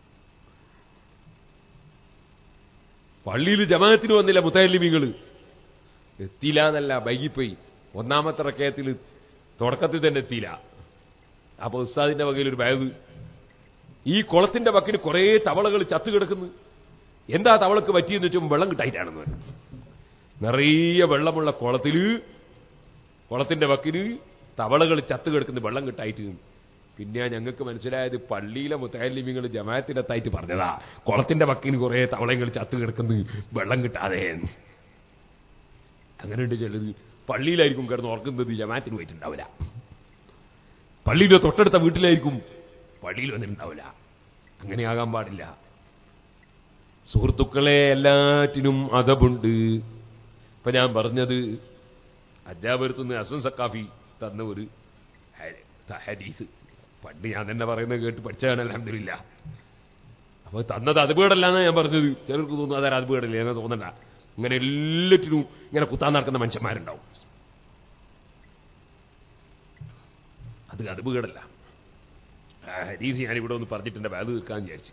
[SPEAKER 1] പള്ളിയിൽ ജമാഅത്തിന് വന്നില്ല മുത്താലിമികൾ എത്തിയില്ല എന്നല്ല വൈകിപ്പോയി ഒന്നാമത്തെ റക്കയത്തിൽ തുടക്കത്തിൽ തന്നെ എത്തിയില്ല അപ്പൊ ഉസ്താദിന്റെ വകയിൽ ഒരു ബാഗ് ഈ കുളത്തിന്റെ വക്കിന് കുറേ തവളകൾ ചത്തു കിടക്കുന്നു എന്താ തവളക്ക് പറ്റിയെന്ന് വെച്ചും വെള്ളം കിട്ടായിട്ടാണെന്ന് പറഞ്ഞു നിറയെ വെള്ളമുള്ള കുളത്തിൽ കുളത്തിന്റെ വക്കിന് തവളകൾ ചത്തു കിടക്കുന്ന വെള്ളം കിട്ടായിട്ട് പിന്നെ ഞങ്ങൾക്ക് മനസ്സിലായത് പള്ളിയിലെ മുത്താലിമിങ്ങൾ ജമാഅത്തിനെത്തായിട്ട് പറഞ്ഞതാ കുളത്തിന്റെ വക്കിന് കുറേ തവളങ്ങൾ ചത്തു കിടക്കുന്നു വെള്ളം കിട്ടാതെ അങ്ങനെയുണ്ട് ചിലത് പള്ളിയിലായിരിക്കും കിടന്ന് ഓർക്കുന്നത് ജമാഅത്തിന് പോയിട്ടുണ്ടാവില്ല പള്ളിയിലെ തൊട്ടടുത്ത വീട്ടിലായിരിക്കും പള്ളിയിൽ വന്നിട്ടുണ്ടാവില്ല അങ്ങനെയാകാൻ പാടില്ല സുഹൃത്തുക്കളെ എല്ലാറ്റിനും അതബുണ്ട് ഇപ്പൊ ഞാൻ പറഞ്ഞത് അജാപുരത്തുനിന്ന് അസൻ സക്കാഫി തന്ന ഒരു ഹ- ഹദീസ് പണ്ട് ഞാൻ തന്നെ പറയുന്നത് കേട്ട് പഠിച്ചതാണ് അലഹമില്ല അപ്പൊ തന്നത് അതുപേടല്ലാന്നാ ഞാൻ പറഞ്ഞത് ചിലർക്ക് തോന്നുന്നു അതായത് അതുപേടല്ലേ എന്ന് തോന്നണ്ട ഇങ്ങനെ എല്ലാറ്റിനും ഇങ്ങനെ കുത്താൻ നടക്കുന്ന മനുഷ്യന്മാരുണ്ടാവും അത് അതുപേടല്ല ആ ഹദീസ് ഞാനിവിടെ ഒന്ന് പറഞ്ഞിട്ടുണ്ട് അത് തീർക്കാൻ വിചാരിച്ചു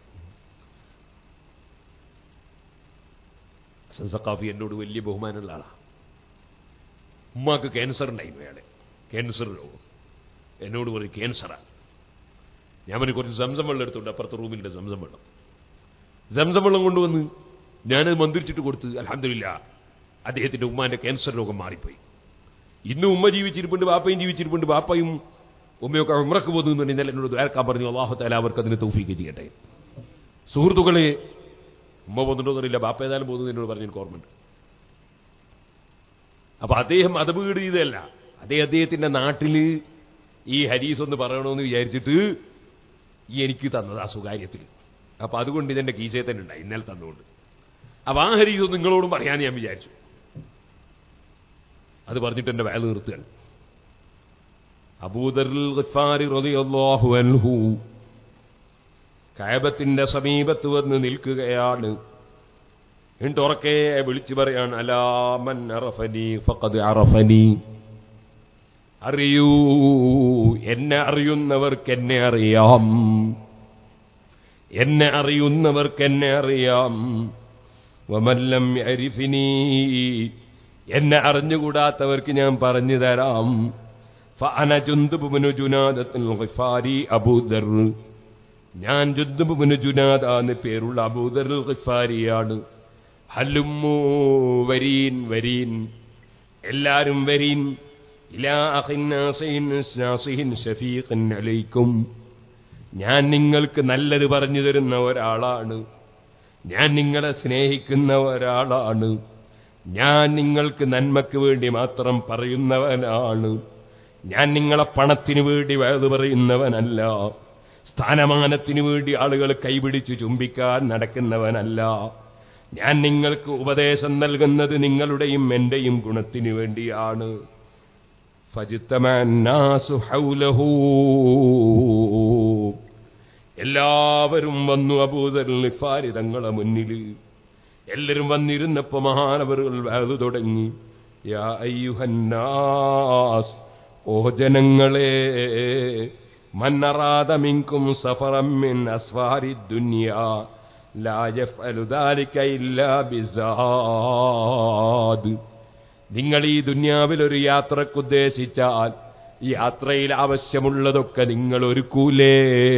[SPEAKER 1] ഹസൻ സക്കാഫി എന്നോട് വലിയ ബഹുമാനമുള്ള ആളാണ് ഉമ്മാക്ക് ക്യാൻസർ ഉണ്ടായിരുന്നു അയാളെ ക്യാൻസർ രോഗം എന്നോട് പറയും ക്യാൻസറാണ് ഞാൻ പറഞ്ഞു കുറച്ച് സംസം വെള്ളം എടുത്തുണ്ട് അപ്പുറത്തെ റൂമിലുണ്ട് സംസം വെള്ളം സംസം വെള്ളം കൊണ്ടുവന്ന് ഞാനത് മന്ത്രിച്ചിട്ട് കൊടുത്ത് അലഹമില്ല അദ്ദേഹത്തിന്റെ ഉമ്മാന്റെ ക്യാൻസർ രോഗം മാറിപ്പോയി ഇന്ന് ഉമ്മ ജീവിച്ചിരിപ്പുണ്ട് ബാപ്പയും ജീവിച്ചിരിപ്പുണ്ട് ബാപ്പയും ഉമ്മയൊക്കെ ഉമ്രക്ക് പോകുന്നു ഇന്നലെ എന്നോട് ദ്വാരക്കാൻ പറഞ്ഞു അള്ളാഹുത്താല അവർക്ക് അതിന് തൗഫീക്ക് ചെയ്യട്ടെ സുഹൃത്തുക്കളെ ഉമ്മ പോകുന്നുണ്ടോന്നറിയില്ല ബാപ്പ ഏതായാലും പോകുന്നത് എന്നോട് പറഞ്ഞു എനിക്ക് ഓർമ്മയുണ്ട് അപ്പൊ അദ്ദേഹം അത് വീട് ചെയ്തല്ല അതേ അദ്ദേഹത്തിന്റെ നാട്ടില് ഈ ഹരീസ് ഒന്ന് പറയണമെന്ന് വിചാരിച്ചിട്ട് ഈ എനിക്ക് തന്നത് ആ സ്വകാര്യത്തിൽ അപ്പൊ അതുകൊണ്ട് ഇതെന്റെ കീശയെ തന്നെ ഉണ്ടായി ഇന്നലെ തന്നുകൊണ്ട് അപ്പൊ ആ ഹരീസ് ഒന്ന് നിങ്ങളോടും പറയാൻ ഞാൻ വിചാരിച്ചു അത് പറഞ്ഞിട്ട് എന്റെ വയൽ നിർത്തുകയാണ് അബൂദറിൽ ഗഫാരി റളിയല്ലാഹു അൻഹു കയബത്തിന്റെ സമീപത്ത് വന്ന് നിൽക്കുകയാണ് എന്നിട്ട് ഉറക്കെ വിളിച്ചു പറയാണ് അലാമൻ അറഫനി ഫഖദ് അറഫനി അറിയൂ എന്നെ അറിയുന്നവർക്ക് എന്നെ അറിയാം എന്നെ അറിയുന്നവർക്ക് എന്നെ അറിയാം വമല്ലം അരിഫിനി എന്നെ അറിഞ്ഞുകൂടാത്തവർക്ക് ഞാൻ പറഞ്ഞു തരാം ഫഅന ജുന്ദുബുബ്നു ജുനാദത്തുൽ ഗിഫാരി അബൂദർ ഞാൻ ജുദ്ദുബുബ്നു ജുനാദ എന്ന് പേരുള്ള അബൂദർ ഗിഫാരിയാണ് ഹല്ലുമ്മു വരീൻ വരീൻ എല്ലാരും വരീൻ ഇലാ അഖിൻ നാസിഹിൻ നാസിഹിൻ ഷഫീഖൻ അലൈക്കും ഞാൻ നിങ്ങൾക്ക് നല്ലത് പറഞ്ഞു തരുന്ന ഒരാളാണ് ഞാൻ നിങ്ങളെ സ്നേഹിക്കുന്ന ഒരാളാണ് ഞാൻ നിങ്ങൾക്ക് നന്മയ്ക്ക് വേണ്ടി മാത്രം പറയുന്നവനാണ് ഞാൻ നിങ്ങളെ പണത്തിനു വേണ്ടി വയത് പറയുന്നവനല്ല സ്ഥാനമാനത്തിനു വേണ്ടി ആളുകൾ കൈപിടിച്ചു ചുംബിക്കാൻ നടക്കുന്നവനല്ല ഞാൻ നിങ്ങൾക്ക് ഉപദേശം നൽകുന്നത് നിങ്ങളുടെയും എന്റെയും ഗുണത്തിനു വേണ്ടിയാണ് ഫജിത്തമാന്നാസു ഹൗലഹൂ എല്ലാവരും വന്നു അബൂദറിൽ തങ്ങളെ മുന്നിൽ എല്ലാവരും വന്നിരുന്നപ്പോ മഹാനവറുകൾ വേദ തുടങ്ങി യാ അയ്യുഹന്നാസ് ഓ ജനങ്ങളെ മന്നറാദമിങ്കും സഫറമ്മിൻ അസ്വാരി ദുനിയ ലാ യഫ്അലു ദാലിക ഇല്ലാ ബിസാദ് നിങ്ങൾ ഈ ദുന്യാവിൽ ഒരു യാത്രക്കുദ്ദേശിച്ചാൽ ഈ യാത്രയിൽ ആവശ്യമുള്ളതൊക്കെ നിങ്ങൾ ഒരുക്കൂലേ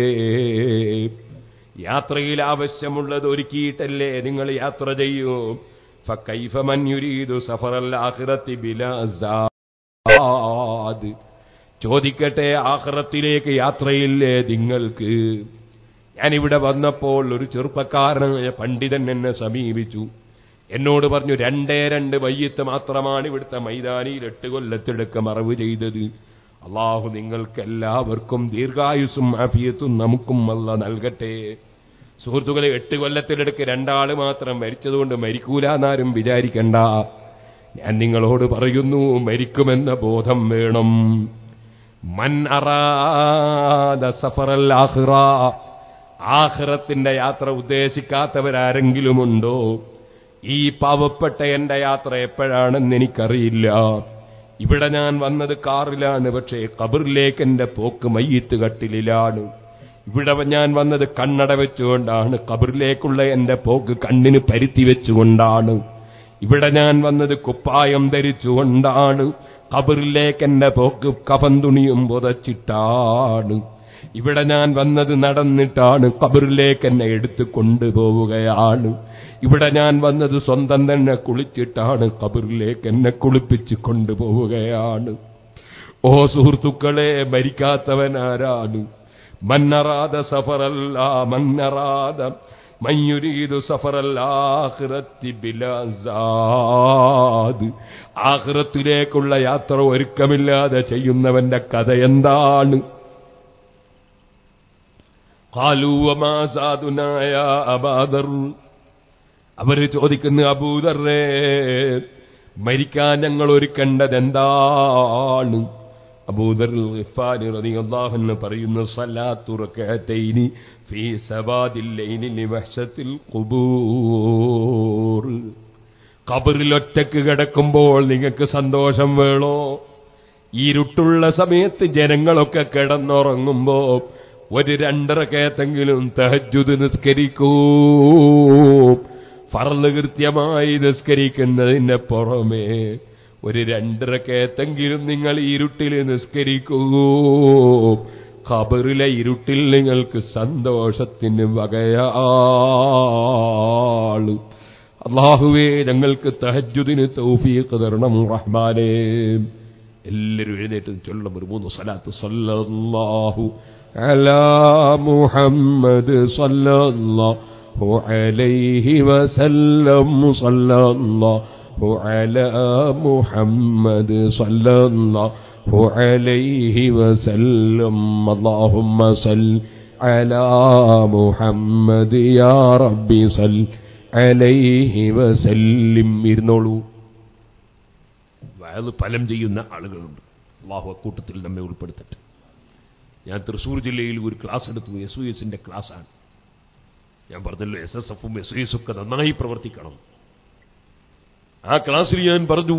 [SPEAKER 1] യാത്രയിൽ ആവശ്യമുള്ളത് ഒരുക്കിയിട്ടല്ലേ നിങ്ങൾ യാത്ര ചെയ്യൂ فكيف من يريد سفر الآخرة بلا زاد ചോദിക്കട്ടെ ആഖിറത്തിലേക്ക് യാത്രയില്ലേ നിങ്ങൾക്ക് ഞാനിവിടെ വന്നപ്പോൾ ഒരു ചെറുപ്പക്കാരനായ പണ്ഡിതൻ എന്നെ സമീപിച്ചു എന്നോട് പറഞ്ഞു രണ്ടേ രണ്ട് വയ്യത്ത് മാത്രമാണ് ഇവിടുത്തെ മൈതാനിയിൽ എട്ട് കൊല്ലത്തിടക്ക് മറവ് ചെയ്തത് അള്ളാഹു നിങ്ങൾക്ക് എല്ലാവർക്കും ദീർഘായുസും ആഫിയത്തും നമുക്കും അല്ല നൽകട്ടെ സുഹൃത്തുക്കളെ എട്ട് കൊല്ലത്തിലെടുക്ക് രണ്ടാള് മാത്രം മരിച്ചതുകൊണ്ട് മരിക്കൂലെന്നാരും വിചാരിക്കണ്ട ഞാൻ നിങ്ങളോട് പറയുന്നു മരിക്കുമെന്ന ബോധം വേണം മൻ അറാദ സഫറൽ ആഖിറ ആഖിറത്തിന്റെ യാത്ര ഉദ്ദേശിക്കാത്തവരാരെങ്കിലുമുണ്ടോ ഈ പാവപ്പെട്ട എന്റെ യാത്ര എപ്പോഴാണെന്ന് എനിക്കറിയില്ല ഇവിടെ ഞാൻ വന്നത് കാറിലാണ് പക്ഷേ കബറിലേക്ക് എന്റെ പോക്ക് മയ്യത്ത് കട്ടിലിലാണ് ഇവിടെ ഞാൻ വന്നത് കണ്ണട വെച്ചുകൊണ്ടാണ് കബറിലേക്കുള്ള എന്റെ പോക്ക് കണ്ണിന് പരുത്തി വെച്ചുകൊണ്ടാണ് ഇവിടെ ഞാൻ വന്നത് കുപ്പായം ധരിച്ചുകൊണ്ടാണ് കബറിലേക്ക് എന്റെ പോക്ക് കഫൻ തുണിയും പുതച്ചിട്ടാണ് ഇവിടെ ഞാൻ വന്നത് നടന്നിട്ടാണ് കബറിലേക്ക് എന്നെ എടുത്തു കൊണ്ടുപോവുകയാണ് ഇവിടെ ഞാൻ വന്നത് സ്വന്തം തന്നെ കുളിച്ചിട്ടാണ് കബറിലേക്ക് എന്നെ കുളിപ്പിച്ച് കൊണ്ടുപോവുകയാണ് ഓ സുഹൃത്തുക്കളെ മരിക്കാത്തവനാരാണ് മന്നറാദ സഫറല്ല മന്നറാദ മയ്യുരീദു സഫറല്ലാഹിറത്തി ബിലാസാദ് ആഹ്റത്തിലേക്കുള്ള യാത്ര ഒരുക്കമില്ലാതെ ചെയ്യുന്നവന്റെ കഥ എന്താണ് കാലൂവമാസാദുനായ അബാദർ അവര് ചോദിക്കുന്നു അബൂദറേ മരിക്കാൻ ഞങ്ങൾ ഒരുക്കേണ്ടത് എന്താണ് അബൂദർ റളിയല്ലാഹു പറയുന്നു സലാത്തു റകഅതൈനി ഫീ സവാദിൽ ലൈലി വഹ്ശത്തിൽ ഖുബൂർ ഖബറിൽ ഒറ്റക്ക് കിടക്കുമ്പോൾ നിങ്ങൾക്ക് സന്തോഷം വേണോ ഇരുട്ടുള്ള സമയത്ത് ജനങ്ങളൊക്കെ കിടന്നുറങ്ങുമ്പോ ഒരു രണ്ടരക്കയത്തെങ്കിലും തഹജുദ് നിസ്കരിക്കൂ ഫറല് കൃത്യമായി നിസ്കരിക്കുന്നതിന്റെ പുറമേ ഒരു രണ്ടരക്കയത്തെങ്കിലും നിങ്ങൾ ഇരുട്ടിൽ നിസ്കരിക്കൂ ഖബറിലെ ഇരുട്ടിൽ നിങ്ങൾക്ക് സന്തോഷത്തിന് വകയാള് അള്ളാഹുവേ ഞങ്ങൾക്ക് തഹജുദിന് തൗഫീഖ് തരണം റഹ്മാനേ എല്ലാവരും എഴുന്നേറ്റ് ചൊല്ലണം ഒരു മൂന്ന് സലാത്ത് സല്ലല്ലാഹു അലാ മുഹമ്മദ് സല്ലല്ലാഹു അലൈഹി വസല്ലം സല്ലല്ലാഹു അലാ മുഹമ്മദ് സല്ലല്ലാഹു അലൈഹി വസല്ലം اللهم صل على محمد يا ربي صل عليه وسلم ഇരുന്നോളൂ വയത് ഫലം ചെയ്യുന്ന ആളുകളുണ്ട് അള്ളാഹു അക്കൂട്ടത്തിൽ നമ്മെ ഉൾപ്പെടുത്തട്ടെ ഞാൻ തൃശ്ശൂർ ജില്ലയിൽ ഒരു ക്ലാസ് എടുത്തു എസ് യു എസിന്റെ ക്ലാസ്സാണ് ഞാൻ പറഞ്ഞല്ലോ എസ് എസ് എഫും എസ് യു എസും ഒക്കെ നന്നായി പ്രവർത്തിക്കണം ആ ക്ലാസ്സിൽ ഞാൻ പറഞ്ഞു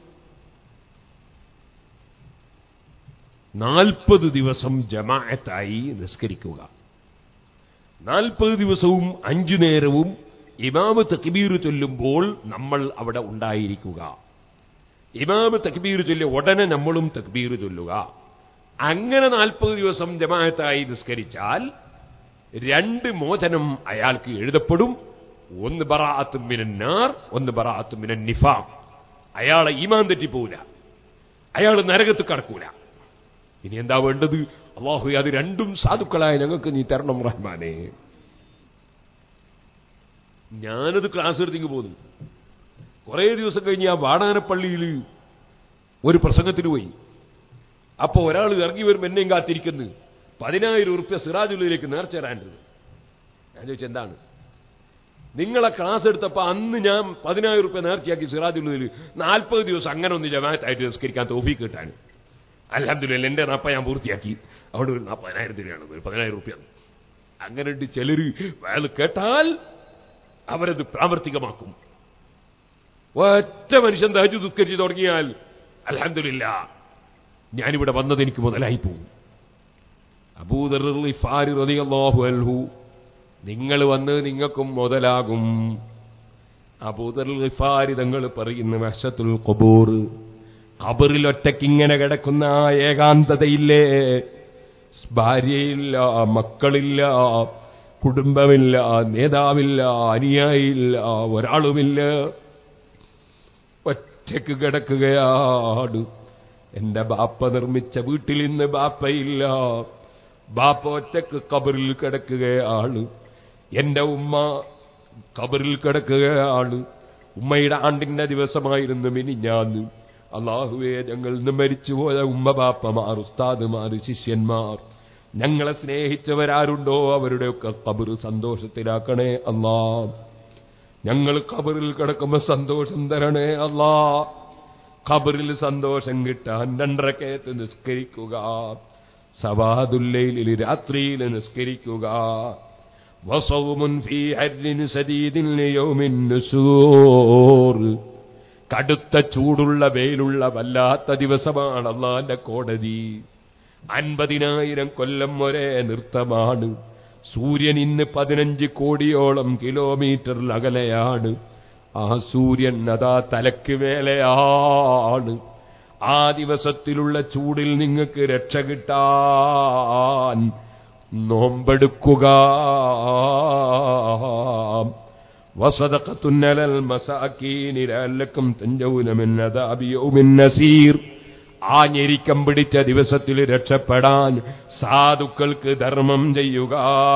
[SPEAKER 1] നാൽപ്പത് ദിവസം ജമാഅത്തായി നിസ്കരിക്കുക നാൽപ്പത് ദിവസവും അഞ്ചു നേരവും ഇമാമ് തക്ബീർ ചൊല്ലുമ്പോൾ നമ്മൾ അവിടെ ഉണ്ടായിരിക്കുക ഇമാമ് തക്ബീർ ചൊല്ലി ഉടനെ നമ്മളും തക്ബീർ ചൊല്ലുക അങ്ങനെ നാൽപ്പത് ദിവസം ജമാഅത്തായി നിസ്കരിച്ചാൽ രണ്ട് മോചനം അയാൾക്ക് എഴുതപ്പെടും ഒന്ന് ബറാഅത്തും മിനന്നാർ ഒന്ന് ബറാഅത്തും മിനൻ നിഫാം അയാളെ ഈമാൻ തെറ്റിപ്പോവില്ല അയാൾ നരകത്ത് കടക്കൂല ഇനി എന്താ വേണ്ടത് അള്ളാഹു അത് രണ്ടും സാധുക്കളായ ഞങ്ങൾക്ക് നീ തരണം റഹ്മാനെ ഞാനത് ക്ലാസ് എടുത്തേക്ക് പോന്നു കുറേ ദിവസം കഴിഞ്ഞ് ആ വാടാനപ്പള്ളിയിൽ ഒരു പ്രസംഗത്തിന് പോയി അപ്പൊ ഒരാൾ ഇറങ്ങി വരുമ്പോ എന്നെയും കാത്തിരിക്കുന്നു പതിനായിരം ഉറുപ്പ്യ സിറാജുള്ളിലേക്ക് നേർച്ച തരാണ്ടത് ഞാൻ ചോദിച്ചു എന്താണ് നിങ്ങളെ ക്ലാസ് എടുത്തപ്പോ അന്ന് ഞാൻ പതിനായിരം ഉറുപ്പ്യ നേർച്ചയാക്കി സിറാജുള്ളിൽ നാൽപ്പത് ദിവസം അങ്ങനെ ഒന്ന് ജമാഅത്തായിട്ട് നിസ്കരിക്കാൻ തോഫി കിട്ടാൻ അലഹദില്ല എന്റെ നപ്പ ഞാൻ പൂർത്തിയാക്കി അവിടെ ഒരു നാൽപ്പതിനായിരം രൂപയാണ് ഒരു പതിനായിരം റുപ്യ അങ്ങനെ ഉണ്ട് ചിലര് അയാൾ കേട്ടാൽ അവരത് പ്രാവർത്തികമാക്കും ഒറ്റ മനുഷ്യൻ തഹജു ദുഃഖിച്ചു തുടങ്ങിയാൽ അലഹദില്ല ഞാനിവിടെ വന്നത് എനിക്ക് മുതലായി പോകും അബൂദർഹു നിങ്ങൾ വന്ന് നിങ്ങൾക്കും മുതലാകും അബൂദർഫാരി തങ്ങൾ പറയുന്ന വശത്തുൽ കൊബൂർ ഖബറിൽ ഒറ്റയ്ക്കിങ്ങനെ കിടക്കുന്ന ആ ഏകാന്തതയില്ലേ ഭാര്യയില്ല മക്കളില്ല കുടുംബമില്ല നേതാവില്ല അനുയായില്ല ഒരാളുമില്ല ഒറ്റയ്ക്ക് കിടക്കുകയാണ് എന്റെ ബാപ്പ നിർമ്മിച്ച വീട്ടിൽ ഇന്ന് ബാപ്പയില്ല ബാപ്പ ഒറ്റക്ക് കബറിൽ കിടക്കുകയാണ് എന്റെ ഉമ്മ കബറിൽ കിടക്കുകയാണ് ഉമ്മയുടെ ആണ്ടിന്റെ ദിവസമായിരുന്നു മിനിഞ്ഞാന്ന് അള്ളാഹുവെ ഞങ്ങൾ ഇന്ന് മരിച്ചുപോയ ഉമ്മ ബാപ്പമാർ ഉസ്താദുമാർ ശിഷ്യന്മാർ ഞങ്ങളെ സ്നേഹിച്ചവരാരുണ്ടോ അവരുടെയൊക്കെ കബറ് സന്തോഷത്തിലാക്കണേ അല്ലാ ഞങ്ങൾ കബറിൽ കിടക്കുമ്പോ സന്തോഷം തരണേ അല്ലാ ഖബറിൽ സന്തോഷം കിട്ടാൻ രണ്ടരക്കയത്ത് നിസ്കരിക്കുക സവാദുല്ലയിൽ രാത്രിയിൽ നിസ്കരിക്കുക വസൗമുൻ ഫീ ഹർരിൻ സദീദിൻ ലിയൗമിൻ നുസൂർ കടുത്ത ചൂടുള്ള വെയിലുള്ള വല്ലാത്ത ദിവസമാണ് അള്ളാന്റെ കോടതി അൻപതിനായിരം കൊല്ലം ഒരേ നൃത്തമാണ് സൂര്യൻ ഇന്ന് പതിനഞ്ച് കോടിയോളം കിലോമീറ്റർ അകലെയാണ് ആ സൂര്യൻ അതാ തലക്ക് മേലെയാണ് ആ ദിവസത്തിലുള്ള ചൂടിൽ നിങ്ങൾക്ക് രക്ഷ കിട്ടാൻ നോമ്പെടുക്കുക വസതക്കത്തുന്നലൽ മസാക്കീനിരല്ലക്കും തഞ്ചൗനമെന്നതാബിയൗമിന്നസീർ ആ ഞെരിക്കം പിടിച്ച ദിവസത്തിൽ രക്ഷപ്പെടാൻ സാധുക്കൾക്ക് ധർമ്മം ചെയ്യുക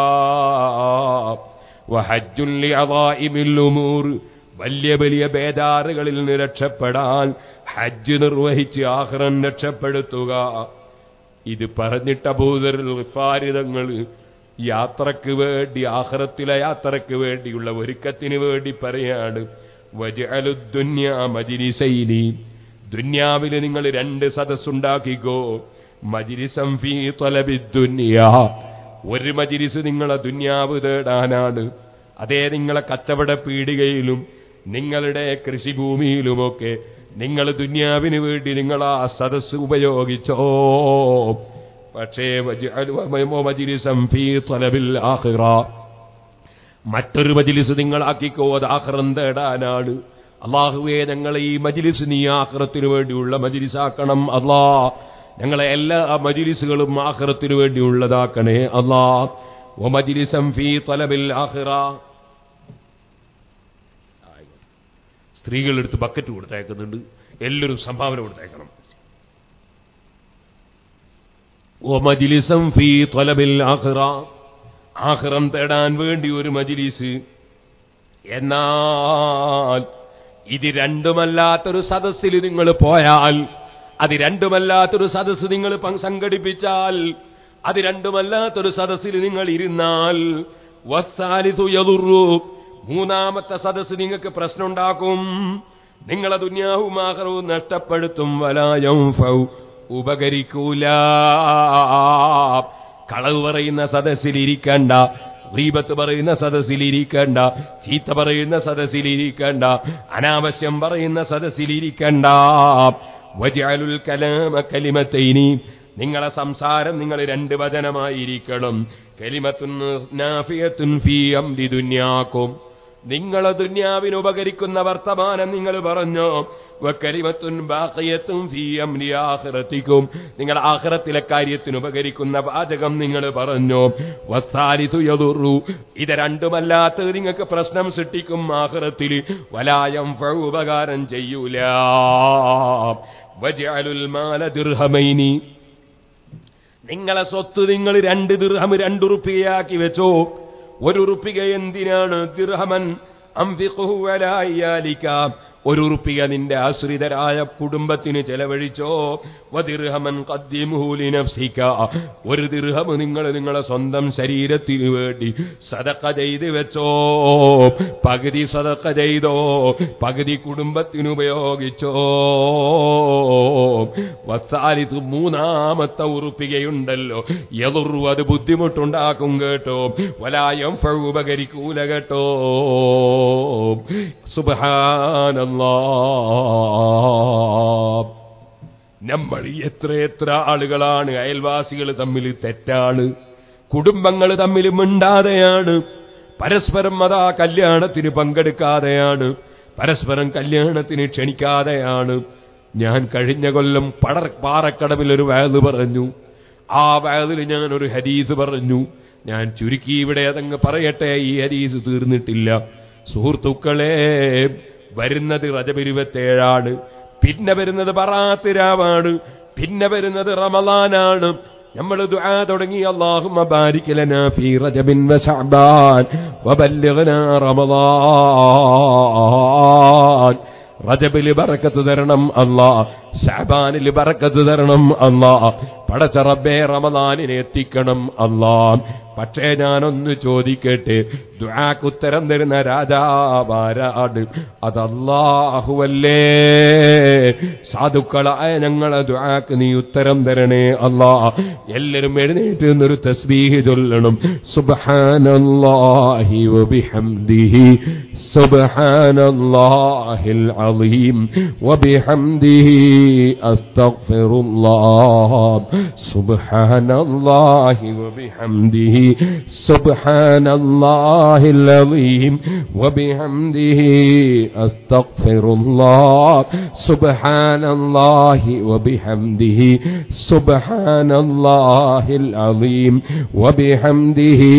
[SPEAKER 1] വഹജ്ജുല്ലി അവായിമില്ലുമൂർ വലിയ വലിയ ബേദാറുകളിൽ നിന്ന് രക്ഷപ്പെടാൻ ഹജ്ജ് നിർവഹിച്ച് ആഹ്റം രക്ഷപ്പെടുത്തുക ഇത് പറഞ്ഞിട്ട ഭൂതരിതങ്ങൾ യാത്രക്ക് വേണ്ടി ആഹ്റത്തിലെ യാത്രക്ക് വേണ്ടിയുള്ള ഒരുക്കത്തിന് വേണ്ടി പറയാണ് വജഅലുദ്ദുന്യ മജിലിസൈനി ദുന്യാവിൽ നിങ്ങൾ രണ്ട് സദസ്സുണ്ടാക്കിക്കോ മജിലിസം ഫീ തലബിദ്ദുന്യ ഒരു മജിലിസ് നിങ്ങളെ ദുന്യാവ് തേടാനാണ് അതേ നിങ്ങളെ കച്ചവട പീടികയിലും നിങ്ങളുടെ കൃഷിഭൂമിയിലുമൊക്കെ നിങ്ങൾ ദുന്യാവിന് വേണ്ടി നിങ്ങൾ ആ സദസ് ഉപയോഗിച്ചോ പക്ഷേ മജിലിസം ഫീ തലബിൽ ആഖിറ മറ്റൊരു മജിലിസ് നിങ്ങളാക്കിക്കോ അത് ആഹ്റം തേടാനാണ് അള്ളാഹുവെ ഞങ്ങളെ ഈ മജിലിസ് നീ ആഹ്റത്തിനു വേണ്ടിയുള്ള മജിലിസാക്കണം അള്ളാ ഞങ്ങളെ എല്ലാ മജിലിസുകളും ആഹ്റത്തിനു വേണ്ടിയുള്ളതാക്കണേ അള്ളാ ഒ മജിലിസം ഫീ തലബിൽ ആഹിറ സ്ത്രീകളെടുത്ത് ബക്കറ്റ് കൊടുത്തയക്കുന്നുണ്ട് എല്ലാവരും സംഭാവന കൊടുത്തയക്കണം ഒ മജിലിസം ഫീ തലബിൽ ആഹിറ ആഹിറം തേടാൻ വേണ്ടി ഒരു മജിലിസ് എന്നാൽ ഇത് രണ്ടുമല്ലാത്തൊരു സദസ്സിൽ നിങ്ങൾ പോയാൽ അത് രണ്ടുമല്ലാത്തൊരു സദസ്സ് നിങ്ങൾ സംഘടിപ്പിച്ചാൽ അത് രണ്ടുമല്ലാത്തൊരു സദസ്സിൽ നിങ്ങൾ ഇരുന്നാൽ വസ്താലിതു യതുറു മൂന്നാമത്തെ സദസ്സ് നിങ്ങൾക്ക് പ്രശ്നമുണ്ടാക്കും നിങ്ങളെ ദുന്യാവും ആഹ്റവും നഷ്ടപ്പെടുത്തും വലായം ഫൗ ഉപകരിക്കൂല കളവ് പറയുന്ന സദസ്സിലിരിക്കണ്ട റീബത്ത് പറയുന്ന സദസ്സിലിരിക്കണ്ട ചീത്ത പറയുന്ന സദസ്സിലിരിക്കണ്ട അനാവശ്യം പറയുന്ന സദസ്സിലിരിക്കണ്ട വജാലുൽ കലാമ കലിമത്തൈനി നിങ്ങളെ സംസാരം നിങ്ങൾ രണ്ട് വചനമായിരിക്കണം കലിമത്തുൻ നാഫിയത്തുൻ ഫീ അംരി ദുന്യാക്കും നിങ്ങളെ ദുന്യാവിന് ഉപകരിക്കുന്ന വർത്തമാനം നിങ്ങൾ പറഞ്ഞോ വക്കരിമത്തുൻ ബാഖിയത്തും ഫീ അംരി ആഖിറത്തിക്കും നിങ്ങൾ ആഖിറത്തിലെ കാര്യത്തിന് ഉപകരിക്കുന്ന വാചകം നിങ്ങൾ പറഞ്ഞു വസാലിതു യദുറു ഇത് രണ്ടുമല്ലാത്തത് നിങ്ങൾക്ക് പ്രശ്നം സൃഷ്ടിക്കും ആഖിറത്തിൽ വലായം ഫ ഉപകാരം ചെയ്യൂല വജഅലുൽ മാല ദിർഹമൈനി നിങ്ങളെ സ്വത്ത് നിങ്ങൾ രണ്ട് ദിർഹം രണ്ടുറുപ്പികയാക്കി വെച്ചോ ഒരു റുപ്പിക എന്തിനാണ് ദിർഹമൻ അംഫിഖുഹു അലാ ഇയാലിക ഒരു ഉറുപ്പിക നിന്റെ ആശ്രിതരായ കുടുംബത്തിന് ചെലവഴിച്ചോ വദിർഹമൻ ഖദ്ദിമുഹു നഫ്സിക ഒരു ദിർഹം നിങ്ങൾ നിങ്ങളെ സ്വന്തം ശരീരത്തിന് വേണ്ടി സദക്ക ചെയ്ത് വെച്ചോ പകുതി സദക്ക ചെയ്തോ പകുതി കുടുംബത്തിന് ഉപയോഗിച്ചോ വത്താലിത്ത് മൂന്നാമത്തെ ഉറുപ്പികയുണ്ടല്ലോ എതുറു അത് ബുദ്ധിമുട്ടുണ്ടാക്കും കേട്ടോ വലായം ഉപകരിക്കൂല കേട്ടോ സുബാനല്ലാ നമ്മൾ എത്ര എത്ര ആളുകളാണ് അയൽവാസികൾ തമ്മിൽ തെറ്റാണ് കുടുംബങ്ങൾ തമ്മിൽ മിണ്ടാതെയാണ് പരസ്പരം അതാ കല്യാണത്തിന് പങ്കെടുക്കാതെയാണ് പരസ്പരം കല്യാണത്തിന് ക്ഷണിക്കാതെയാണ് ഞാൻ കഴിഞ്ഞ കൊല്ലം പടർ പാറക്കടവിൽ ഒരു വയല് പറഞ്ഞു ആ വയലിൽ ഞാൻ ഒരു ഹദീസ് പറഞ്ഞു ഞാൻ ചുരുക്കി ഇവിടെ അതങ്ങ് പറയട്ടെ ഈ ഹദീസ് തീർന്നിട്ടില്ല സുഹൃത്തുക്കളെ വരുന്നത് റജബിരുപത്തേഴാണ് പിന്നെ വരുന്നത് ബറാത്ത് രാവാണ് പിന്നെ വരുന്നത് റമലാനാണ് നമ്മൾ ദുആ തുടങ്ങി അല്ലാഹുമ്മ ബാരിക് ലനാ ഫീ റജബിൻ വശഅബാൻ വബല്ലിഗ്നാ റമളാൻ റജബില് ബറക്കത്ത് തരണം അല്ലാ ഷഅബാനിൽ ബറക്കത്ത് തരണം അല്ലാ പടച്ച റബ്ബേ റമദാനിനെ എത്തിക്കണം അല്ലാ പക്ഷേ ഞാനൊന്ന് ചോദിക്കട്ടെ ദുആക്ക് ഉത്തരം തരുന്ന രാജാവാരാണ് അതല്ലാഹുവല്ലേ സാധുക്കളായ ഞങ്ങളെ ദുആക്ക് നീ ഉത്തരം തരണേ അല്ലാ എല്ലാരും എഴുന്നേറ്റ് നിന്നൊരു തസ്ബീഹ് ചൊല്ലണം സുബ്ഹാനല്ലാഹി വബിഹംദിഹി സുബ്ഹാനല്ലാഹിൽ അളീം വബിഹംദിഹി അസ്തഗ്ഫിറുല്ലാഹ് സുബ്ഹാനല്ലാഹി വബിഹംദിഹി സുബ്ഹാനല്ലാഹിൽ അളീം വബിഹംദിഹി അസ്തഗ്ഫിറുല്ലാഹ് സുബ്ഹാനല്ലാഹി വബിഹംദിഹി സുബ്ഹാനല്ലാഹിൽ അളീം വബിഹംദിഹി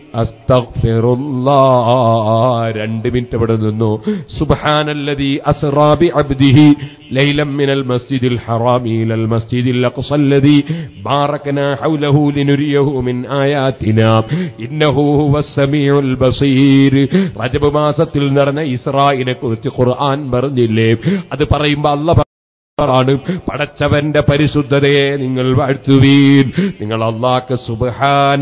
[SPEAKER 1] അസ്തഗ്ഫിറുല്ലാഹ് രണ്ട് മിനിറ്റ് ഇവിടെ നിന്നു സുബ്ഹാനല്ലദി അസ്റാ ബിഅബ്ദിഹി ലൈലം മിനൽ മസ്ജിദിൽ ഹറാമി ഇലൽ മസ്ജിദിൽ അഖ്സ അല്ലദി ബാറകനാ ഹൗലഹു ലിനുരിയഹു മിൻ ആയാതിനാ ഇന്നഹു ഹുവസ് സമീഉൽ ബസീർ റജബ് മാസത്തിൽ നടന്ന ഇസ്രായിനെ കുറിച്ച് ഖുർആൻ പറഞ്ഞില്ലേ അത് പറയുമ്പോൾ അല്ല ാണ് പടച്ചവന്റെ പരിശുദ്ധതയെ നിങ്ങൾ വാഴ്ത്തുവീൻ നിങ്ങൾ അള്ളാഹ്ക്ക് സുബഹാന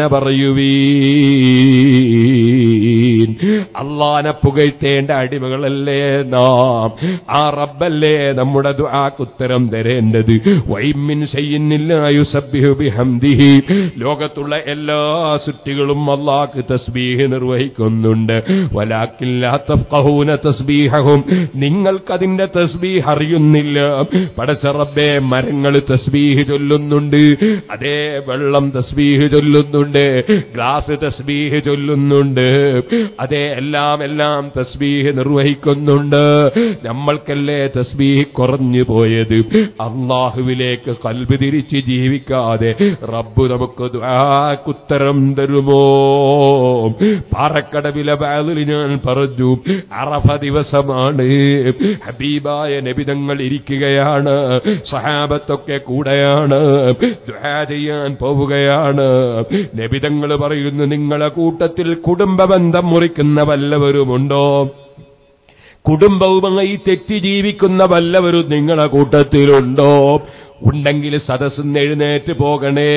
[SPEAKER 1] പറയുവീൻ അള്ളാനെ പുകഴ്ത്തേണ്ട അടിമകളല്ലേ നാം ആ റബ്ബല്ലേ നമ്മുടെ ദുആക്ക് ഉത്തരം തരേണ്ടത് വൈമിൻ ബിഹംദിഹി ലോകത്തുള്ള എല്ലാ സൃഷ്ടികളും അള്ളാഹ്ക്ക് തസ്ബീഹ് നിർവഹിക്കുന്നുണ്ട് വലാക്കില്ല തഫ്ഖഹൂന തസ്ബീഹഹും നിങ്ങൾക്കതിന്റെ തസ്ബീഹ് അറിയുന്നില്ല പടച്ചറബേ മരങ്ങൾ തസ്ബീഹ് ചൊല്ലുന്നുണ്ട് അതേ വെള്ളം തസ്ബീഹ് ചൊല്ലുന്നുണ്ട് ഗ്ലാസ് തസ്ബീഹ് ചൊല്ലുന്നുണ്ട് അതേ എല്ലാം എല്ലാം തസ്ബീഹ് നിർവഹിക്കുന്നുണ്ട് നമ്മൾക്കല്ലേ തസ്ബീഹ് കുറഞ്ഞു പോയത് അള്ളാഹുവിലേക്ക് കൽബ് തിരിച്ച് ജീവിക്കാതെ റബ്ബ് നമുക്ക് ഉത്തരം തരുമോ പാറക്കടവിലെ ബാലിൽ ഞാൻ പറഞ്ഞു അറഫ ദിവസമാണ് ഹബീബായ നബിതങ്ങൾ ഇരിക്കുകയാണ് സഹാബത്തൊക്കെ കൂടെയാണ് ദുആ ചെയ്യാൻ പോവുകയാണ് നബിതങ്ങൾ പറയുന്നു നിങ്ങളെ കൂട്ടത്തിൽ കുടുംബ ബന്ധം മുറിക്കുന്ന വല്ലവരുമുണ്ടോ കുടുംബവുമായി തെറ്റി ജീവിക്കുന്ന വല്ലവരും നിങ്ങളെ കൂട്ടത്തിലുണ്ടോ ഉണ്ടെങ്കിൽ സദസ്സിന്ന് എഴുന്നേറ്റ് പോകണേ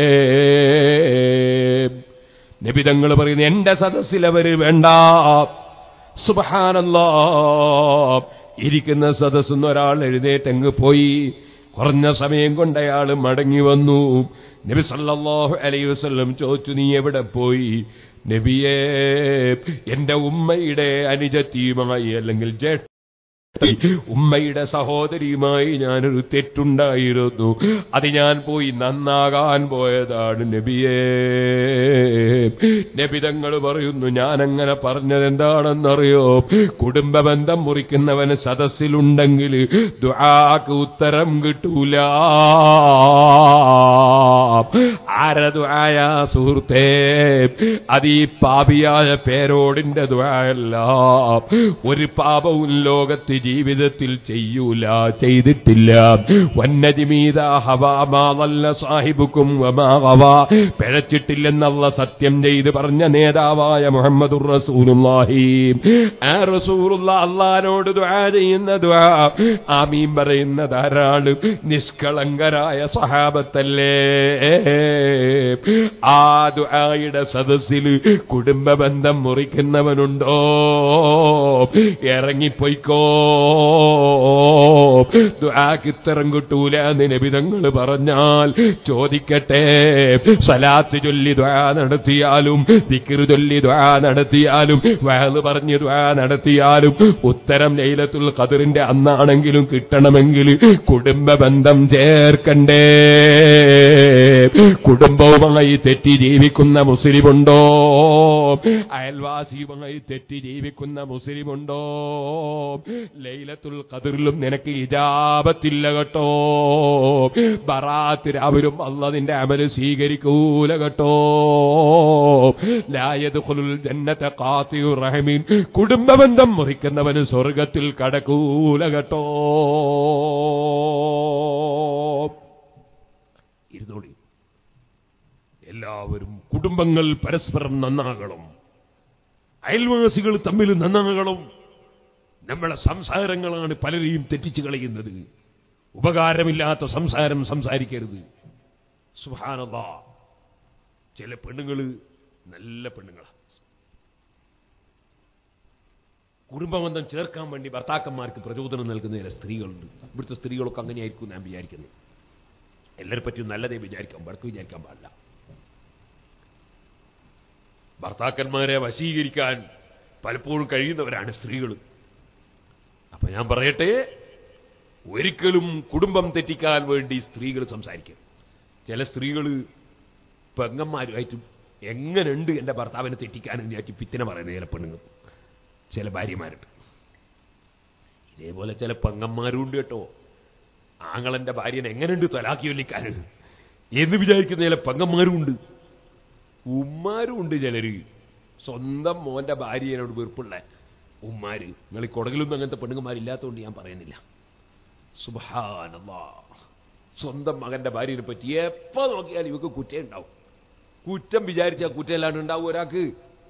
[SPEAKER 1] നബിതങ്ങൾ പറയുന്നു എന്റെ സദസ്സിലവര് വേണ്ട സുബഹാനല്ലാ ഇരിക്കുന്ന സദസ്സെന്ന് ഒരാൾ എഴുന്നേറ്റങ്ങ് പോയി കുറഞ്ഞ സമയം കൊണ്ട് അയാൾ മടങ്ങി വന്നു നബി സല്ലല്ലാഹു അലൈഹി വസല്ലം ചോദിച്ചു നീ എവിടെ പോയി നബിയേ എന്റെ ഉമ്മയുടെ അനുജത്തിയുമായി അല്ലെങ്കിൽ ജേഷ്ഠ ഉമ്മയുടെ സഹോദരിയുമായി ഞാനൊരു തെറ്റുണ്ടായിരുന്നു അത് ഞാൻ പോയി നന്നാകാൻ പോയതാണ് നബിയേ നബിതങ്ങൾ പറയുന്നു ഞാൻ അങ്ങനെ പറഞ്ഞത് എന്താണെന്നറിയോ കുടുംബ ബന്ധം മുറിക്കുന്നവന് സദസ്സിലുണ്ടെങ്കിൽ ദുആക്ക് ഉത്തരം കിട്ടൂല ആര ദുആയ സുഹൃത്തേ അത് ഈ പാപിയായ പേരോടിന്റെ ദുആയല്ല ഒരു പാപവും ലോകത്ത് ജീവിതത്തിൽ ചെയ്യൂല ചെയ്തിട്ടില്ല വന്നജിമീത ഹവാമാവല്ല സാഹിബുക്കും വമാവ പിഴച്ചിട്ടില്ലെന്നല്ല സത്യം ചെയ്ത് പറഞ്ഞ നേതാവായ മുഹമ്മദുർ റസൂലുള്ളാഹി ആ റസൂലുള്ള അള്ളഹാനോട് ദുആ ചെയ്യുന്ന ദുആ ആമീൻ പറയുന്ന ധാരാളം നിഷ്കളങ്കരായ സഹാബത്തല്ലേ ആ ദുആയുടെ സദസ്സിൽ കുടുംബ ബന്ധം മുറിക്കുന്നവനുണ്ടോ ഇറങ്ങിപ്പോയിക്കോ ദുആക്ക് ഇത്തരം കിട്ടൂല എന്ന് നബിതങ്ങൾ പറഞ്ഞാൽ ചോദിക്കട്ടെ സലാത്ത് ചൊല്ലി ദ്വാ നടത്തിയാലും ദിക്റ് ചൊല്ലി ദ്വാ നടത്തിയാലും വഹല് പറഞ്ഞ് ദ്വാ നടത്തിയാലും ഉത്തരം ലൈലത്തുൽ ഖദറിന്റെ അന്നാണെങ്കിലും കിട്ടണമെങ്കിൽ കുടുംബ ബന്ധം ചേർക്കണ്ടേ കുടുംബവുമായി തെറ്റി ജീവിക്കുന്ന മുസ്ലിമുണ്ടോ അയൽവാസിയുമായി തെറ്റി ജീവിക്കുന്ന മുസ്ലിമുണ്ടോ ലൈലത്തുൽ ഖദറിലും നിനക്ക് ഇജാബത്തില്ല കേട്ടോ ബറാത്ത് രാവിലും അല്ല നിന്റെ അമല് സ്വീകരിക്കൂല കേട്ടോ ലായതുൽ ജന്നത്തെ കാത്തിയു റഹമീൻ കുടുംബബന്ധം മുറിക്കുന്നവന് സ്വർഗത്തിൽ കടക്കൂല കേട്ടോ ഇരുന്നോളി എല്ലാവരും കുടുംബങ്ങൾ പരസ്പരം നന്നാകണം അയൽവാസികൾ തമ്മിൽ നന്നാകണം നമ്മളെ സംസാരങ്ങളാണ് പലരെയും തെറ്റിച്ചു കളയുന്നത് ഉപകാരമില്ലാത്ത സംസാരം സംസാരിക്കരുത് സുഹാനത ചില പെണ്ണുങ്ങള് നല്ല പെണ്ണുങ്ങളാ കുടുംബബന്ധം ചേർക്കാൻ വേണ്ടി ഭർത്താക്കന്മാർക്ക് പ്രചോദനം നൽകുന്ന ചില സ്ത്രീകളുണ്ട് ഇവിടുത്തെ സ്ത്രീകളൊക്കെ അങ്ങനെയായിരിക്കും ഞാൻ വിചാരിക്കുന്നത് എല്ലാവരെ പറ്റിയും നല്ലതേ വിചാരിക്കാം വടക്ക് വിചാരിക്കാൻ പാടില്ല ഭർത്താക്കന്മാരെ വശീകരിക്കാൻ പലപ്പോഴും കഴിയുന്നവരാണ് സ്ത്രീകൾ അപ്പൊ ഞാൻ പറയട്ടെ ഒരിക്കലും കുടുംബം തെറ്റിക്കാൻ വേണ്ടി സ്ത്രീകൾ സംസാരിക്കും ചില സ്ത്രീകൾ പെങ്ങന്മാരുമായിട്ട് എങ്ങനെയുണ്ട് എന്റെ ഭർത്താവിനെ തെറ്റിക്കാനും വിചാരിച്ച് പിത്തിനെ പറയുന്ന ചില പെണ്ണുങ്ങൾ ചില ഭാര്യമാരുണ്ട് ഇതേപോലെ ചില പെങ്ങന്മാരുണ്ട് കേട്ടോ ആങ്ങളന്റെ ഭാര്യനെ എങ്ങനെയുണ്ട് തൊലാക്കി ഒല്ലിക്കാൻ എന്ന് വിചാരിക്കുന്ന ചില പെങ്ങന്മാരുമുണ്ട് ഉമ്മാരും ഉണ്ട് ചിലര് സ്വന്തം മോന്റെ ഭാര്യയോട് വെറുപ്പുള്ള ഉമ്മാര് നിങ്ങൾ ഈ കൊടകിലൊന്നും അങ്ങനത്തെ പെണ്ണുങ്ങന്മാരില്ലാത്തതുകൊണ്ട് ഞാൻ പറയുന്നില്ല സുബാനല്ലാ സ്വന്തം മകന്റെ ഭാര്യനെ പറ്റി എപ്പോ നോക്കിയാലും ഇവക്ക് കുറ്റം ഉണ്ടാവും കുറ്റം വിചാരിച്ചാൽ കുറ്റമല്ലാണ്ട് ഉണ്ടാവും ഒരാൾക്ക്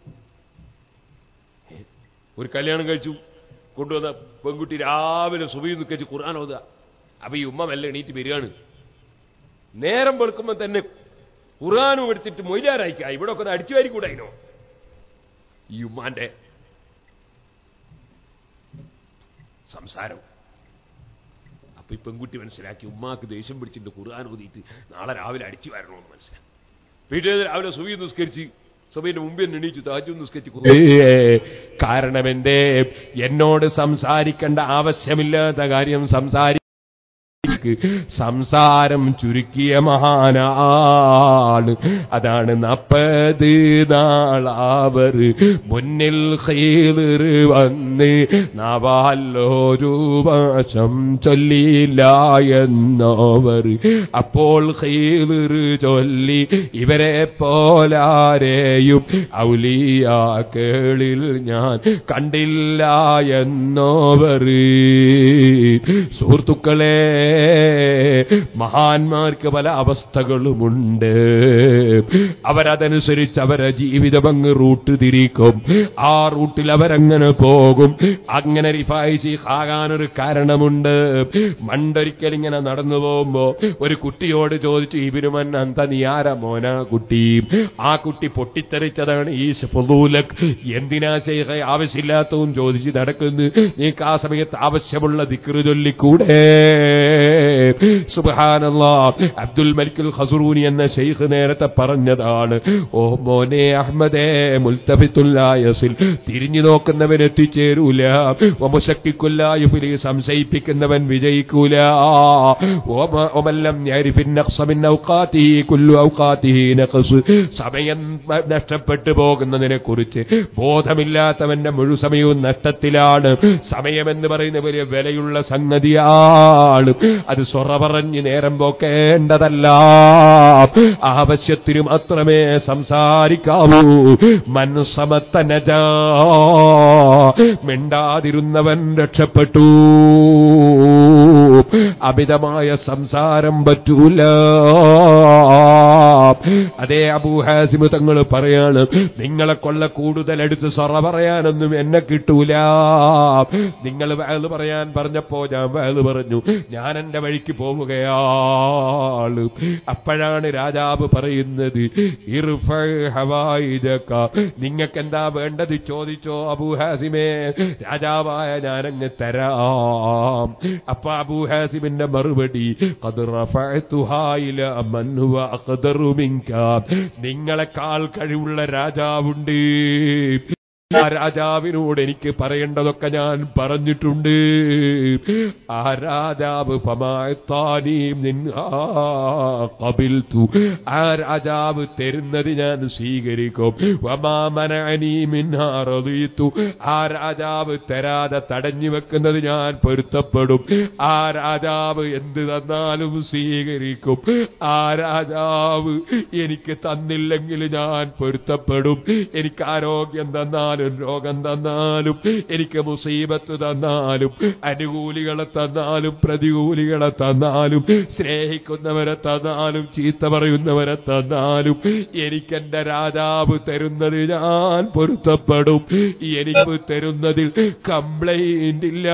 [SPEAKER 1] ഏ, ഒരു കല്യാണം കഴിച്ചു കൊണ്ടുവന്ന പെൺകുട്ടി രാവിലെ സുബൈ നിൽക്കച്ച് ഖുർആൻ ഓതുക അപ്പൊ ഈ ഉമ്മ മെല്ലെ എണീറ്റ് വരികയാണ് നേരം വെളുക്കുമ്പോൾ തന്നെ ഖുർആാനും എടുത്തിട്ട് മൊയ്ലാരായിക്ക ഇവിടെ ഒക്കെ അടിച്ചു വാരിക്കൂടായിനോ ഈ ഉമ്മാന്റെ സംസാരം അപ്പൊ ഈ പെൺകുട്ടി മനസ്സിലാക്കി ഉമ്മാക്ക് ദേഷ്യം പിടിച്ചിട്ട് ഖുർആൻ ഓതിയിട്ട് നാളെ രാവിലെ അടിച്ചു വരണമെന്ന് മനസ്സിലാക്കി വീട്ടിൽ രാവിലെ സുബി നിസ്കരിച്ച് സുബൈന്റെ മുമ്പ് തന്നെ എണീച്ചു താജു നിസ്കരിച്ച് കാരണം എന്തേ എന്നോട് സംസാരിക്കേണ്ട ആവശ്യമില്ലാത്ത കാര്യം സംസാരി സംസാരം ചുരുക്കിയ മഹാനാണ് അതാണ് നപ്പത് നാളാവർ മുന്നിൽ ഖൈർ വന്ന് നവാലൊരു വശം ചൊല്ലില്ല എന്നവർ അപ്പോൾ ഖൈർ ചൊല്ലി ഇവരെ പോലാരെയും ഔലിയാക്കളിൽ ഞാൻ കണ്ടില്ല എന്നോവർ സുഹൃത്തുക്കളെ മഹാന്മാർക്ക് പല അവസ്ഥകളുമുണ്ട് അവരതനുസരിച്ച് അവരെ ജീവിതം അങ്ങ് റൂട്ട് തിരിക്കും ആ റൂട്ടിൽ അവരങ്ങനെ പോകും അങ്ങനെ റിഫായിസി ആകാനൊരു കാരണമുണ്ട് മണ്ടൊരിക്കൽ ഇങ്ങനെ നടന്നു പോകുമ്പോ ഒരു കുട്ടിയോട് ചോദിച്ചു ഇബിനുമൻ അന്ത നീ ആരാ മോന കുട്ടി ആ കുട്ടി പൊട്ടിത്തെറിച്ചതാണ് ഈ ഫുദൂലക് എന്തിനാ ശൈഖ ആവശ്യമില്ലാത്തതും ചോദിച്ച് നടക്കുന്നു നീക്ക് ആ സമയത്ത് ആവശ്യമുള്ള ദിക്റ് ചൊല്ലിക്കൂടെ സുബാനല്ലാ അബ്ദുൽ മലിക്കുൽ ഖസറൂനി എന്ന ഷെയ്ഖ് നേരത്തെ പറഞ്ഞതാണ് ഓ മോനെ അഹമ്മദേ മുൽത്തഫിത്തുല്ലായസിൽ തിരിഞ്ഞു നോക്കുന്നവൻ എത്തിച്ചേരൂല ഒമുശക്കിക്കുല്ലായുഫിലി സംശയിപ്പിക്കുന്നവൻ വിജയിക്കൂല ഓമ- ഒമല്ലം യഅരിഫിൻ നഖ്സ മിൻ ഔഖാതിഹി കുല്ലു ഔഖാതിഹി നഖ്സ് സമയം നഷ്ടപ്പെട്ടു പോകുന്നതിനെ കുറിച്ച് ബോധമില്ലാത്തവന്റെ മുഴു സമയവും നഷ്ടത്തിലാണ് സമയമെന്ന് പറയുന്ന വലിയ വിലയുള്ള സംഗതിയാണ് അത് സ്വ സൊറ പറഞ്ഞ് നേരം പോക്കേണ്ടതല്ല ആവശ്യത്തിന് മാത്രമേ സംസാരിക്കാവൂ മനസ്സമത്തനജ മിണ്ടാതിരുന്നവൻ രക്ഷപ്പെട്ടു അമിതമായ സംസാരം പറ്റൂല അതേ അബൂഹാസിമ് തങ്ങൾ പറയാണ് നിങ്ങളെ കൊള്ള കൂടുതൽ എടുത്ത് സൊറ പറയാനൊന്നും എന്നെ കിട്ടൂല നിങ്ങൾ വേള് പറയാൻ പറഞ്ഞപ്പോ ഞാൻ വേള് പറഞ്ഞു ഞാൻ എന്റെ വഴിക്ക് പോവുകയാണ് അപ്പോഴാണ് രാജാവ് പറയുന്നത് നിങ്ങൾക്ക് എന്താ വേണ്ടത് ചോദിച്ചോ അബൂഹാസിമേ രാജാവായ ഞാനങ്ങ് തരാം അപ്പൊ അബൂഹാസിമിന്റെ മറുപടി "ഖദ് റഫഅതുഹാ ഇലാ മൻ ഹുവ അഖ്ദറു മിൻക." നിങ്ങളെക്കാൾ കഴിവുള്ള രാജാവുണ്ട് ആ രാജാവിനോട് എനിക്ക് പറയേണ്ടതൊക്കെ ഞാൻ പറഞ്ഞിട്ടുണ്ട് ആ രാജാവ് ഫമാഅത്താനി മിൻഹാ ഖബിൽതു. ആ രാജാവ് തരുന്നത് ഞാൻ സ്വീകരിക്കും വമാ മനഅനി മിൻഹാ റളിതു. ആ രാജാവ് തരാതെ തടഞ്ഞു വെക്കുന്നത് ഞാൻ പൊരുത്തപ്പെടും ആ രാജാവ് എന്ത് തന്നാലും സ്വീകരിക്കും ആ രാജാവ് എനിക്ക് തന്നില്ലെങ്കിൽ ഞാൻ പൊരുത്തപ്പെടും എനിക്ക് ആരോഗ്യം തന്നാലും രോഗം തന്നാലും എനിക്ക് മുസീബത്ത് തന്നാലും അനുകൂലികളെ തന്നാലും പ്രതികൂലികളെ തന്നാലും സ്നേഹിക്കുന്നവരെ തന്നാലും ചീത്ത പറയുന്നവരെ തന്നാലും എനിക്കെന്റെ രാജാവ് തരുന്നത് ഞാൻ പൊരുത്തപ്പെടും എനിക്ക് തരുന്നതിൽ കംപ്ലൈന്റ് ഇല്ല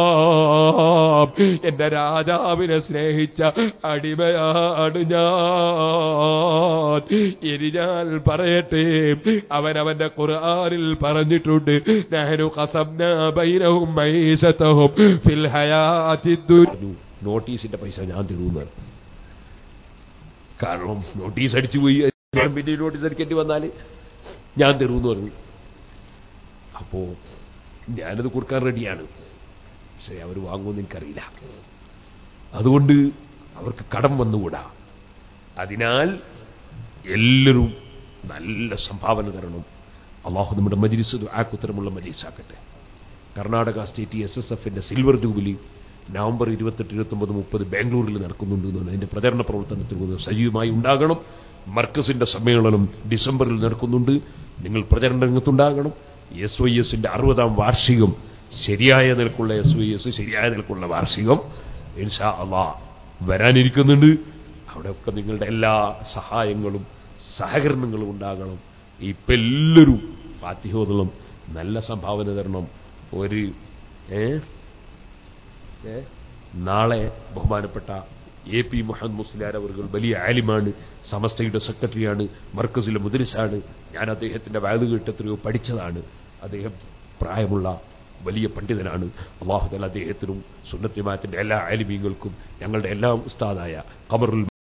[SPEAKER 1] എന്റെ രാജാവിനെ സ്നേഹിച്ച അടിമയാണ് ഞാൻ ഇനി ഞാൻ പറയട്ടെ അവനവന്റെ ഖുർആനിൽ പറഞ്ഞിട്ടുണ്ട് നഹ്നു ഖസംനാ ബൈനഹും മഈശതഹും ഫിൽ ഹയാത്തിദ് ദുനിയ നോട്ടീസിന്റെ പൈസ ഞാൻ തരുന്നത് കാരണം നോട്ടീസ് അടിച്ചു പോയി ഞാൻ പിന്നെ നോട്ടീസ് അടിക്കേണ്ടി വന്നാൽ ഞാൻ തരുമെന്ന് പറഞ്ഞു അപ്പോ ഞാനത് കൊടുക്കാൻ റെഡിയാണ് പക്ഷെ അവർ വാങ്ങുമെന്ന് എനിക്കറിയില്ല അതുകൊണ്ട് അവർക്ക് കടം വന്നുകൂടാ അതിനാൽ എല്ലാവരും നല്ല സംഭാവന തരണം അള്ളാഹു നമ്മുടെ മജിലിസ് ആക്കുത്തരമുള്ള മജിലിസാക്കട്ടെ കർണാടക സ്റ്റേറ്റ് എസ് എസ് എഫിന്റെ സിൽവർ ജൂബിലി നവംബർ ഇരുപത്തെട്ട് ഇരുപത്തൊമ്പത് മുപ്പത് ബാംഗ്ലൂരിൽ നടക്കുന്നുണ്ട് എന്നാണ് അതിന്റെ പ്രചരണ പ്രവർത്തനത്തിൽ സജീവമായി ഉണ്ടാകണം മർക്കസിന്റെ സമ്മേളനം ഡിസംബറിൽ നടക്കുന്നുണ്ട് നിങ്ങൾ പ്രചരണ രംഗത്തുണ്ടാകണം എസ് വൈ എസിന്റെ അറുപതാം വാർഷികം ശരിയായ നിലക്കുള്ള എസ് വൈ എസ് ശരിയായ നിലക്കുള്ള വാർഷികം ഇൻഷാ അള്ളാ വരാനിരിക്കുന്നുണ്ട് അവിടെയൊക്കെ നിങ്ങളുടെ എല്ലാ സഹായങ്ങളും സഹകരണങ്ങളും ഉണ്ടാകണം ഇപ്പം എല്ലാവരും ഫാത്തിഹോദളം നല്ല സംഭാവന തരണം ഒരു ഏ ഏ? നാളെ ബഹുമാനപ്പെട്ട എ പി മുഹമ്മദ് മുസ്ലിയാർ അവർ വലിയ ആലിമാണ് സമസ്തയുടെ സെക്രട്ടറിയാണ് മർക്കസിലെ മുദ്രിസാണ് ഞാൻ അദ്ദേഹത്തിന്റെ വാത് കേട്ട് എത്രയോ പഠിച്ചതാണ് അദ്ദേഹം പ്രായമുള്ള വലിയ പണ്ഡിതനാണ് അള്ളാഹുദൽ അദ്ദേഹത്തിനും സുന്നത്തിമാത്തിന്റെ എല്ലാ ആലിമീങ്ങൾക്കും ഞങ്ങളുടെ എല്ലാ ഉസ്താദായ കമറുൽ